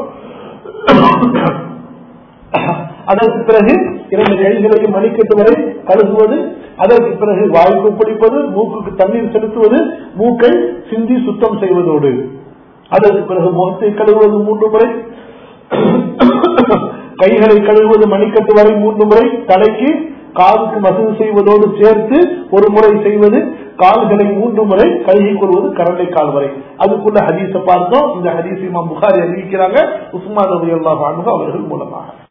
அதற்கு பிறகு இரண்டு கைகளுக்கு மணிக்கட்டு வரை கழுகுவது அதற்கு பிறகு வாய்ப்பு பிடிப்பது மூக்குக்கு தண்ணீர் செலுத்துவது மூக்கை சிந்தி சுத்தம் செய்வதோடு அதற்கு பிறகு முகத்தை கழுவுவது மூன்று முறை கைகளை கழுவுவது மணிக்கட்டு வரை மூன்று முறை தலைக்கு காலுக்கு மசூது செய்வதோடு சேர்த்து ஒரு முறை செய்வது கால்களை மூன்று முறை கழுகிக் கொள்வது கரண்டை கால் வரை அதுக்குள்ள ஹதீஸை பார்த்தோம் இந்த ஹதீஸ் இமாம் புகாரி அறிவிக்கிறாங்க உஸ்மான் ரவி அல்லாஹ் அவர்கள் மூலமாக